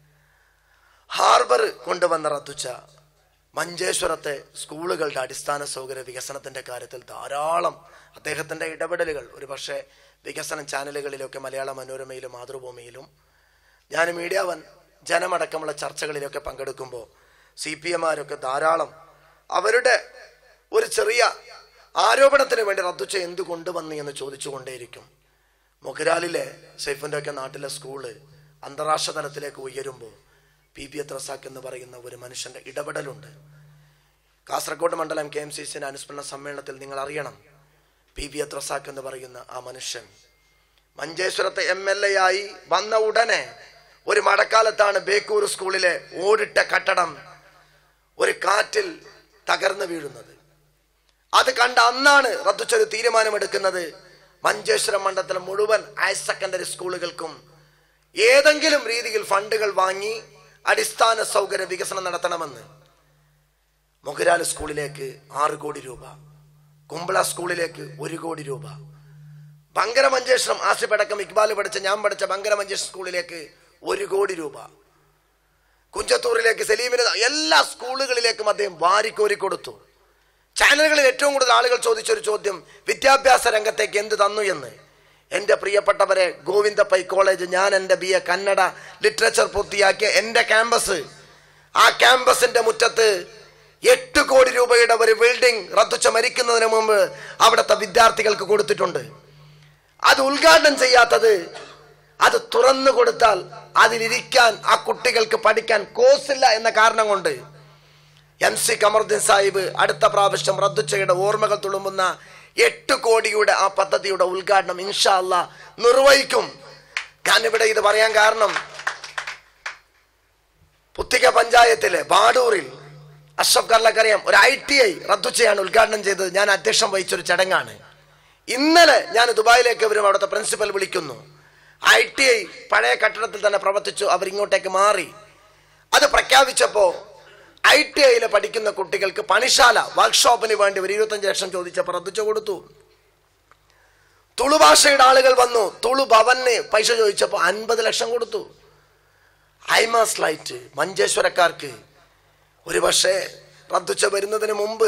ഹാർബർ കൊണ്ടുവന്ന റദ്ദുച്ച മഞ്ചേശ്വരത്തെ സ്കൂളുകളുടെ അടിസ്ഥാന സൗകര്യ വികസനത്തിന്റെ കാര്യത്തിൽ ധാരാളം അദ്ദേഹത്തിന്റെ ഇടപെടലുകൾ ഒരു പക്ഷേ വികസന ചാനലുകളിലൊക്കെ മലയാള മനോരമയിലും മാതൃഭൂമിയിലും ഞാൻ മീഡിയ വൻ ജനമടക്കമുള്ള ചർച്ചകളിലൊക്കെ പങ്കെടുക്കുമ്പോൾ സി പി എമാരൊക്കെ ധാരാളം അവരുടെ ഒരു ചെറിയ ആരോപണത്തിന് വേണ്ടി റദ്ദുച്ച എന്ത് കൊണ്ടുവന്നു എന്ന് ചോദിച്ചുകൊണ്ടേയിരിക്കും മൊഹരാലിലെ സൈഫിൻ്റെ ഒക്കെ നാട്ടിലെ സ്കൂള് അന്താരാഷ്ട്ര തലത്തിലേക്ക് ഉയരുമ്പോൾ പി പി എത്രസാക്ക് എന്ന് പറയുന്ന ഒരു മനുഷ്യന്റെ ഇടപെടലുണ്ട് കാസർഗോഡ് മണ്ഡലം കെ എം സി സിന്റെ അനുസ്മരണ സമ്മേളനത്തിൽ നിങ്ങൾ അറിയണം പി പി എത്രസാക്ക് എന്ന് പറയുന്ന ആ മനുഷ്യൻ മഞ്ചേശ്വരത്തെ എം എൽ എ ആയി വന്ന ഉടനെ ഒരു മഴക്കാലത്താണ് ബേക്കൂർ സ്കൂളിലെ ഓടിട്ട കട്ടടം ഒരു കാറ്റിൽ തകർന്നു വീഴുന്നത് അത് കണ്ട അന്നാണ് റദ്ദുച്ചൊരു തീരുമാനമെടുക്കുന്നത് മഞ്ചേശ്വരം മണ്ഡലത്തിലെ മുഴുവൻ ഹയർ സെക്കൻഡറി സ്കൂളുകൾക്കും ഏതെങ്കിലും രീതിയിൽ ഫണ്ടുകൾ വാങ്ങി അടിസ്ഥാന സൗകര്യ വികസനം നടത്തണമെന്ന് മൊഹരാൽ സ്കൂളിലേക്ക് ആറ് കോടി രൂപ കുമ്പള സ്കൂളിലേക്ക് ഒരു കോടി രൂപ ബങ്കര മഞ്ചേശ്വരം ആസിഫ് അടക്കം ഇക്ബാൽ പഠിച്ച ഞാൻ പഠിച്ച ബങ്കര മഞ്ചേശ്വരം സ്കൂളിലേക്ക് ഒരു കോടി രൂപ കുഞ്ചത്തൂരിലേക്ക് സലീമിന് എല്ലാ സ്കൂളുകളിലേക്കും അദ്ദേഹം വാരിക്കോരി കൊടുത്തു ചാനലുകളിൽ ഏറ്റവും കൂടുതൽ ആളുകൾ ചോദിച്ചൊരു ചോദ്യം വിദ്യാഭ്യാസ രംഗത്തേക്ക് എന്ത് തന്നു എന്ന് എൻ്റെ പ്രിയപ്പെട്ടവരെ ഗോവിന്ദ പൈ കോളേജ് ഞാൻ എൻ്റെ ബി എ കന്നഡ ലിറ്ററേച്ചർ പൂർത്തിയാക്കിയ എൻ്റെ ക്യാമ്പസ് ആ ക്യാമ്പസിന്റെ മുറ്റത്ത് എട്ട് കോടി രൂപയുടെ ഒരു ബിൽഡിംഗ് റദ്ദുച്ച മരിക്കുന്നതിന് മുമ്പ് അവിടുത്തെ വിദ്യാർത്ഥികൾക്ക് കൊടുത്തിട്ടുണ്ട് അത് ഉദ്ഘാടനം ചെയ്യാത്തത് അത് തുറന്നു കൊടുത്താൽ അതിലിരിക്കാൻ ആ കുട്ടികൾക്ക് പഠിക്കാൻ കോഴ്സില്ല എന്ന കാരണം കൊണ്ട് എം സി കമറുദ്ദീൻ സാഹിബ് അടുത്ത പ്രാവശ്യം റദ്ദുച്ചയുടെ ഓർമ്മകൾ തുളുമ്പുന്ന എട്ട് കോടിയുടെ ആ പദ്ധതിയുടെ ഉദ്ഘാടനം ഇൻഷാ അല്ല നിർവഹിക്കും ഞാനിവിടെ ഇത് പറയാൻ കാരണം പുത്തിക പഞ്ചായത്തിലെ ബാഡൂറിൽ അഷ്റഫ് കർലക്കറിയാം ഒരു ഐ ടി ഐ റദ്ദുച്ചയാണ് ഉദ്ഘാടനം ചെയ്തത് ഞാൻ അധ്യക്ഷം വഹിച്ചൊരു ചടങ്ങാണ് ഇന്നലെ ഞാൻ ദുബായിലേക്ക് വരും അവിടുത്തെ പ്രിൻസിപ്പൽ വിളിക്കുന്നു ഐ ടി ഐ പഴയ കെട്ടിടത്തിൽ തന്നെ പ്രവർത്തിച്ചു അവരിങ്ങോട്ടേക്ക് മാറി അത് പ്രഖ്യാപിച്ചപ്പോൾ ഐ ടി ഐയിൽ പഠിക്കുന്ന കുട്ടികൾക്ക് പണിശാല വർക്ക്ഷോപ്പിന് വേണ്ടി ഒരു ഇരുപത്തഞ്ച് ലക്ഷം ചോദിച്ചപ്പോൾ റദ്ദിച്ചു കൊടുത്തു തുളു ഭാഷയുടെ ആളുകൾ വന്നു തുളു ഭവന് പൈസ ചോദിച്ചപ്പോൾ അൻപത് ലക്ഷം കൊടുത്തു ഐമാസ് ലൈറ്റ് മഞ്ചേശ്വരക്കാർക്ക് ഒരു പക്ഷേ റദ്ദിച്ച വരുന്നതിന് മുമ്പ്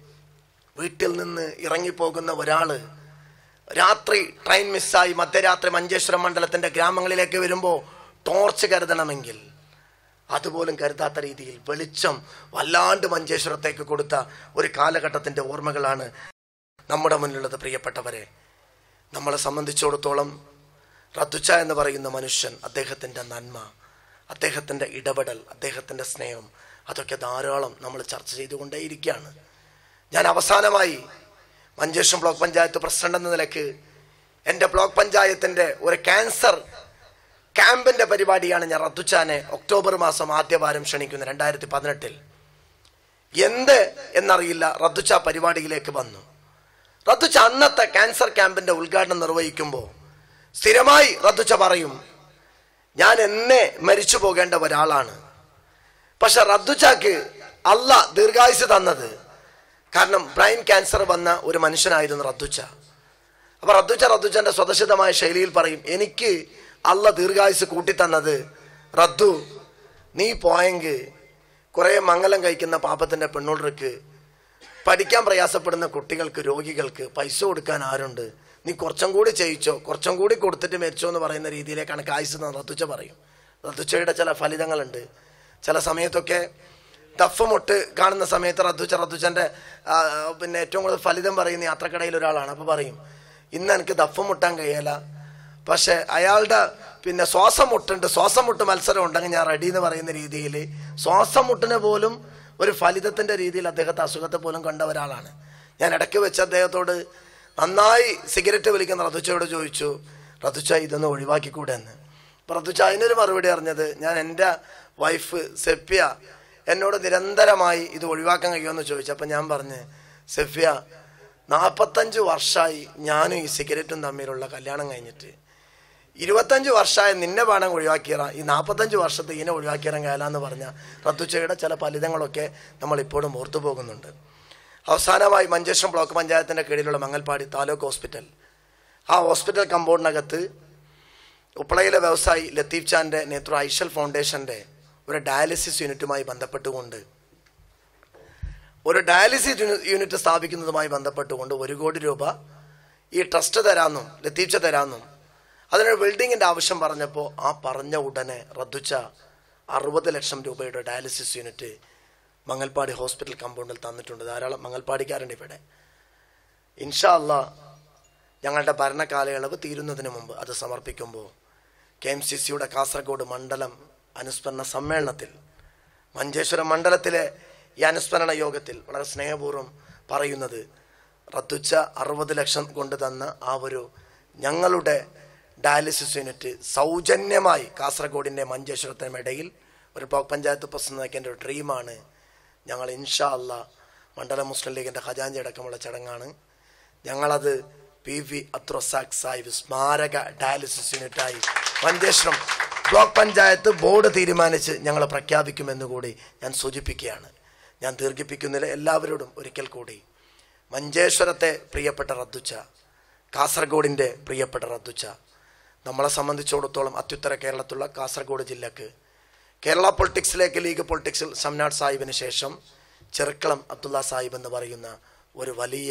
വീട്ടിൽ നിന്ന് ഇറങ്ങിപ്പോകുന്ന ഒരാള് രാത്രി ട്രെയിൻ മിസ്സായി മധ്യരാത്രി മഞ്ചേശ്വരം മണ്ഡലത്തിന്റെ ഗ്രാമങ്ങളിലേക്ക് വരുമ്പോൾ ടോർച്ച് കരുതണമെങ്കിൽ അതുപോലും കരുതാത്ത രീതിയിൽ വെളിച്ചം വല്ലാണ്ട് മഞ്ചേശ്വരത്തേക്ക് കൊടുത്ത ഒരു കാലഘട്ടത്തിന്റെ ഓർമ്മകളാണ് നമ്മുടെ മുന്നിലുള്ളത് പ്രിയപ്പെട്ടവരെ നമ്മളെ സംബന്ധിച്ചിടത്തോളം റദ്ദുച്ച എന്ന് പറയുന്ന മനുഷ്യൻ അദ്ദേഹത്തിൻ്റെ നന്മ അദ്ദേഹത്തിൻ്റെ ഇടപെടൽ അദ്ദേഹത്തിൻ്റെ സ്നേഹം അതൊക്കെ ധാരാളം നമ്മൾ ചർച്ച ചെയ്തുകൊണ്ടേയിരിക്കുകയാണ് ഞാൻ അവസാനമായി മഞ്ചേശ്വരം ബ്ലോക്ക് പഞ്ചായത്ത് പ്രസിഡന്റ് എന്ന നിലയ്ക്ക് എൻ്റെ ബ്ലോക്ക് പഞ്ചായത്തിൻ്റെ ഒരു ക്യാൻസർ ക്യാമ്പിൻ്റെ പരിപാടിയാണ് ഞാൻ റദ്ദുച്ചാനെ ഒക്ടോബർ മാസം ആദ്യവാരം ക്ഷണിക്കുന്നത് രണ്ടായിരത്തി പതിനെട്ടിൽ എന്ത് എന്നറിയില്ല റദ്ദുച്ച പരിപാടിയിലേക്ക് വന്നു റദ്ദുച്ച അന്നത്തെ ക്യാൻസർ ക്യാമ്പിന്റെ ഉദ്ഘാടനം നിർവഹിക്കുമ്പോൾ സ്ഥിരമായി റദ്ദുച്ച പറയും ഞാൻ എന്നെ മരിച്ചു പോകേണ്ട ഒരാളാണ് പക്ഷെ റദ്ദുച്ചക്ക് അല്ല ദീർഘായുസ് തന്നത് കാരണം ബ്രെയിൻ ക്യാൻസർ വന്ന ഒരു മനുഷ്യനായിരുന്നു റദ്ദുച്ച അപ്പൊ റദ്ദുച്ച റദ്ദുച്ചന്റെ സ്വതസിദ്ധമായ ശൈലിയിൽ പറയും എനിക്ക് അല്ല ദീർഘായുസ് കൂട്ടിത്തന്നത് റദ്ദു നീ പോയെങ്കിൽ കുറെ മംഗലം കഴിക്കുന്ന പാപത്തിന്റെ പെണ്ണുള്ളർക്ക് പഠിക്കാൻ പ്രയാസപ്പെടുന്ന കുട്ടികൾക്ക് രോഗികൾക്ക് പൈസ കൊടുക്കാൻ ആരുണ്ട് നീ കുറച്ചും കൂടി ചെയ്യിച്ചോ കുറച്ചും കൂടി കൊടുത്തിട്ട് മരിച്ചോ എന്ന് പറയുന്ന രീതിയിലേക്കാണ് കായ്സ് റത്തുച്ച പറയും റത്തുച്ചയുടെ ചില ഫലിതങ്ങളുണ്ട് ചില സമയത്തൊക്കെ ദഫ് മുട്ട് കാണുന്ന സമയത്ത് റദ്ദുച്ച റദ്ദുച്ചൻ്റെ പിന്നെ ഏറ്റവും കൂടുതൽ ഫലിതം പറയുന്ന യാത്രക്കടയിൽ ഒരാളാണ് അപ്പോൾ പറയും ഇന്ന് എനിക്ക് ദഫ് മുട്ടാൻ കഴിയല പക്ഷെ അയാളുടെ പിന്നെ ശ്വാസം മുട്ടുണ്ട് ശ്വാസം മുട്ട് മത്സരം ഉണ്ടെങ്കിൽ ഞാൻ റെഡി എന്ന് പറയുന്ന രീതിയിൽ ശ്വാസം മുട്ടിനെ പോലും ഒരു ഫലിതത്തിന്റെ രീതിയിൽ അദ്ദേഹത്തെ അസുഖത്തെ പോലും കണ്ട ഒരാളാണ് ഞാൻ ഇടയ്ക്ക് വെച്ച് അദ്ദേഹത്തോട് നന്നായി സിഗരറ്റ് വലിക്കുന്ന റതുച്ചയോട് ചോദിച്ചു റതുച്ച ഇതൊന്ന് ഒഴിവാക്കിക്കൂടെ എന്ന് അപ്പൊ റതുച്ച അതിനൊരു മറുപടി അറിഞ്ഞത് ഞാൻ എൻ്റെ വൈഫ് സെഫിയ എന്നോട് നിരന്തരമായി ഇത് ഒഴിവാക്കാൻ കഴിയുമെന്ന് ചോദിച്ചു അപ്പം ഞാൻ പറഞ്ഞ് സെഫിയ നാൽപ്പത്തഞ്ച് വർഷമായി ഞാനും ഈ സിഗരറ്റും തമ്മിലുള്ള കല്യാണം കഴിഞ്ഞിട്ട് ഇരുപത്തഞ്ച് വർഷമായ നിന്നെ വേണം ഒഴിവാക്കിയറ ഈ നാൽപ്പത്തഞ്ച് വർഷത്തെ ഇതിനെ ഒഴിവാക്കിയറാൻ എന്ന് പറഞ്ഞ റദ്ദുച്ചയുടെ ചില ഫലിതങ്ങളൊക്കെ നമ്മൾ ഇപ്പോഴും ഓർത്തു പോകുന്നുണ്ട് അവസാനമായി മഞ്ചേശ്വരം ബ്ലോക്ക് പഞ്ചായത്തിൻ്റെ കീഴിലുള്ള മങ്ങൽപ്പാടി താലൂക്ക് ഹോസ്പിറ്റൽ ആ ഹോസ്പിറ്റൽ കമ്പൗണ്ടിനകത്ത് ഉപ്പളയിലെ വ്യവസായി ലത്തീഫ് ചാൻ്റെ നേതൃ ഐഷൽ ഫൗണ്ടേഷൻ്റെ ഒരു ഡയാലിസിസ് യൂണിറ്റുമായി ബന്ധപ്പെട്ടുകൊണ്ട് ഒരു ഡയാലിസിസ് യൂണി- യൂണിറ്റ് സ്ഥാപിക്കുന്നതുമായി ബന്ധപ്പെട്ടുകൊണ്ട് ഒരു കോടി രൂപ ഈ ട്രസ്റ്റ് തരാമെന്നും ലത്തീഫ്ച തരാമെന്നും അതിനൊരു ബിൽഡിങ്ങിൻ്റെ ആവശ്യം പറഞ്ഞപ്പോൾ ആ പറഞ്ഞ ഉടനെ റദ്ദുച്ച അറുപത് ലക്ഷം രൂപയുടെ ഡയാലിസിസ് യൂണിറ്റ് മങ്ങൽപ്പാടി ഹോസ്പിറ്റൽ കമ്പൗണ്ടിൽ തന്നിട്ടുണ്ട് ധാരാളം മങ്ങൽപ്പാടിക്കാരുണ്ട് ഇവിടെ ഇൻഷാ അല്ലാ ഞങ്ങളുടെ ഭരണകാലയളവ് തീരുന്നതിന് മുമ്പ് അത് സമർപ്പിക്കുമ്പോൾ കെ എം സി സിയുടെ കാസർഗോഡ് മണ്ഡലം അനുസ്മരണ സമ്മേളനത്തിൽ മഞ്ചേശ്വരം മണ്ഡലത്തിലെ ഈ അനുസ്മരണ യോഗത്തിൽ വളരെ സ്നേഹപൂർവ്വം പറയുന്നത് റദ്ദുച്ച അറുപത് ലക്ഷം കൊണ്ട് തന്ന ആ ഒരു ഞങ്ങളുടെ ഡയാലിസിസ് യൂണിറ്റ് സൗജന്യമായി കാസർഗോഡിൻ്റെ മഞ്ചേശ്വരത്തിനും ഇടയിൽ ഒരു ബ്ലോക്ക് പഞ്ചായത്ത് പ്രസിഡന്റ് എൻ്റെ ഒരു ഡ്രീമാണ് ഞങ്ങൾ ഇൻഷാ അല്ല മണ്ഡലം മുസ്ലിം ലീഗിൻ്റെ ഖജാഞ്ചി അടക്കമുള്ള ചടങ്ങാണ് ഞങ്ങളത് പി വി അത്രോസാഖ് സാഹിബ് സ്മാരക ഡയാലിസിസ് യൂണിറ്റായി മഞ്ചേശ്വരം ബ്ലോക്ക് പഞ്ചായത്ത് ബോർഡ് തീരുമാനിച്ച് ഞങ്ങൾ പ്രഖ്യാപിക്കുമെന്ന് കൂടി ഞാൻ സൂചിപ്പിക്കുകയാണ് ഞാൻ ദീർഘിപ്പിക്കുന്നില്ല എല്ലാവരോടും ഒരിക്കൽ കൂടി മഞ്ചേശ്വരത്തെ പ്രിയപ്പെട്ട റദ്ദുച്ച കാസർഗോഡിൻ്റെ പ്രിയപ്പെട്ട റദ്ദുച്ച നമ്മളെ സംബന്ധിച്ചിടത്തോളം അത്യുത്തര കേരളത്തിലുള്ള കാസർഗോഡ് ജില്ലക്ക് കേരള പൊളിറ്റിക്സിലേക്ക് ലീഗ് പൊളിറ്റിക്സിൽ സംനാട് സാഹിബിന് ശേഷം ചെറുക്കളം അബ്ദുള്ള സാഹിബ് എന്ന് പറയുന്ന ഒരു വലിയ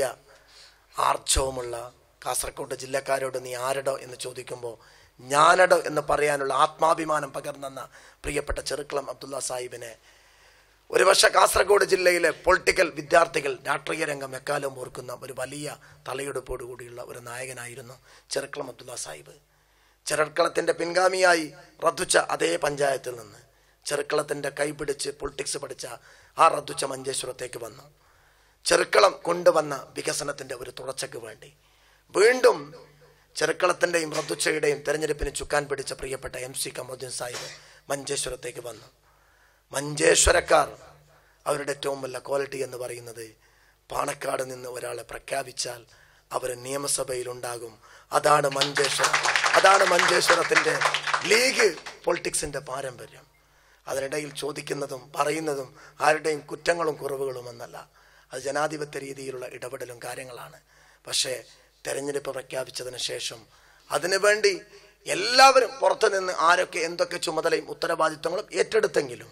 ആർജവമുള്ള കാസർഗോഡ് ജില്ലക്കാരോട് നീ ആരടോ എന്ന് ചോദിക്കുമ്പോൾ ഞാനടോ എന്ന് പറയാനുള്ള ആത്മാഭിമാനം പകർന്നെന്ന പ്രിയപ്പെട്ട ചെറുക്കളം അബ്ദുള്ള സാഹിബിനെ ഒരു പക്ഷേ കാസർഗോഡ് ജില്ലയിലെ പൊളിറ്റിക്കൽ വിദ്യാർത്ഥികൾ രാഷ്ട്രീയ രംഗം എക്കാലവും ഓർക്കുന്ന ഒരു വലിയ തലയെടുപ്പോടുകൂടിയുള്ള ഒരു നായകനായിരുന്നു ചെറുക്കളം അബ്ദുള്ള സാഹിബ് ചെറുക്കളത്തിൻ്റെ പിൻഗാമിയായി റദ്ദുച്ച അതേ പഞ്ചായത്തിൽ നിന്ന് ചെറുക്കളത്തിൻ്റെ കൈപിടിച്ച് പൊളിറ്റിക്സ് പഠിച്ച ആ റദ്ദുച്ച മഞ്ചേശ്വരത്തേക്ക് വന്നു ചെറുക്കളം കൊണ്ടുവന്ന വികസനത്തിൻ്റെ ഒരു തുടർച്ചയ്ക്ക് വേണ്ടി വീണ്ടും ചെറുക്കളത്തിൻ്റെയും റദ്ദുച്ചയുടെയും തെരഞ്ഞെടുപ്പിന് ചുക്കാൻ പിടിച്ച പ്രിയപ്പെട്ട എം സി കമോദ്ദീൻ സാഹിബ് മഞ്ചേശ്വരത്തേക്ക് വന്നു മഞ്ചേശ്വരക്കാർ അവരുടെ ഏറ്റവും വലിയ ക്വാളിറ്റി എന്ന് പറയുന്നത് പാണക്കാട് നിന്ന് ഒരാളെ പ്രഖ്യാപിച്ചാൽ അവർ നിയമസഭയിൽ ഉണ്ടാകും അതാണ് മഞ്ചേശ്വരം അതാണ് മഞ്ചേശ്വരത്തിൻ്റെ ലീഗ് പൊളിറ്റിക്സിൻ്റെ പാരമ്പര്യം അതിനിടയിൽ ചോദിക്കുന്നതും പറയുന്നതും ആരുടെയും കുറ്റങ്ങളും കുറവുകളും എന്നല്ല അത് ജനാധിപത്യ രീതിയിലുള്ള ഇടപെടലും കാര്യങ്ങളാണ് പക്ഷേ തെരഞ്ഞെടുപ്പ് പ്രഖ്യാപിച്ചതിന് ശേഷം അതിനുവേണ്ടി എല്ലാവരും പുറത്തുനിന്ന് ആരൊക്കെ എന്തൊക്കെ ചുമതലയും ഉത്തരവാദിത്വങ്ങളും ഏറ്റെടുത്തെങ്കിലും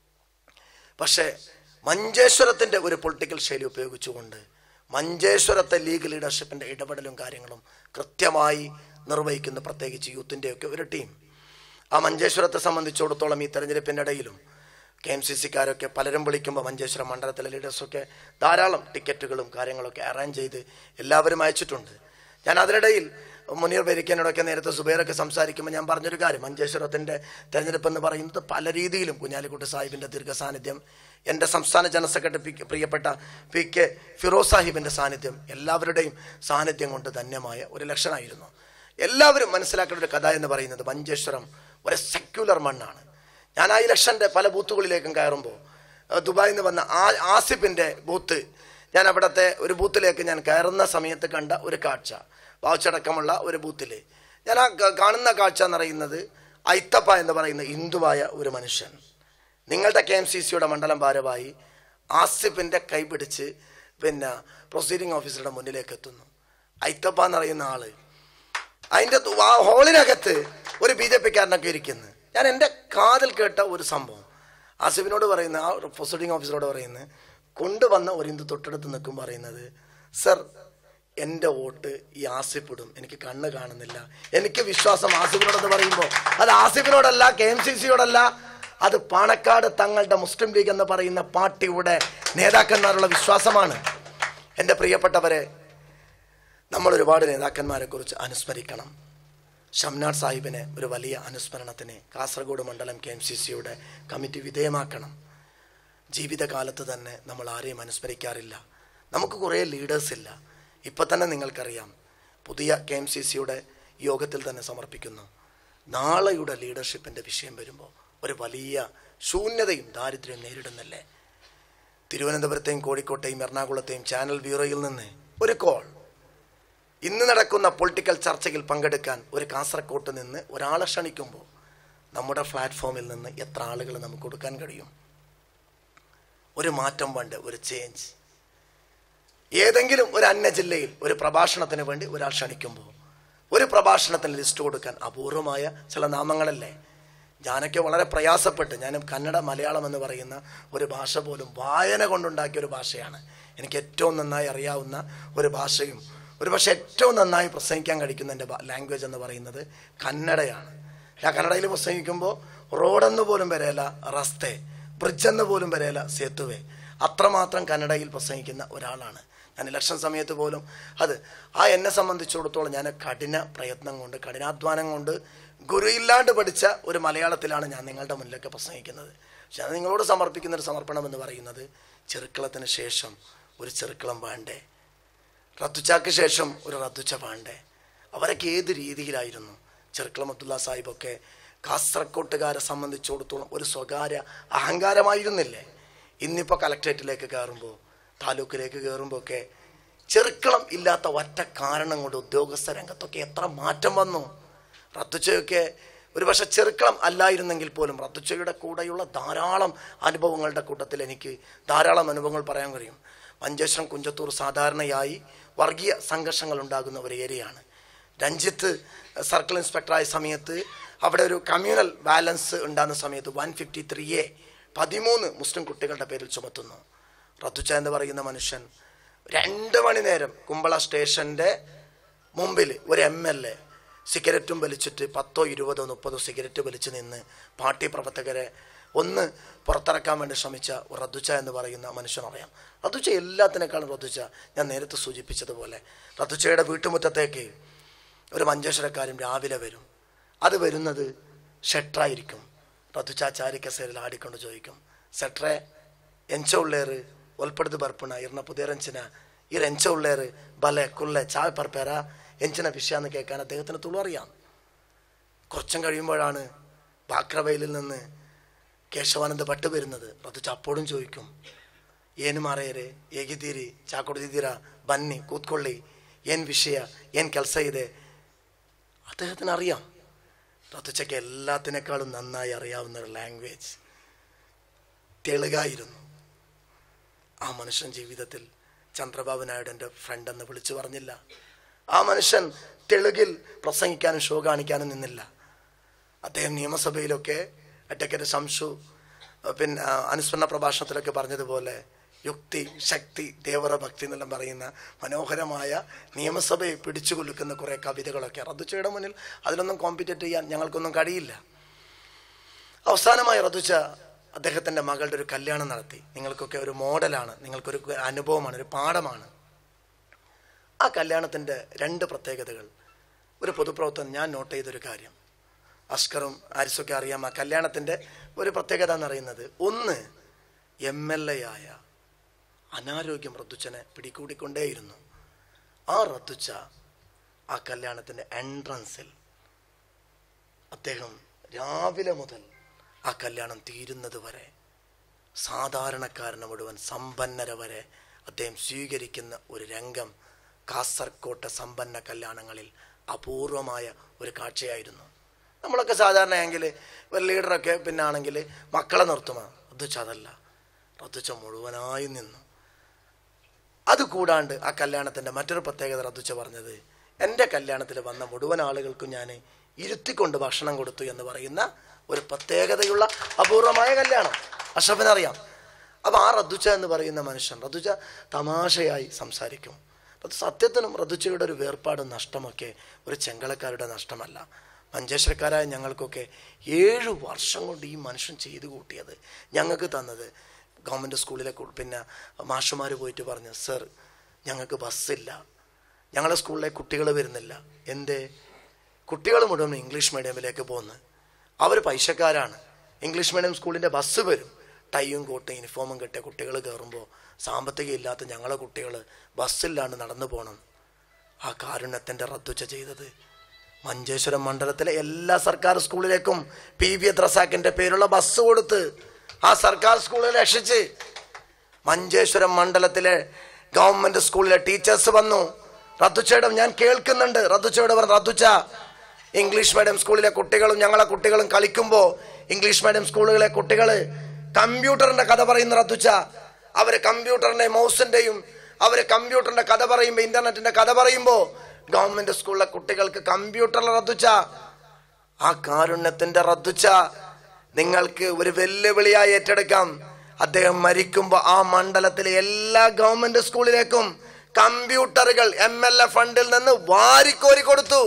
പക്ഷേ മഞ്ചേശ്വരത്തിൻ്റെ ഒരു പൊളിറ്റിക്കൽ ശൈലി ഉപയോഗിച്ചുകൊണ്ട് മഞ്ചേശ്വരത്തെ ലീഗ് ലീഡർഷിപ്പിൻ്റെ ഇടപെടലും കാര്യങ്ങളും കൃത്യമായി നിർവഹിക്കുന്ന പ്രത്യേകിച്ച് യൂത്തിൻ്റെയൊക്കെ ഒരു ടീം ആ മഞ്ചേശ്വരത്തെ സംബന്ധിച്ചിടത്തോളം ഈ തെരഞ്ഞെടുപ്പിൻ്റെ ഇടയിലും കെ എം സി സിക്കാരൊക്കെ പലരും വിളിക്കുമ്പോൾ മഞ്ചേശ്വരം മണ്ഡലത്തിലെ ലീഡേഴ്സൊക്കെ ധാരാളം ടിക്കറ്റുകളും കാര്യങ്ങളൊക്കെ അറേഞ്ച് ചെയ്ത് എല്ലാവരും അയച്ചിട്ടുണ്ട് ഞാൻ അതിനിടയിൽ മുനീർ ബെരിക്കാനോടൊക്കെ നേരത്തെ സുബൈറൊക്കെ സംസാരിക്കുമ്പോൾ ഞാൻ പറഞ്ഞൊരു കാര്യം മഞ്ചേശ്വരത്തിൻ്റെ തെരഞ്ഞെടുപ്പ് എന്ന് പറയുന്നത് പല രീതിയിലും കുഞ്ഞാലിക്കുട്ടി സാഹിബിൻ്റെ ദീർഘ സാന്നിധ്യം എൻ്റെ സംസ്ഥാന ജനറൽ സെക്രട്ടറി പി കെ- പ്രിയപ്പെട്ട പി കെ ഫിറോസ് സാഹിബിൻ്റെ സാന്നിധ്യം എല്ലാവരുടെയും സാന്നിധ്യം കൊണ്ട് ധന്യമായ ഒരു ലക്ഷണമായിരുന്നു എല്ലാവരും മനസ്സിലാക്കേണ്ട ഒരു കഥ എന്ന് പറയുന്നത് മഞ്ചേശ്വരം ഒരു സെക്യുലർ മണ്ണാണ് ഞാൻ ആ ഇലക്ഷൻ്റെ പല ബൂത്തുകളിലേക്കും കയറുമ്പോൾ ഏഹ് ദുബായിൽ നിന്ന് വന്ന ആ ആസിഫിൻ്റെ ബൂത്ത് ഞാൻ അവിടുത്തെ ഒരു ബൂത്തിലേക്ക് ഞാൻ കയറുന്ന സമയത്ത് കണ്ട ഒരു കാഴ്ച വാച്ചടക്കമുള്ള ഒരു ബൂത്തിൽ ഞാൻ ആ ക- കാണുന്ന കാഴ്ച എന്ന് പറയുന്നത് ഐത്തപ്പ എന്ന് പറയുന്ന ഹിന്ദുവായ ഒരു മനുഷ്യൻ നിങ്ങളുടെ കെ എം സി സിയുടെ മണ്ഡലം ഭാരവാഹി ആസിഫിൻ്റെ കൈപിടിച്ച് പിന്നെ പ്രൊസീഡിംഗ് ഓഫീസറുടെ മുന്നിലേക്ക് എത്തുന്നു ഐത്തപ്പ എന്ന് പറയുന്ന ആള് അതിൻ്റെ തു- ആ ഹോളിനകത്ത് ഒരു ബി ജെ പിക്കാരനൊക്കെ ഇരിക്കുന്നു ഞാൻ എൻ്റെ കാതിൽ കേട്ട ഒരു സംഭവം ആസിഫിനോട് പറയുന്ന ആ പ്രൊസീഡിംഗ് ഓഫീസറോട് പറയുന്നത് കൊണ്ടുവന്ന ഒരു ഹിന്ദു തൊട്ടടുത്ത് നിൽക്കും പറയുന്നത് സർ എൻ്റെ വോട്ട് ഈ ആസിഫ് ഇടും എനിക്ക് കണ്ണ് കാണുന്നില്ല എനിക്ക് വിശ്വാസം ആസിഫിനോടെന്ന് പറയുമ്പോൾ അത് ആസിഫിനോടല്ല കെ എം സി സിയോടല്ല അത് പാണക്കാട് തങ്ങളുടെ മുസ്ലിം ലീഗ് എന്ന് പറയുന്ന പാർട്ടിയുടെ നേതാക്കന്മാരുള്ള വിശ്വാസമാണ് എൻ്റെ പ്രിയപ്പെട്ടവരെ നമ്മൾ ഒരുപാട് നേതാക്കന്മാരെ കുറിച്ച് അനുസ്മരിക്കണം ഷംനാഥ് സാഹിബിനെ ഒരു വലിയ അനുസ്മരണത്തിന് കാസർഗോഡ് മണ്ഡലം കെ എം സി സിയുടെ കമ്മിറ്റി വിധേയമാക്കണം ജീവിതകാലത്ത് തന്നെ നമ്മൾ ആരെയും അനുസ്മരിക്കാറില്ല നമുക്ക് കുറേ ലീഡേഴ്സ് ഇല്ല ഇപ്പം തന്നെ നിങ്ങൾക്കറിയാം പുതിയ കെ എം സി സിയുടെ യോഗത്തിൽ തന്നെ സമർപ്പിക്കുന്നു നാളെയുടെ ലീഡർഷിപ്പിൻ്റെ വിഷയം വരുമ്പോൾ ഒരു വലിയ ശൂന്യതയും ദാരിദ്ര്യവും നേരിടുന്നില്ലേ തിരുവനന്തപുരത്തെയും കോഴിക്കോട്ടെയും എറണാകുളത്തെയും ചാനൽ ബ്യൂറോയിൽ നിന്ന് ഒരു കോൾ ഇന്ന് നടക്കുന്ന പൊളിറ്റിക്കൽ ചർച്ചയിൽ പങ്കെടുക്കാൻ ഒരു കാസർകോട്ട് നിന്ന് ഒരാളെ ക്ഷണിക്കുമ്പോൾ നമ്മുടെ പ്ലാറ്റ്ഫോമിൽ നിന്ന് എത്ര ആളുകൾ നമുക്ക് കൊടുക്കാൻ കഴിയും ഒരു മാറ്റം വേണ്ട ഒരു ചേഞ്ച് ഏതെങ്കിലും ഒരു അന്യ ജില്ലയിൽ ഒരു പ്രഭാഷണത്തിന് വേണ്ടി ഒരാൾ ക്ഷണിക്കുമ്പോൾ ഒരു പ്രഭാഷണത്തിന് ലിസ്റ്റ് കൊടുക്കാൻ അപൂർവമായ ചില നാമങ്ങളല്ലേ ഞാനൊക്കെ വളരെ പ്രയാസപ്പെട്ട് ഞാനും കന്നഡ മലയാളം എന്ന് പറയുന്ന ഒരു ഭാഷ പോലും വായന കൊണ്ടുണ്ടാക്കിയ ഒരു ഭാഷയാണ് എനിക്ക് ഏറ്റവും നന്നായി അറിയാവുന്ന ഒരു ഭാഷയും ഒരു പക്ഷേ ഏറ്റവും നന്നായി പ്രസംഗിക്കാൻ കഴിക്കുന്ന എൻ്റെ ലാംഗ്വേജ് എന്ന് പറയുന്നത് കന്നഡയാണ് ഞാൻ കന്നഡയിൽ പ്രസംഗിക്കുമ്പോൾ റോഡെന്ന് പോലും വരെയല്ല റസ്തേ ബ്രിഡ്ജ് എന്ന് പോലും വരെയല്ല സേത്തുവേ അത്രമാത്രം കന്നഡയിൽ പ്രസംഗിക്കുന്ന ഒരാളാണ് ഞാൻ ഇലക്ഷൻ സമയത്ത് പോലും അത് ആ എന്നെ സംബന്ധിച്ചിടത്തോളം ഞാൻ കഠിന പ്രയത്നം കൊണ്ട് കഠിനാധ്വാനം കൊണ്ട് ഗുരുയില്ലാണ്ട് പഠിച്ച ഒരു മലയാളത്തിലാണ് ഞാൻ നിങ്ങളുടെ മുന്നിലൊക്കെ പ്രസംഗിക്കുന്നത് പക്ഷെ അത് നിങ്ങളോട് സമർപ്പിക്കുന്ന ഒരു സമർപ്പണം എന്ന് പറയുന്നത് ചെറുക്കളത്തിന് ശേഷം ഒരു ചെറുക്കളം വേണ്ടേ റദ്ദുച്ചാക്ക് ശേഷം ഒരു റദ്ദുച്ച വേണ്ടേ അവരൊക്കെ ഏത് രീതിയിലായിരുന്നു ചെറുക്കളം അബ്ദുള്ള സാഹിബൊക്കെ കാസർകോട്ടുകാരെ സംബന്ധിച്ചിടത്തോളം ഒരു സ്വകാര്യ അഹങ്കാരമായിരുന്നില്ലേ ഇന്നിപ്പോൾ കലക്ട്രേറ്റിലേക്ക് കയറുമ്പോൾ താലൂക്കിലേക്ക് കയറുമ്പോൾ ഒക്കെ ചെറുക്കളം ഇല്ലാത്ത ഒറ്റ കാരണം കൊണ്ട് ഉദ്യോഗസ്ഥ രംഗത്തൊക്കെ എത്ര മാറ്റം വന്നു റദ്ദുച്ചയൊക്കെ ഒരു പക്ഷെ ചെറുക്കളം അല്ലായിരുന്നെങ്കിൽ പോലും റദ്ദുച്ചയുടെ കൂടെയുള്ള ധാരാളം അനുഭവങ്ങളുടെ കൂട്ടത്തിൽ എനിക്ക് ധാരാളം അനുഭവങ്ങൾ പറയാൻ കഴിയും മഞ്ചേശ്വരം കുഞ്ചത്തൂർ സാധാരണയായി വർഗീയ സംഘർഷങ്ങൾ ഉണ്ടാകുന്ന ഒരു ഏരിയയാണ് രഞ്ജിത്ത് സർക്കിൾ ഇൻസ്പെക്ടറായ സമയത്ത് അവിടെ ഒരു കമ്മ്യൂണൽ ബാലൻസ് ഉണ്ടാകുന്ന സമയത്ത് വൺ ഫിഫ്റ്റി ത്രീ എ പതിമൂന്ന് മുസ്ലിം കുട്ടികളുടെ പേരിൽ ചുമത്തുന്നു റദ്ദുച്ച എന്ന് പറയുന്ന മനുഷ്യൻ രണ്ട് മണി നേരം കുമ്പള സ്റ്റേഷൻ്റെ മുമ്പിൽ ഒരു എം എൽ എ സിഗരറ്റും വലിച്ചിട്ട് പത്തോ ഇരുപതോ മുപ്പതോ സിഗരറ്റ് വലിച്ചു നിന്ന് പാർട്ടി പ്രവർത്തകരെ ഒന്ന് പുറത്തിറക്കാൻ വേണ്ടി ശ്രമിച്ച ഒരു റദ്ദുച്ച എന്ന് പറയുന്ന മനുഷ്യനറിയാം റദ്ദുച്ച എല്ലാത്തിനേക്കാളും റദ്ദുച്ച ഞാൻ നേരത്തെ സൂചിപ്പിച്ചതുപോലെ റദ്ദുച്ചയുടെ വീട്ടുമുറ്റത്തേക്ക് ഒരു മഞ്ചേശ്വരക്കാരും രാവിലെ വരും അത് വരുന്നത് ഷെട്രായിരിക്കും റദ്ദുച്ച ചാരിക്കസേരിൽ ആടിക്കൊണ്ട് ചോദിക്കും സെട്രേ ಎಂಚ ಉಳ್ಳೇರು ಒಲ್ಪಡ್ದು ಬರ್ಪುಣ ಇರ್ನ ಪುದೇರಂಚಿನ ಇರ್ ಎಂಚ ಉಳ್ಳೇರು ಬಲೆ ಕುಲ್ಲೆ ചായ പർപ്പേര എഞ്ചിന വിഷയാന്ന് കേൾക്കാൻ അദ്ദേഹത്തിന് തുളു അറിയാം കുറച്ചും കഴിയുമ്പോഴാണ് ബാക്രവയിലിൽ നിന്ന് കേശവാനന്ദ ഭട്ട് വരുന്നത് റദ്ദുച്ച അപ്പോഴും ചോദിക്കും ಏನು ಮಾರೇರೆ ಹೇಗಿದ್ದೀರಿ ಚಾ ಕುಡಿದಿದ್ದೀರಾ ಬನ್ನಿ ಕೂತ್ಕೊಳ್ಳಿ ಏನು ವಿಷಯ ಏನು ಕೆಲಸ ಇದೆ അദ്ദേഹത്തിന് അറിയാം റത്തുച്ചയ്ക്ക് എല്ലാത്തിനേക്കാളും നന്നായി അറിയാവുന്ന ഒരു ലാംഗ്വേജ് തെളുകായിരുന്നു ആ മനുഷ്യൻ ജീവിതത്തിൽ ചന്ദ്രബാബു നായിഡു എൻ്റെ ഫ്രണ്ട് എന്ന് വിളിച്ചു പറഞ്ഞില്ല ആ മനുഷ്യൻ തെളുകിൽ പ്രസംഗിക്കാനും ഷോ കാണിക്കാനും നിന്നില്ല അദ്ദേഹം നിയമസഭയിലൊക്കെ അഡ്വക്കേറ്റ് ശംഷു അഹ് പിന്നെ ആ, അനുസ്മരണ പ്രഭാഷണത്തിലൊക്കെ പറഞ്ഞതുപോലെ യുക്തി ശക്തി ദേവറ ഭക്തി എന്നെല്ലാം പറയുന്ന മനോഹരമായ നിയമസഭയെ പിടിച്ചു കുലുക്കുന്ന കുറേ കവിതകളൊക്കെ റദ്ദുച്ചയുടെ മുന്നിൽ അതിലൊന്നും കോമ്പറ്റേറ്റ് ചെയ്യാൻ ഞങ്ങൾക്കൊന്നും കഴിയില്ല അവസാനമായി റദ്ദുച്ച അദ്ദേഹത്തിൻ്റെ മകളുടെ ഒരു കല്യാണം നടത്തി നിങ്ങൾക്കൊക്കെ ഒരു മോഡലാണ് നിങ്ങൾക്കൊരു അനുഭവമാണ് ഒരു പാഠമാണ് ആ കല്യാണത്തിൻ്റെ രണ്ട് പ്രത്യേകതകൾ ഒരു പൊതുപ്രവർത്തനം ഞാൻ നോട്ട് ചെയ്തൊരു കാര്യം അസ്കറും ആരിസൊക്കെ അറിയാം ആ കല്യാണത്തിൻ്റെ ഒരു പ്രത്യേകത എന്ന് പറയുന്നത് ഒന്ന് എം എൽ എ ആയ അനാരോഗ്യം റദ്ദുച്ചനെ പിടികൂടിക്കൊണ്ടേയിരുന്നു ആ റദ്ദുച്ച ആ കല്യാണത്തിൻ്റെ എൻട്രൻസിൽ അദ്ദേഹം രാവിലെ മുതൽ ആ കല്യാണം തീരുന്നത് വരെ സാധാരണക്കാരനെ മുഴുവൻ സമ്പന്നരെ വരെ അദ്ദേഹം സ്വീകരിക്കുന്ന ഒരു രംഗം കാസർകോട്ടെ സമ്പന്ന കല്യാണങ്ങളിൽ അപൂർവമായ ഒരു കാഴ്ചയായിരുന്നു നമ്മളൊക്കെ സാധാരണയെങ്കിൽ ഒരു ലീഡറൊക്കെ പിന്നെ ആണെങ്കിൽ മക്കളെ നിർത്തുമോ റദ്ദുച്ച അതല്ല റദ്ദുച്ച മുഴുവനായി നിന്നു അതുകൂടാണ്ട് ആ കല്യാണത്തിൻ്റെ മറ്റൊരു പ്രത്യേകത റദ്ദുച്ച പറഞ്ഞത് എൻ്റെ കല്യാണത്തിൽ വന്ന മുഴുവൻ ആളുകൾക്കും ഞാൻ ഇരുത്തിക്കൊണ്ട് ഭക്ഷണം കൊടുത്തു എന്ന് പറയുന്ന ഒരു പ്രത്യേകതയുള്ള അപൂർവമായ കല്യാണം അഷഫിനറിയാം അപ്പോൾ ആ റദ്ദുച്ച എന്ന് പറയുന്ന മനുഷ്യൻ റദ്ദുച്ച തമാശയായി സംസാരിക്കും അത് സത്യത്തിനും റദ്ദുച്ചയുടെ ഒരു വേർപാടും നഷ്ടമൊക്കെ ഒരു ചെങ്കളക്കാരുടെ നഷ്ടമല്ല മഞ്ചേശ്വരക്കാരായ ഞങ്ങൾക്കൊക്കെ ഏഴ് വർഷം കൊണ്ട് ഈ മനുഷ്യൻ ചെയ്തു കൂട്ടിയത് ഞങ്ങൾക്ക് തന്നത് ഗവൺമെൻറ് സ്കൂളിലെ കു- പിന്നെ മാഷുമാർ പോയിട്ട് പറഞ്ഞു സർ ഞങ്ങൾക്ക് ബസ്സില്ല ഞങ്ങളുടെ സ്കൂളിലെ കുട്ടികൾ വരുന്നില്ല എന്തേ കുട്ടികൾ മുഴുവൻ ഇംഗ്ലീഷ് മീഡിയമിലേക്ക് പോകുന്നു അവർ പൈസക്കാരാണ് ഇംഗ്ലീഷ് മീഡിയം സ്കൂളിൻ്റെ ബസ് വരും ടൈയും കോട്ടും യൂണിഫോമും കെട്ടിയ കുട്ടികൾ കയറുമ്പോൾ സാമ്പത്തികം ഇല്ലാത്ത ഞങ്ങളെ കുട്ടികൾ ബസ്സില്ലാണ്ട് നടന്നു പോകണം ആ കാരുണ്യത്തിൻ്റെ റദ്ദുച്ച ചെയ്തത് മഞ്ചേശ്വരം മണ്ഡലത്തിലെ എല്ലാ സർക്കാർ സ്കൂളിലേക്കും പി വി ദ്രസാക്കിന്റെ പേരുള്ള ബസ് കൊടുത്ത് ആ സർക്കാർ സ്കൂളിൽ രക്ഷിച്ച് മഞ്ചേശ്വരം മണ്ഡലത്തിലെ ഗവൺമെന്റ് സ്കൂളിലെ ടീച്ചേഴ്സ് വന്നു റദ്ദുച്ചയുടെ ഞാൻ കേൾക്കുന്നുണ്ട് റദ്ദുച്ചയോട് പറഞ്ഞു റദ്ദുച്ച ഇംഗ്ലീഷ് മീഡിയം സ്കൂളിലെ കുട്ടികളും ഞങ്ങളെ കുട്ടികളും കളിക്കുമ്പോൾ ഇംഗ്ലീഷ് മീഡിയം സ്കൂളുകളിലെ കുട്ടികൾ കമ്പ്യൂട്ടറിന്റെ കഥ പറയുന്ന റദ്ദുച്ച അവര് കമ്പ്യൂട്ടറിന്റെ മൗസിന്റെയും അവര് കമ്പ്യൂട്ടറിന്റെ കഥ പറയുമ്പോൾ ഇന്റർനെറ്റിന്റെ കഥ പറയുമ്പോൾ ഗവൺമെന്റ് സ്കൂളിലെ കുട്ടികൾക്ക് കമ്പ്യൂട്ടറിൽ റദ്ദുച്ച ആ കാരുണ്യത്തിന്റെ റദ്ദുച്ച നിങ്ങൾക്ക് ഒരു വെല്ലുവിളിയായി ഏറ്റെടുക്കാം അദ്ദേഹം മരിക്കുമ്പോൾ ആ മണ്ഡലത്തിലെ എല്ലാ ഗവൺമെന്റ് സ്കൂളിലേക്കും കമ്പ്യൂട്ടറുകൾ എം എൽ എ ഫണ്ടിൽ നിന്ന് വാരിക്കോരി കൊടുത്തു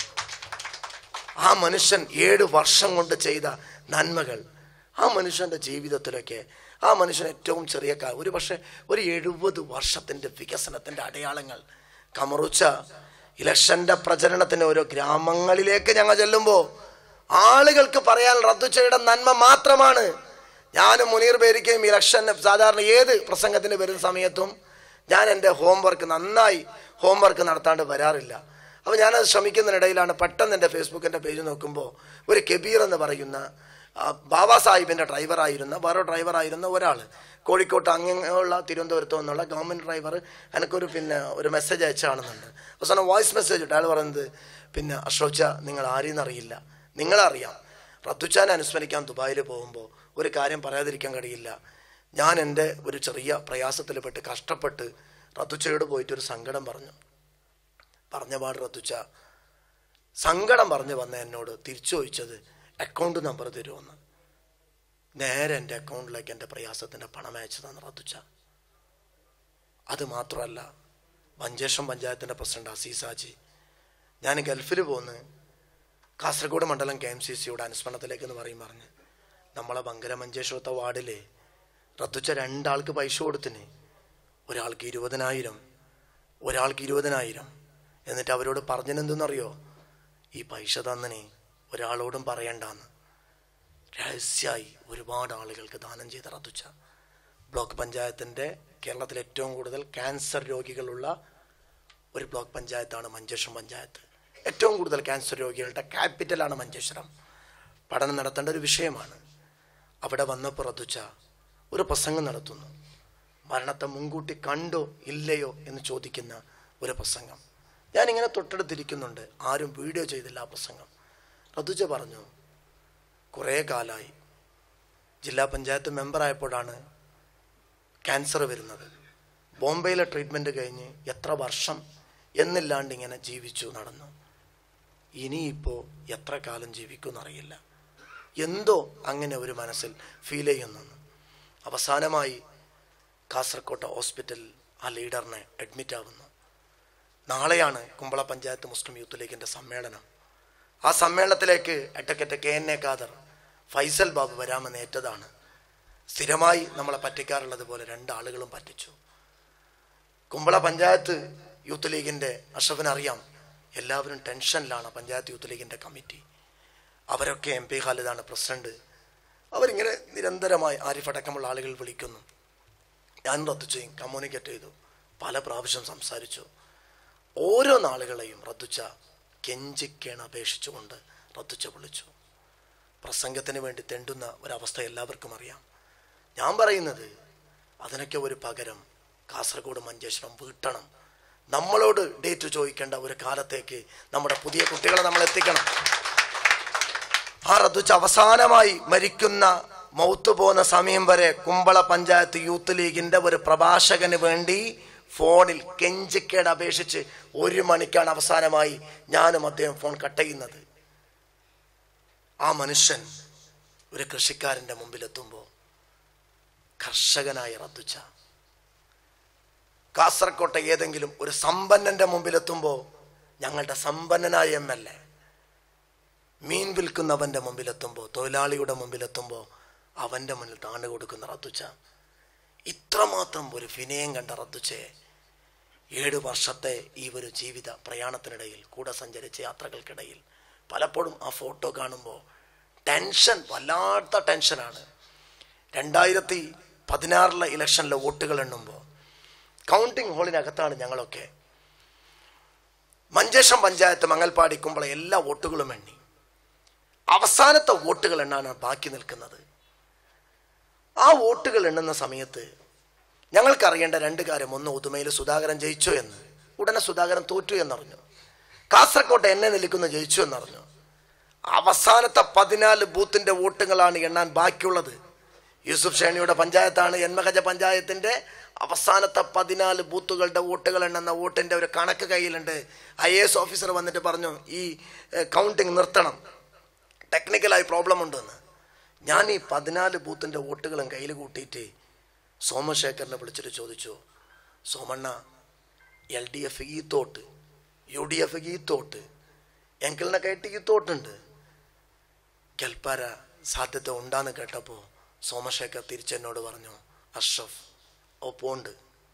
ആ മനുഷ്യൻ ഏഴ് വർഷം കൊണ്ട് ചെയ്ത നന്മകൾ ആ മനുഷ്യന്റെ ജീവിതത്തിലൊക്കെ ആ മനുഷ്യൻ ഏറ്റവും ചെറിയ കാ- ഒരു പക്ഷേ ഒരു എഴുപത് വർഷത്തിന്റെ വികസനത്തിന്റെ അടയാളങ്ങൾ കമറുച്ച ഇലക്ഷന്റെ പ്രചരണത്തിന് ഓരോ ഗ്രാമങ്ങളിലേക്ക് ഞങ്ങൾ ചെല്ലുമ്പോൾ ആളുകൾക്ക് പറയാൻ റദ്ദുച്ചയുടെ നന്മ മാത്രമാണ് ഞാനും മുനീർ പേരിക്കയും ഇലക്ഷന് സാധാരണ ഏത് പ്രസംഗത്തിന് വരുന്ന സമയത്തും ഞാൻ എൻ്റെ ഹോംവർക്ക് നന്നായി ഹോംവർക്ക് നടത്താണ്ട് വരാറില്ല അപ്പോൾ ഞാനത് ശ്രമിക്കുന്നതിനിടയിലാണ് പെട്ടെന്ന് എൻ്റെ ഫേസ്ബുക്കിൻ്റെ പേജ് നോക്കുമ്പോൾ ഒരു കബീർ എന്ന് പറയുന്ന ആ, ബാബാ സാഹിബിൻ്റെ ഡ്രൈവറായിരുന്ന വേറെ ഡ്രൈവറായിരുന്ന ഒരാൾ കോഴിക്കോട്ട് അങ്ങനെയുള്ള തിരുവനന്തപുരത്ത് നിന്നുള്ള ഗവൺമെൻറ് ഡ്രൈവർ എനിക്കൊരു പിന്നെ ഒരു മെസ്സേജ് അയച്ചാണെന്നുണ്ട് അവസാനം വോയിസ് മെസ്സേജ് ഇട്ട് അയാൾ പറയുന്നത് പിന്നെ അശോച നിങ്ങൾ ആരെയും അറിയില്ല നിങ്ങളറിയാം റദ്ദുച്ചാനെ അനുസ്മരിക്കാൻ ദുബായിൽ പോകുമ്പോൾ ഒരു കാര്യം പറയാതിരിക്കാൻ കഴിയില്ല ഞാൻ എൻ്റെ ഒരു ചെറിയ പ്രയാസത്തിൽ പെട്ട് കഷ്ടപ്പെട്ട് റദ്ദുച്ചയോട് പോയിട്ട് ഒരു സങ്കടം പറഞ്ഞു പറഞ്ഞ പാട് റദ്ദുച്ച സങ്കടം പറഞ്ഞു വന്ന എന്നോട് തിരിച്ചു ചോദിച്ചത് അക്കൗണ്ട് നമ്പർ തരുമെന്ന് നേരെ എൻ്റെ അക്കൗണ്ടിലേക്ക് എൻ്റെ പ്രയാസത്തിൻ്റെ പണം അയച്ചു തന്നു റദ്ദുച്ച അത് മാത്രമല്ല മഞ്ചേശ്വരം പഞ്ചായത്തിൻ്റെ പ്രസിഡന്റ് അസീസാജി ഞാൻ ഗൾഫിൽ പോന്ന് കാസർഗോഡ് മണ്ഡലം കെ എം സി സിയുടെ അനുസ്മരണത്തിലേക്ക് എന്ന് പറയും പറഞ്ഞ് നമ്മളെ ബങ്കര മഞ്ചേശ്വരത്തെ വാർഡിലെ റദ്ദുച്ച രണ്ടാൾക്ക് പൈസ കൊടുത്തിന് ഒരാൾക്ക് ഇരുപതിനായിരം ഒരാൾക്ക് ഇരുപതിനായിരം എന്നിട്ട് അവരോട് പറഞ്ഞതെന്തെന്നറിയോ ഈ പൈസ തന്നനെ ഒരാളോടും പറയണ്ടാന്ന് രഹസ്യമായി ഒരുപാട് ആളുകൾക്ക് ദാനം ചെയ്ത റദ്ദുച്ച ബ്ലോക്ക് പഞ്ചായത്തിൻ്റെ കേരളത്തിൽ ഏറ്റവും കൂടുതൽ ക്യാൻസർ രോഗികളുള്ള ഒരു ബ്ലോക്ക് പഞ്ചായത്താണ് മഞ്ചേശ്വരം പഞ്ചായത്ത് ഏറ്റവും കൂടുതൽ ക്യാൻസർ രോഗികളുടെ ക്യാപിറ്റലാണ് മഞ്ചേശ്വരം പഠനം നടത്തേണ്ട ഒരു വിഷയമാണ് അവിടെ വന്നപ്പോൾ റദ്ദുച്ച ഒരു പ്രസംഗം നടത്തുന്നു മരണത്തെ മുൻകൂട്ടി കണ്ടോ ഇല്ലയോ എന്ന് ചോദിക്കുന്ന ഒരു പ്രസംഗം ഞാനിങ്ങനെ തൊട്ടടുത്തിരിക്കുന്നുണ്ട് ആരും വീഡിയോ ചെയ്തില്ല ആ പ്രസംഗം റതുജ പറഞ്ഞു കുറേ കാലമായി ജില്ലാ പഞ്ചായത്ത് മെമ്പറായപ്പോഴാണ് ക്യാൻസർ വരുന്നത് ബോംബെയിലെ ട്രീറ്റ്മെൻറ്റ് കഴിഞ്ഞ് എത്ര വർഷം എന്നില്ലാണ്ട് ഇങ്ങനെ ജീവിച്ചു നടന്നു ഇനിയിപ്പോൾ എത്ര കാലം ജീവിക്കുമെന്നറിയില്ല എന്തോ അങ്ങനെ ഒരു മനസ്സിൽ ഫീൽ ചെയ്യുന്നു അവസാനമായി കാസർകോട്ടെ ഹോസ്പിറ്റലിൽ ആ ലീഡറിനെ അഡ്മിറ്റ് ആവുന്നു നാളെയാണ് കുമ്പള പഞ്ചായത്ത് മുസ്ലിം യൂത്ത് ലീഗിൻ്റെ സമ്മേളനം ആ സമ്മേളനത്തിലേക്ക് advocate K N A Khader Faisal Babu വരാമെന്ന് ഏറ്റതാണ് സ്ഥിരമായി നമ്മളെ പറ്റിക്കാറുള്ളത് പോലെ രണ്ടാളുകളും പറ്റിച്ചു കുമ്പള പഞ്ചായത്ത് യൂത്ത് ലീഗിൻ്റെ അഷഫിന് അറിയാം എല്ലാവരും ടെൻഷനിലാണ് പഞ്ചായത്ത് യൂത്ത് ലീഗിൻ്റെ കമ്മിറ്റി അവരൊക്കെ എം പി ഖാലിദാണ് പ്രസിഡന്റ് അവരിങ്ങനെ നിരന്തരമായി ആരിഫ് അടക്കമുള്ള ആളുകൾ വിളിക്കുന്നു ഞാൻ റദ്ദു ചെയ്യും കമ്മ്യൂണിക്കേറ്റ് ചെയ്തു പല പ്രാവശ്യം സംസാരിച്ചു ഓരോ നാളുകളെയും റദ്ദുച്ച കെഞ്ചിക്കേണ് അപേക്ഷിച്ചുകൊണ്ട് റദ്ദുച്ച വിളിച്ചു പ്രസംഗത്തിന് വേണ്ടി തെണ്ടുന്ന ഒരവസ്ഥ എല്ലാവർക്കും അറിയാം ഞാൻ പറയുന്നത് അതിനൊക്കെ ഒരു പകരം കാസർഗോഡ് മഞ്ചേശ്വരം വീട്ടണം നമ്മളോട് ഡേറ്റ് ചോദിക്കേണ്ട ഒരു കാലത്തേക്ക് നമ്മുടെ പുതിയ കുട്ടികളെ നമ്മൾ എത്തിക്കണം ആ റദ്ദുച്ച അവസാനമായി മരിക്കുന്ന മൗത്ത് പോകുന്ന സമയം വരെ കുമ്പള പഞ്ചായത്ത് യൂത്ത് ലീഗിന്റെ ഒരു പ്രഭാഷകന് വേണ്ടി ഫോണിൽ കെഞ്ചിക്കേട് അപേക്ഷിച്ച് ഒരു മണിക്കാണ് അവസാനമായി ഞാനും അദ്ദേഹം ഫോൺ കട്ട് ചെയ്യുന്നത് ആ മനുഷ്യൻ ഒരു കൃഷിക്കാരന്റെ മുമ്പിലെത്തുമ്പോൾ കർഷകനായ റദ്ദുച്ച കാസർകോട്ടെ ഏതെങ്കിലും ഒരു സമ്പന്നന്റെ മുമ്പിലെത്തുമ്പോൾ ഞങ്ങളുടെ സമ്പന്നനായ എം എൽ എ മീൻ വിൽക്കുന്നവന്റെ മുമ്പിലെത്തുമ്പോൾ തൊഴിലാളിയുടെ മുമ്പിലെത്തുമ്പോൾ അവന്റെ മുന്നിൽ താണു കൊടുക്കുന്ന റദ്ദുച്ച ഇത്രമാത്രം ഒരു വിനയം കണ്ട റദ്ദുച്ചയെ ഏഴ് വർഷത്തെ ഈ ഒരു ജീവിത പ്രയാണത്തിനിടയിൽ കൂടെ സഞ്ചരിച്ച യാത്രകൾക്കിടയിൽ പലപ്പോഴും ആ ഫോട്ടോ കാണുമ്പോൾ ടെൻഷൻ വല്ലാത്ത ടെൻഷനാണ് രണ്ടായിരത്തി പതിനാറിലെ ഇലക്ഷനിലെ വോട്ടുകൾ എണ്ണുമ്പോൾ കൗണ്ടിംഗ് ഹാളിനകത്താണ് ഞങ്ങളൊക്കെ മഞ്ചേഷം പഞ്ചായത്ത് മങ്ങൽപ്പാടി കുമ്പള എല്ലാ വോട്ടുകളും എണ്ണി അവസാനത്തെ വോട്ടുകൾ എണ്ണാനാണ് ബാക്കി നിൽക്കുന്നത് ആ വോട്ടുകൾ എണ്ണുന്ന സമയത്ത് ഞങ്ങൾക്കറിയേണ്ട രണ്ട് കാര്യം ഒന്ന് ഉദുമയിൽ സുധാകരൻ ജയിച്ചു എന്ന് ഉടനെ സുധാകരൻ തോറ്റു എന്നറിഞ്ഞു കാസർകോട്ടെ എന്നെ നിൽക്കുന്ന ജയിച്ചു എന്നറിഞ്ഞു അവസാനത്തെ പതിനാല് ബൂത്തിന്റെ വോട്ടുകളാണ് എണ്ണാൻ ബാക്കിയുള്ളത് യൂസുഫ് ഷേണിയുടെ പഞ്ചായത്താണ് എന്മകജ പഞ്ചായത്തിന്റെ അവസാനത്തെ പതിനാല് ബൂത്തുകളുടെ വോട്ടുകൾ എണ്ണുന്ന വോട്ടിന്റെ ഒരു കണക്ക് കയ്യിലുണ്ട് ഐ എ എസ് ഓഫീസർ വന്നിട്ട് പറഞ്ഞു ഈ കൗണ്ടിങ് നിർത്തണം ടെക്നിക്കലായി പ്രോബ്ലം ഉണ്ടെന്ന് ഞാൻ ഈ പതിനാല് ബൂത്തിൻ്റെ വോട്ടുകളും കയ്യിൽ കൂട്ടിയിട്ട് സോമശേഖരനെ വിളിച്ചിട്ട് ചോദിച്ചു സോമണ്ണ എൽ ഡി എഫ് ഈ തോട്ട് യു ഡി എഫ് ഈ തോട്ട് എങ്കിളിനെ കയറ്റി ഈ തോട്ടുണ്ട് കെൽപ്പാര സാധ്യത ഉണ്ടാന്ന് കേട്ടപ്പോൾ സോമശേഖർ തിരിച്ചെന്നോട് പറഞ്ഞു അഷ്റഫ് ഓ പോണ്ട്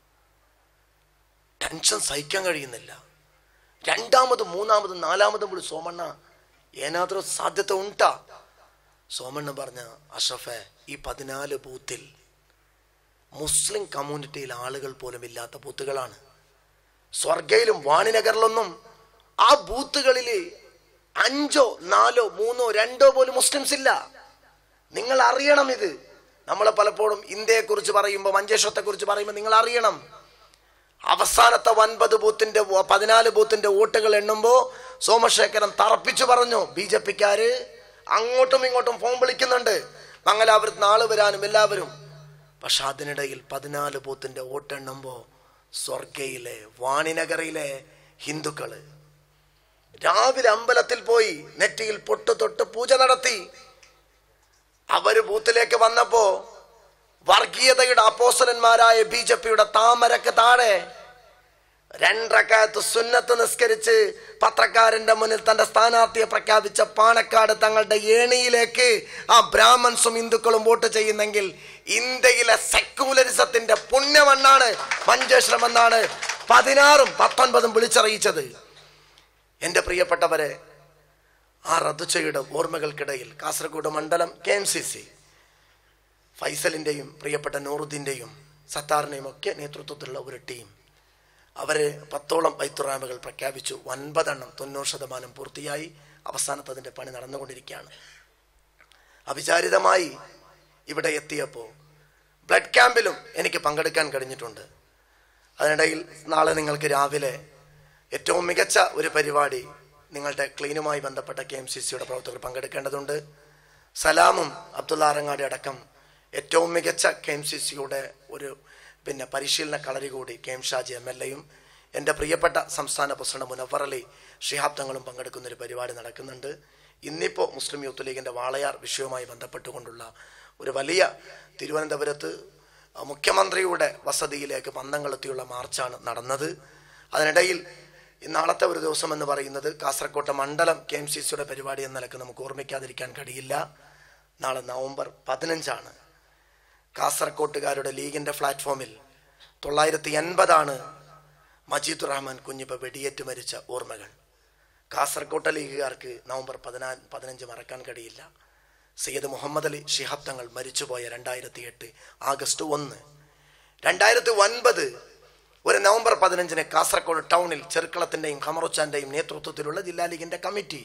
ടെൻഷൻ സഹിക്കാൻ കഴിയുന്നില്ല രണ്ടാമതും മൂന്നാമതും നാലാമതും വിളി സോമണ്ണ ഏനാദ്ರೂ സാധ്യത ഉണ്ടാ സോമണ്ണ പറഞ്ഞ അഷ്റഫെ ഈ പതിനാല് ബൂത്തിൽ മുസ്ലിം കമ്മ്യൂണിറ്റിയിൽ ആളുകൾ പോലും ഇല്ലാത്ത ബൂത്തുകളാണ് സ്വർഗയിലും വാണിനഗറിലൊന്നും ആ ബൂത്തുകളിൽ അഞ്ചോ നാലോ മൂന്നോ രണ്ടോ പോലും മുസ്ലിംസ് ഇല്ല നിങ്ങൾ അറിയണം ഇത് നമ്മൾ പലപ്പോഴും ഇന്ത്യയെ കുറിച്ച് പറയുമ്പോൾ മഞ്ചേശ്വരത്തെ കുറിച്ച് പറയുമ്പോൾ നിങ്ങൾ അറിയണം അവസാനത്തെ ഒൻപത് ബൂത്തിന്റെ വോ- പതിനാല് ബൂത്തിന്റെ വോട്ടുകൾ എണ്ണുമ്പോൾ സോമശേഖരൻ തറപ്പിച്ചു പറഞ്ഞു ബി ജെ പിക്കാര് അങ്ങോട്ടും ഇങ്ങോട്ടും ഫോൺ വിളിക്കുന്നുണ്ട് മംഗലാപുരത്ത് നാളെ വരാനും എല്ലാവരും പക്ഷെ അതിനിടയിൽ പതിനാല് ബൂത്തിന്റെ വോട്ടെണ്ണുമ്പോൾ സ്വർഗയിലെ വാണിനഗറിലെ ഹിന്ദുക്കള് രാവിലെ അമ്പലത്തിൽ പോയി നെറ്റിയിൽ പൊട്ടു തൊട്ട് പൂജ നടത്തി അവര് ബൂത്തിലേക്ക് വന്നപ്പോ വർഗീയതയുടെ അപ്പോസലന്മാരായ ബി ജെ പിയുടെ താമരക്ക് താഴെ രണ്ടരക്കാലത്ത് സുന്നത്ത് നിസ്കരിച്ച് പത്രക്കാരന്റെ മുന്നിൽ തന്റെ സ്ഥാനാർത്ഥിയെ പ്രഖ്യാപിച്ച പാണക്കാട് തങ്ങളുടെ ഏണിയിലേക്ക് ആ ബ്രാഹ്മൺസും ഹിന്ദുക്കളും വോട്ട് ചെയ്യുന്നെങ്കിൽ ഇന്ത്യയിലെ സെക്യുലറിസത്തിന്റെ പുണ്യമണ്ണാണ് മഞ്ചേശ്വരം എന്നാണ് പതിനാറും പത്തൊൻപതും വിളിച്ചറിയിച്ചത് എൻ്റെ പ്രിയപ്പെട്ടവരെ ആ റദ്ദുച്ചയുടെ ഓർമ്മകൾക്കിടയിൽ കാസർഗോഡ് മണ്ഡലം കെ എം സി സി ഫൈസലിൻ്റെയും പ്രിയപ്പെട്ട നൂറുദ്ദീൻ്റെയും സത്താറിൻ്റെയും ഒക്കെ നേതൃത്വത്തിലുള്ള ഒരു ടീം അവർ പത്തോളം വൈത്തുറാമുകൾ പ്രഖ്യാപിച്ചു ഒൻപതെണ്ണം തൊണ്ണൂറ് ശതമാനം പൂർത്തിയായി അവസാനത്ത് അതിൻ്റെ പണി നടന്നുകൊണ്ടിരിക്കുകയാണ് അവിചാരിതമായി ഇവിടെ എത്തിയപ്പോൾ ബ്ലഡ് ക്യാമ്പിലും എനിക്ക് പങ്കെടുക്കാൻ കഴിഞ്ഞിട്ടുണ്ട് അതിനിടയിൽ നാളെ നിങ്ങൾക്ക് രാവിലെ ഏറ്റവും മികച്ച ഒരു പരിപാടി നിങ്ങളുടെ ക്ലീനുമായി ബന്ധപ്പെട്ട കെ എം സി സിയുടെ പ്രവർത്തകർ പങ്കെടുക്കേണ്ടതുണ്ട് സലാമും അബ്ദുള്ള അറങ്ങാടി അടക്കം ഏറ്റവും മികച്ച കെ എം സി സിയുടെ ഒരു പിന്നെ പരിശീലന കളരി കൂടി K M Shaji M L എയും എൻ്റെ പ്രിയപ്പെട്ട സംസ്ഥാന പ്രസിഡന്റ് മുനവർ അലി ഷിഹാബ് തങ്ങളും പങ്കെടുക്കുന്ന ഒരു പരിപാടി നടക്കുന്നുണ്ട് ഇന്നിപ്പോൾ മുസ്ലിം യൂത്ത് ലീഗിൻ്റെ വാളയാർ വിഷയവുമായി ബന്ധപ്പെട്ടുകൊണ്ടുള്ള ഒരു വലിയ തിരുവനന്തപുരത്ത് മുഖ്യമന്ത്രിയുടെ വസതിയിലേക്ക് പന്തങ്ങളെത്തിയുള്ള മാർച്ചാണ് നടന്നത് അതിനിടയിൽ ഈ നാളത്തെ ഒരു ദിവസം എന്ന് പറയുന്നത് കാസർകോട്ടെ മണ്ഡലം കെ എം സി സിയുടെ പരിപാടി എന്ന നിലക്ക് നമുക്ക് ഓർമ്മിക്കാതിരിക്കാൻ കഴിയില്ല നാളെ നവംബർ പതിനഞ്ചാണ് കാസർകോട്ടുകാരുടെ ലീഗിന്റെ പ്ലാറ്റ്ഫോമിൽ തൊള്ളായിരത്തി എൺപതാണ് മജീദുർ റഹ്മാൻ കുഞ്ഞിപ്പ വെടിയേറ്റ് മരിച്ച ഓർമ്മകൾ കാസർകോട്ടെ ലീഗുകാർക്ക് നവംബർ പതിനാ പതിനഞ്ച് മറക്കാൻ കഴിയില്ല സയ്യദ് മുഹമ്മദ് അലി ഷിഹാബ് തങ്ങൾ മരിച്ചുപോയ രണ്ടായിരത്തി എട്ട് ആഗസ്റ്റ് ഒന്ന് രണ്ടായിരത്തി ഒൻപത് ഒരു നവംബർ പതിനഞ്ചിന് കാസർഗോഡ് ടൗണിൽ ചെറുക്കളത്തിന്റെയും ഖമറുച്ചാന്റെയും നേതൃത്വത്തിലുള്ള ജില്ലാ ലീഗിന്റെ കമ്മിറ്റി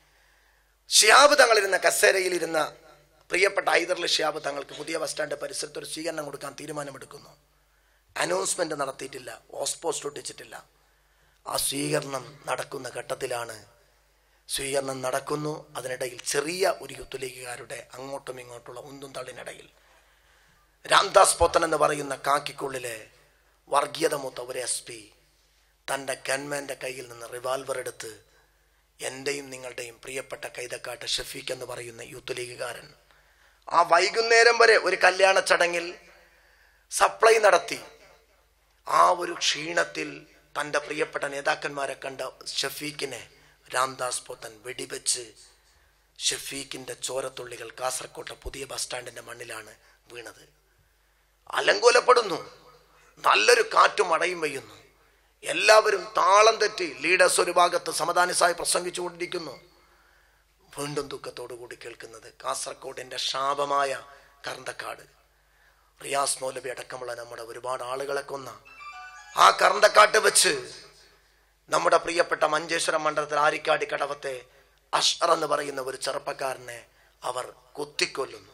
ഷിയാബ് തങ്ങളിരുന്ന കസേരയിൽ ഇരുന്ന പ്രിയപ്പെട്ട ഹൈദർലി ഷിയാബ് തങ്ങൾക്ക് പുതിയ ബസ് സ്റ്റാൻഡ് പരിസരത്ത് ഒരു സ്വീകരണം കൊടുക്കാൻ തീരുമാനമെടുക്കുന്നു അനൗൺസ്മെന്റ് നടത്തിയിട്ടില്ല ഓസ്പോസ്റ്റ് ഒട്ടിച്ചിട്ടില്ല ആ സ്വീകരണം നടക്കുന്ന ഘട്ടത്തിലാണ് സ്വീകരണം നടക്കുന്നു അതിനിടയിൽ ചെറിയ ഒരു യൂത്ത് ലീഗുകാരുടെ അങ്ങോട്ടും ഇങ്ങോട്ടുള്ള ഉന്തും തള്ളിനിടയിൽ രാംദാസ് പോത്തൻ എന്ന് പറയുന്ന കാക്കിക്കുള്ളിലെ വർഗീയത മൂത്ത ഒരു എസ് പി തൻ്റെ ഗൺമാൻ്റെ കയ്യിൽ നിന്ന് റിവാൾവർ എടുത്ത് എൻ്റെയും നിങ്ങളുടെയും പ്രിയപ്പെട്ട കൈതക്കാട്ട് ഷഫീഖ് എന്ന് പറയുന്ന യൂത്ത് ലീഗുകാരൻ ആ വൈകുന്നേരം വരെ ഒരു കല്യാണ ചടങ്ങിൽ സപ്ലൈ നടത്തി ആ ഒരു ക്ഷീണത്തിൽ തൻ്റെ പ്രിയപ്പെട്ട നേതാക്കന്മാരെ കണ്ട ഷഫീഖിനെ രാംദാസ് പോത്തൻ വെടിവെച്ച് ഷഫീഖിന്റെ ചോരത്തുള്ളികൾ കാസർകോട്ടെ പുതിയ ബസ് സ്റ്റാൻഡിന്റെ മണ്ണിലാണ് വീണത് അലങ്കോലപ്പെടുന്നു നല്ലൊരു കാറ്റും മടയും പെയ്യുന്നു എല്ലാവരും താളം തെറ്റി ലീഡേഴ്സ് ഒരു ഭാഗത്ത് സമദാനിസായി പ്രസംഗിച്ചുകൊണ്ടിരിക്കുന്നു വീണ്ടും ദുഃഖത്തോടു കൂടി കേൾക്കുന്നത് കാസർഗോഡിന്റെ ശാപമായ കർന്തക്കാട് റിയാസ് മൗലവി അടക്കമുള്ള നമ്മുടെ ഒരുപാട് ആളുകളെ കൊന്ന ആ കർന്തക്കാട്ട് വെച്ച് നമ്മുടെ പ്രിയപ്പെട്ട മഞ്ചേശ്വരം മണ്ഡലത്തിൽ ആരിക്കാടി കടവത്തെ അഷ്റർ എന്ന് പറയുന്ന ഒരു ചെറുപ്പക്കാരനെ അവർ കുത്തിക്കൊല്ലുന്നു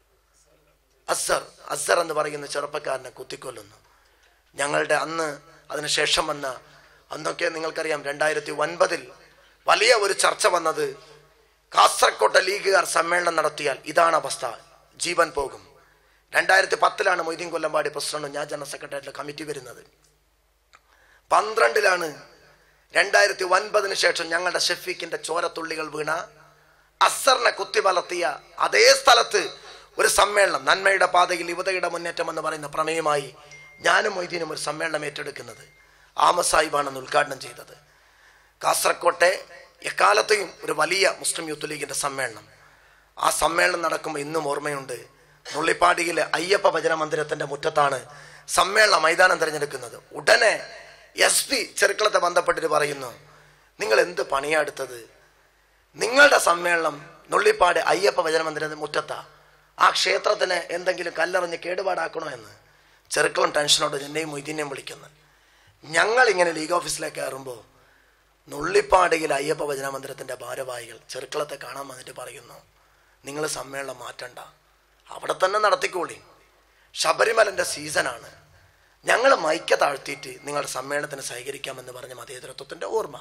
അസർ അസർ എന്ന് പറയുന്ന ചെറുപ്പക്കാരനെ കുത്തിക്കൊല്ലുന്നു ഞങ്ങളുടെ അന്ന് അതിനുശേഷം വന്ന അന്നൊക്കെ നിങ്ങൾക്കറിയാം രണ്ടായിരത്തി ഒൻപതിൽ വലിയ ഒരു ചർച്ച വന്നത് കാസർകോട്ടെ ലീഗുകാർ സമ്മേളനം നടത്തിയാൽ ഇതാണ് അവസ്ഥ ജീവൻ പോകും രണ്ടായിരത്തി പത്തിലാണ് മൊയ്തീൻ കൊല്ലമ്പാടി പ്രസിഡന്റും ഞാൻ ജനറൽ സെക്രട്ടറിയുടെ കമ്മിറ്റി വരുന്നത് പന്ത്രണ്ടിലാണ് രണ്ടായിരത്തി ഒൻപതിന് ശേഷം ഞങ്ങളുടെ ഷെഫീഖിന്റെ ചോരത്തുള്ളികൾ വീണ അസറിനെ കുത്തി വളർത്തിയ അതേ സ്ഥലത്ത് ഒരു സമ്മേളനം നന്മയുടെ പാതയിൽ യുവതയുടെ മുന്നേറ്റം എന്ന് പറയുന്ന പ്രമേയമായി ഞാനും മൊയ്തീനും ഒരു സമ്മേളനം ഏറ്റെടുക്കുന്നത് ആമ സാഹിബാണ് അന്ന് ഉദ്ഘാടനം ചെയ്തത് കാസർകോട്ടെ എക്കാലത്തെയും ഒരു വലിയ മുസ്ലിം യൂത്ത് ലീഗിന്റെ സമ്മേളനം ആ സമ്മേളനം നടക്കുമ്പോൾ ഇന്നും ഓർമ്മയുണ്ട് നുള്ളിപ്പാടിയിലെ അയ്യപ്പ ഭജന മന്ദിരത്തിന്റെ മുറ്റത്താണ് സമ്മേളന മൈതാനം തിരഞ്ഞെടുക്കുന്നത് ഉടനെ എസ് പി ചെറുക്കളത്തെ ബന്ധപ്പെട്ടിട്ട് പറയുന്നു നിങ്ങൾ എന്ത് പണിയാ എടുത്തത് നിങ്ങളുടെ സമ്മേളനം നുള്ളിപ്പാട് അയ്യപ്പ ഭജന മന്ദിരത്തിന്റെ മുറ്റത്താ ആ ക്ഷേത്രത്തിന് എന്തെങ്കിലും കല്ലെറിഞ്ഞ് കേടുപാടാക്കണോ എന്ന് ചെറുക്കളും ടെൻഷനോട് എന്നെയും മൊയ്തീനെയും വിളിക്കുന്നു ഞങ്ങൾ ഇങ്ങനെ ലീഗ് ഓഫീസിലേക്ക് കയറുമ്പോൾ നുള്ളിപ്പാടിയിൽ അയ്യപ്പ ഭജന മന്ദിരത്തിന്റെ ഭാരവാഹികൾ ചെറുക്കളത്തെ കാണാൻ വന്നിട്ട് പറയുന്നു നിങ്ങൾ സമ്മേളനം മാറ്റണ്ട അവിടെ തന്നെ നടത്തിക്കോളി ശബരിമലന്റെ സീസണാണ് ഞങ്ങൾ മൈക്ക താഴ്ത്തിയിട്ട് നിങ്ങളുടെ സമ്മേളനത്തിന് സഹകരിക്കാമെന്ന് പറഞ്ഞ മതേതരത്വത്തിന്റെ ഓർമ്മ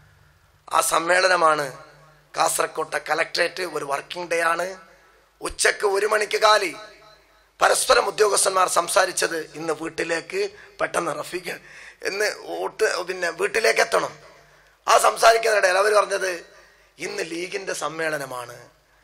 ആ സമ്മേളനമാണ് കാസർകോട്ടെ കലക്ട്രേറ്റ് ഒരു വർക്കിംഗ് ഡേ ആണ് ഉച്ചക്ക് ഒരു മണിക്ക് കാലി പരസ്പരം ഉദ്യോഗസ്ഥന്മാർ സംസാരിച്ചത് ഇന്ന് വീട്ടിലേക്ക് പെട്ടെന്ന് റഫീഖ് എന്ന് ഓട്ട് പിന്നെ വീട്ടിലേക്ക് എത്തണം ആ സംസാരിക്കുന്നതിനിടയിൽ അവർ പറഞ്ഞത് ഇന്ന് ലീഗിന്റെ സമ്മേളനമാണ്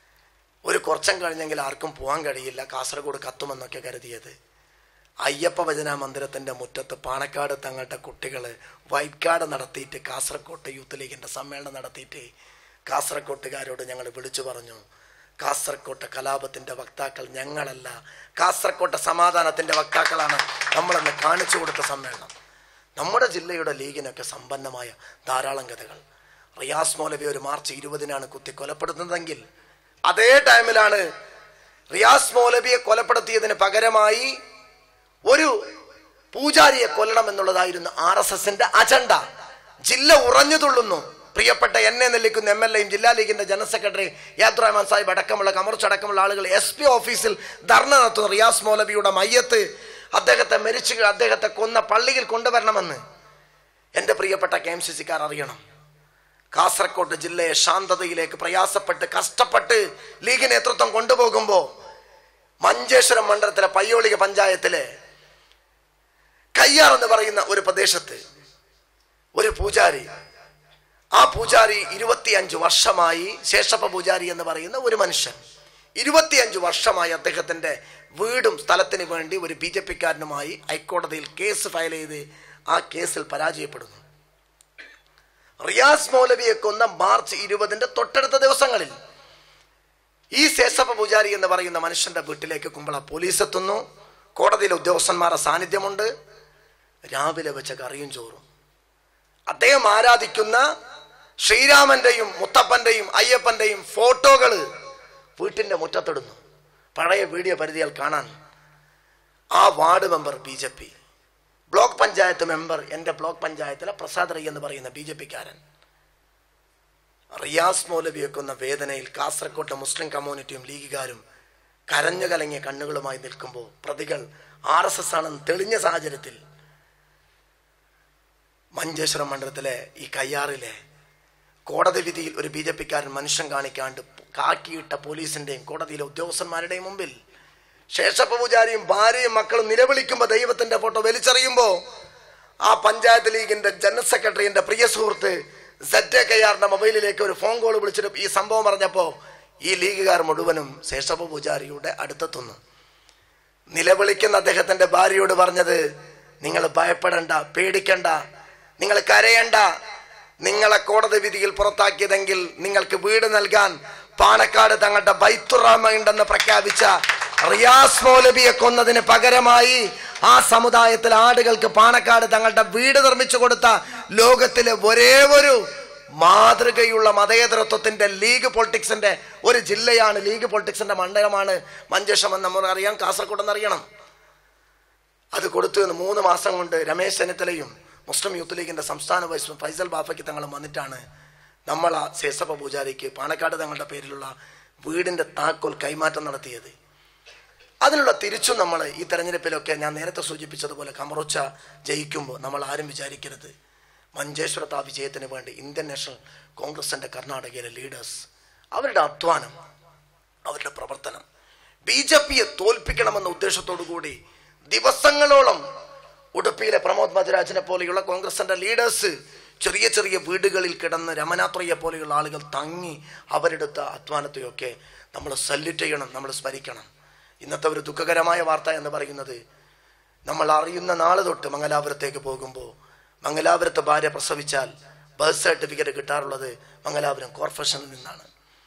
ഒരു കുറച്ചം കഴിഞ്ഞെങ്കിൽ ആർക്കും പോകാൻ കഴിയില്ല കാസർഗോഡ് കത്തുമെന്നൊക്കെ കരുതിയത് അയ്യപ്പ ഭജന മന്ദിരത്തിന്റെ മുറ്റത്ത് പാണക്കാട് തങ്ങളുടെ കുട്ടികൾ വൈറ്റ് കാർഡ് നടത്തിയിട്ട് കാസർകോട്ട് യൂത്ത് ലീഗിന്റെ സമ്മേളനം നടത്തിയിട്ട് കാസർകോട്ടുകാരോട് ഞങ്ങൾ വിളിച്ചു പറഞ്ഞു കാസർകോട്ടെ കലാപത്തിന്റെ വക്താക്കൾ ഞങ്ങളല്ല കാസർകോട്ടെ സമാധാനത്തിന്റെ വക്താക്കളാണ് നമ്മളെന്ന് കാണിച്ചു കൊടുത്ത സമ്മേളനം നമ്മുടെ ജില്ലയുടെ ലീഗിനൊക്കെ സമ്പന്നമായ ധാരാളം കഥകൾ റിയാസ് മൗലവി ഒരു മാർച്ച് ഇരുപതിനാണ് കുത്തി കൊലപ്പെടുത്തുന്നതെങ്കിൽ അതേ ടൈമിലാണ് റിയാസ് മൗലവിയെ കൊലപ്പെടുത്തിയതിന് പകരമായി ഒരു പൂജാരിയെ കൊല്ലണം എന്നുള്ളതായിരുന്നു ആർ എസ് എസിന്റെ അജണ്ട ജില്ല ഉറഞ്ഞു തുള്ളുന്നു പ്രിയപ്പെട്ട എന്നെ നെല്ലിക്കുന്ന എം എൽ എയും ജില്ലാ ലീഗിന്റെ ജനറൽ സെക്രട്ടറി യാദ്രഹ്മാൻ സാഹിബ് അടക്കമുള്ള കമർച്ച് അടക്കമുള്ള ആളുകൾ എസ് പി ഓഫീസിൽ ധർണ നടത്തുന്നു റിയാസ് മൗലവിയുടെ മയ്യത്ത് അദ്ദേഹത്തെ മരിച്ചു അദ്ദേഹത്തെ കൊന്ന പള്ളിയിൽ കൊണ്ടുവരണമെന്ന് എൻ്റെ പ്രിയപ്പെട്ട കെ എം സി സിക്കാർ അറിയണം കാസർഗോഡ് ജില്ലയെ ശാന്തതയിലേക്ക് പ്രയാസപ്പെട്ട് കഷ്ടപ്പെട്ട് ലീഗ് നേതൃത്വം കൊണ്ടുപോകുമ്പോൾ മഞ്ചേശ്വരം മണ്ഡലത്തിലെ പയ്യോളിക പഞ്ചായത്തിലെ കയ്യാർ എന്ന് പറയുന്ന ഒരു പ്രദേശത്ത് ഒരു പൂജാരി ആ പൂജാരി ഇരുപത്തിയഞ്ച് വർഷമായി ശേഷപ്പ പൂജാരി എന്ന് പറയുന്ന ഒരു മനുഷ്യൻ ഇരുപത്തിയഞ്ച് വർഷമായി അദ്ദേഹത്തിന്റെ വീടും സ്ഥലത്തിന് വേണ്ടി ഒരു ബി ജെ പിക്കാരനുമായി ഹൈക്കോടതിയിൽ കേസ് ഫയൽ ചെയ്ത് ആ കേസിൽ പരാജയപ്പെടുന്നു റിയാസ് മൗലവിയെ കൊന്ന മാർച്ച് ഇരുപതിന്റെ തൊട്ടടുത്ത ദിവസങ്ങളിൽ ഈ ശേഷപ്പ പൂജാരി എന്ന് പറയുന്ന മനുഷ്യന്റെ വീട്ടിലേക്ക് കുമ്പള പോലീസ് എത്തുന്നു കോടതിയിലെ ഉദ്യോഗസ്ഥന്മാരുടെ സാന്നിധ്യമുണ്ട് രാവിലെ വെച്ച കറിയും ചോറും അദ്ദേഹം ആരാധിക്കുന്ന ശ്രീരാമന്റെയും മുത്തപ്പന്റെയും അയ്യപ്പന്റെയും ഫോട്ടോകൾ വീട്ടിന്റെ മുറ്റത്തിടുന്നു പഴയ വീഡിയോ പരിധിയാൽ കാണാൻ ആ ward member B J P block panchayat member എൻ്റെ ബ്ലോക്ക് പഞ്ചായത്തിലെ പ്രസാദ് റൈ എന്ന് പറയുന്ന ബി ജെ പിക്കാരൻ റിയാസ് മൗലവി വെക്കുന്ന വേദനയിൽ കാസർകോട്ടെ മുസ്ലിം കമ്മ്യൂണിറ്റിയും ലീഗുകാരും കരഞ്ഞു കലങ്ങിയ കണ്ണുകളുമായി നിൽക്കുമ്പോൾ പ്രതികൾ ആർ എസ് എസ് ആണെന്ന് തെളിഞ്ഞ സാഹചര്യത്തിൽ മഞ്ചേശ്വരം മണ്ഡലത്തിലെ ഈ കയ്യാറിലെ കോടതി വിധിയിൽ ഒരു ബി ജെ പിക്കാരൻ മനുഷ്യൻ കാണിക്കാണ്ട് കാക്കിയിട്ട പോലീസിന്റെയും കോടതിയിലെ ഉദ്യോഗസ്ഥന്മാരുടെയും മുമ്പിൽ ശേഷപ്പ പൂജാരിയും ഭാര്യയും മക്കളും നിലവിളിക്കുമ്പോൾ ദൈവത്തിന്റെ ഫോട്ടോ വലിച്ചെറിയുമ്പോൾ ആ പഞ്ചായത്ത് ലീഗിന്റെ ജനറൽ സെക്രട്ടറി എൻ്റെ പ്രിയ സുഹൃത്ത് സെറ്റ് കയ്യാറിന്റെ മൊബൈലിലേക്ക് ഒരു ഫോൺ കോൾ വിളിച്ചിട്ട് ഈ സംഭവം പറഞ്ഞപ്പോൾ ഈ ലീഗുകാർ മുഴുവനും ശേഷപ്പ പൂജാരിയുടെ അടുത്തെത്തുന്നു നിലവിളിക്കുന്ന അദ്ദേഹത്തിന്റെ ഭാര്യയോട് പറഞ്ഞത് നിങ്ങൾ ഭയപ്പെടണ്ട പേടിക്കണ്ട നിങ്ങൾ കരയണ്ട നിങ്ങളെ കോടതി വിധിയിൽ പുറത്താക്കിയതെങ്കിൽ നിങ്ങൾക്ക് വീട് നൽകാൻ പാണക്കാട് തങ്ങളുടെ ബൈത്തുറാമ ഉണ്ടെന്ന് പ്രഖ്യാപിച്ച റിയാസ് മൗലബിയെ കൊന്നതിന് പകരമായി ആ സമുദായത്തിലെ ആടുകൾക്ക് പാണക്കാട് തങ്ങളുടെ വീട് നിർമ്മിച്ചു കൊടുത്ത ലോകത്തിലെ ഒരേ ഒരു മാതൃകയുള്ള മതേതരത്വത്തിന്റെ ലീഗ് പൊളിറ്റിക്സിന്റെ ഒരു ജില്ലയാണ് ലീഗ് പൊളിറ്റിക്സിന്റെ മണ്ഡലമാണ് മഞ്ചേശ്വരം എന്ന് നമ്മൾ അറിയാം കാസർഗോഡ് എന്നറിയണം അത് കൊടുത്തു എന്ന് മൂന്ന് മാസം കൊണ്ട് രമേശ് ചെന്നിത്തലയും മുസ്ലിം യൂത്ത് ലീഗിന്റെ സംസ്ഥാന വൈസ് ഫൈസൽ ബാഫയ്ക്ക് തങ്ങളും വന്നിട്ടാണ് നമ്മൾ ആ ശേഷപ്പ പൂജാരിക്ക് പാണക്കാട് തങ്ങളുടെ പേരിലുള്ള വീടിന്റെ താക്കോൽ കൈമാറ്റം നടത്തിയത് അതിനുള്ള തിരിച്ചും നമ്മൾ ഈ തെരഞ്ഞെടുപ്പിലൊക്കെ ഞാൻ നേരത്തെ സൂചിപ്പിച്ചതുപോലെ കമറുച്ച ജയിക്കുമ്പോൾ നമ്മൾ ആരും വിചാരിക്കരുത് മഞ്ചേശ്വരത്ത് ആ വിജയത്തിന് വേണ്ടി ഇന്ത്യൻ നാഷണൽ കോൺഗ്രസിന്റെ കർണാടകയിലെ ലീഡേഴ്സ് അവരുടെ അധ്വാനം അവരുടെ പ്രവർത്തനം ബി ജെ പിയെ തോൽപ്പിക്കണമെന്ന ഉദ്ദേശത്തോടു കൂടി ദിവസങ്ങളോളം ഉടുപ്പിയിലെ പ്രമോദ് മധുരാജിനെ പോലെയുള്ള കോൺഗ്രസിന്റെ ലീഡേഴ്സ് ചെറിയ ചെറിയ വീടുകളിൽ കിടന്ന് രമനാത്രയെ പോലെയുള്ള ആളുകൾ തങ്ങി അവരെടുത്ത അധ്വാനത്തെയൊക്കെ നമ്മൾ സല്യൂട്ട് ചെയ്യണം നമ്മൾ സ്മരിക്കണം ഇന്നത്തെ ഒരു ദുഃഖകരമായ വാർത്ത എന്ന് പറയുന്നത് നമ്മൾ അറിയുന്ന നാളെ തൊട്ട് മംഗലാപുരത്തേക്ക് പോകുമ്പോൾ മംഗലാപുരത്ത് ഭാര്യ പ്രസവിച്ചാൽ ബർത്ത് സർട്ടിഫിക്കറ്റ് കിട്ടാറുള്ളത് മംഗലാപുരം കോർപ്പറേഷനിൽ നിന്നാണ്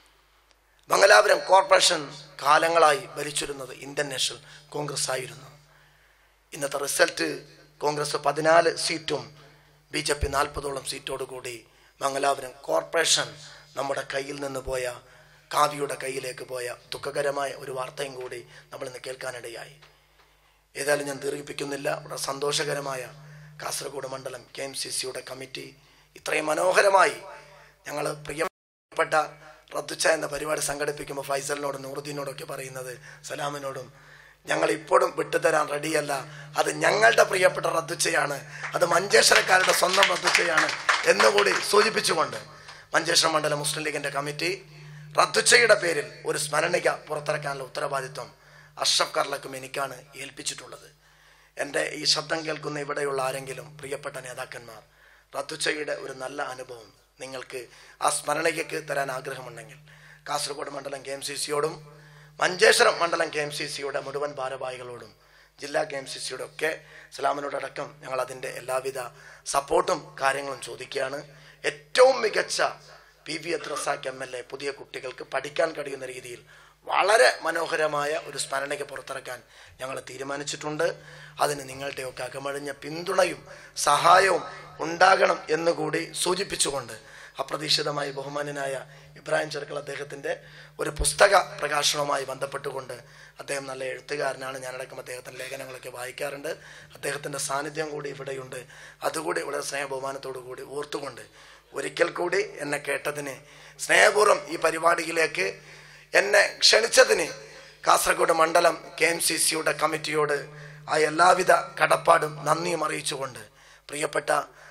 മംഗലാപുരം കോർപ്പറേഷൻ കാലങ്ങളായി ഭരിച്ചിരുന്നത് ഇന്ത്യൻ നാഷണൽ കോൺഗ്രസ് ആയിരുന്നു ഇന്നത്തെ റിസൾട്ട് കോൺഗ്രസ് പതിനാല് സീറ്റും ബി ജെ പി നാൽപ്പതോളം സീറ്റോടുകൂടി മംഗലാപുരം കോർപ്പറേഷൻ നമ്മുടെ കയ്യിൽ നിന്ന് പോയ കാവ്യയുടെ കയ്യിലേക്ക് പോയ ദുഃഖകരമായ ഒരു വാർത്തയും കൂടി നമ്മൾ ഇന്ന് കേൾക്കാനിടയായി ഏതായാലും ഞാൻ ദീർഘിപ്പിക്കുന്നില്ല വളരെ സന്തോഷകരമായ കാസർഗോഡ് മണ്ഡലം കെ എം സി സിയുടെ കമ്മിറ്റി ഇത്രയും മനോഹരമായി ഞങ്ങൾ പ്രിയപ്പെട്ട റദ്ദുച്ച എന്ന പരിപാടി സംഘടിപ്പിക്കുമ്പോൾ ഫൈസലിനോടും നൂറുദ്ദീനോടൊക്കെ പറയുന്നത് സലാമിനോടും ഞങ്ങൾ ഇപ്പോഴും വിട്ടുതരാൻ റെഡിയല്ല അത് ഞങ്ങളുടെ പ്രിയപ്പെട്ട റദ്ദുച്ചയാണ് അത് മഞ്ചേശ്വരക്കാരുടെ സ്വന്തം റദ്ദുച്ചയാണ് എന്നുകൂടി സൂചിപ്പിച്ചുകൊണ്ട് മഞ്ചേശ്വരം മണ്ഡലം മുസ്ലിം ലീഗിന്റെ കമ്മിറ്റി റദ്ദുച്ചയുടെ പേരിൽ ഒരു സ്മരണിക പുറത്തിറക്കാനുള്ള ഉത്തരവാദിത്വം അഷ്റഫ് കർലക്കും എനിക്കാണ് ഏൽപ്പിച്ചിട്ടുള്ളത് എൻ്റെ ഈ ശബ്ദം കേൾക്കുന്ന ഇവിടെയുള്ള ആരെങ്കിലും പ്രിയപ്പെട്ട നേതാക്കന്മാർ റദ്ദുച്ചയുടെ ഒരു നല്ല അനുഭവം നിങ്ങൾക്ക് ആ സ്മരണികയ്ക്ക് തരാൻ ആഗ്രഹമുണ്ടെങ്കിൽ കാസർഗോഡ് മണ്ഡലം കെ എം സി സിയോടും മഞ്ചേശ്വരം മണ്ഡലം കെ എം സി സിയുടെ മുഴുവൻ ഭാരവാഹികളോടും ജില്ലാ കെ എം സി സിയുടെ ഒക്കെ സലാമിനോടടക്കം ഞങ്ങൾ അതിൻ്റെ എല്ലാവിധ സപ്പോർട്ടും കാര്യങ്ങളും ചോദിക്കുകയാണ് ഏറ്റവും മികച്ച P V അദ്രസാഖ് M L A പുതിയ കുട്ടികൾക്ക് പഠിക്കാൻ കഴിയുന്ന രീതിയിൽ വളരെ മനോഹരമായ ഒരു സ്മരണിക പുറത്തിറക്കാൻ ഞങ്ങൾ തീരുമാനിച്ചിട്ടുണ്ട് അതിന് നിങ്ങളുടെയൊക്കെ അകമഴിഞ്ഞ പിന്തുണയും സഹായവും ഉണ്ടാകണം എന്നുകൂടി സൂചിപ്പിച്ചുകൊണ്ട് അപ്രതീക്ഷിതമായി ബഹുമാന്യനായ ഇബ്രാഹിം ചെറുക്കൾ അദ്ദേഹത്തിൻ്റെ ഒരു പുസ്തക പ്രകാശനവുമായി ബന്ധപ്പെട്ടുകൊണ്ട് അദ്ദേഹം നല്ല എഴുത്തുകാരനാണ് ഞാനടക്കം അദ്ദേഹത്തിൻ്റെ ലേഖനങ്ങളൊക്കെ വായിക്കാറുണ്ട് അദ്ദേഹത്തിൻ്റെ സാന്നിധ്യം കൂടി ഇവിടെയുണ്ട് അതുകൂടി വളരെ സ്നേഹബഹുമാനത്തോടു കൂടി ഓർത്തുകൊണ്ട് ഒരിക്കൽ കൂടി എന്നെ കേട്ടതിന് സ്നേഹപൂർവ്വം ഈ പരിപാടിയിലേക്ക് എന്നെ ക്ഷണിച്ചതിന് കാസർഗോഡ് മണ്ഡലം കെ എം സി സിയുടെ കമ്മിറ്റിയോട് ആ എല്ലാവിധ കടപ്പാടും നന്ദിയും അറിയിച്ചുകൊണ്ട് പ്രിയപ്പെട്ട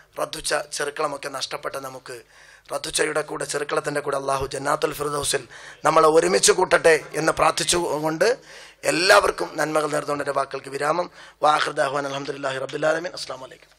റദ്ദുച്ച ചെറുക്കളമൊക്കെ നഷ്ടപ്പെട്ട നമുക്ക് റദ്ദുച്ചയുടെ കൂടെ ചെറുക്കളത്തിൻ്റെ കൂടെ അള്ളാഹു ജന്നാത്തുൽ ഫിർദൗസിൽ നമ്മളെ ഒരുമിച്ച് കൂട്ടട്ടെ എന്ന് പ്രാർത്ഥിച്ചുകൊണ്ട് എല്ലാവർക്കും നന്മകൾ നേർന്നുകൊണ്ട് എൻ്റെ വാക്കൾക്ക് വിരാമം വാഹൃദാഹ്വാൻ അലഹമുല്ലാഹി റബ്ബുലാലമീൻ അസ്സാം വലൈക്കും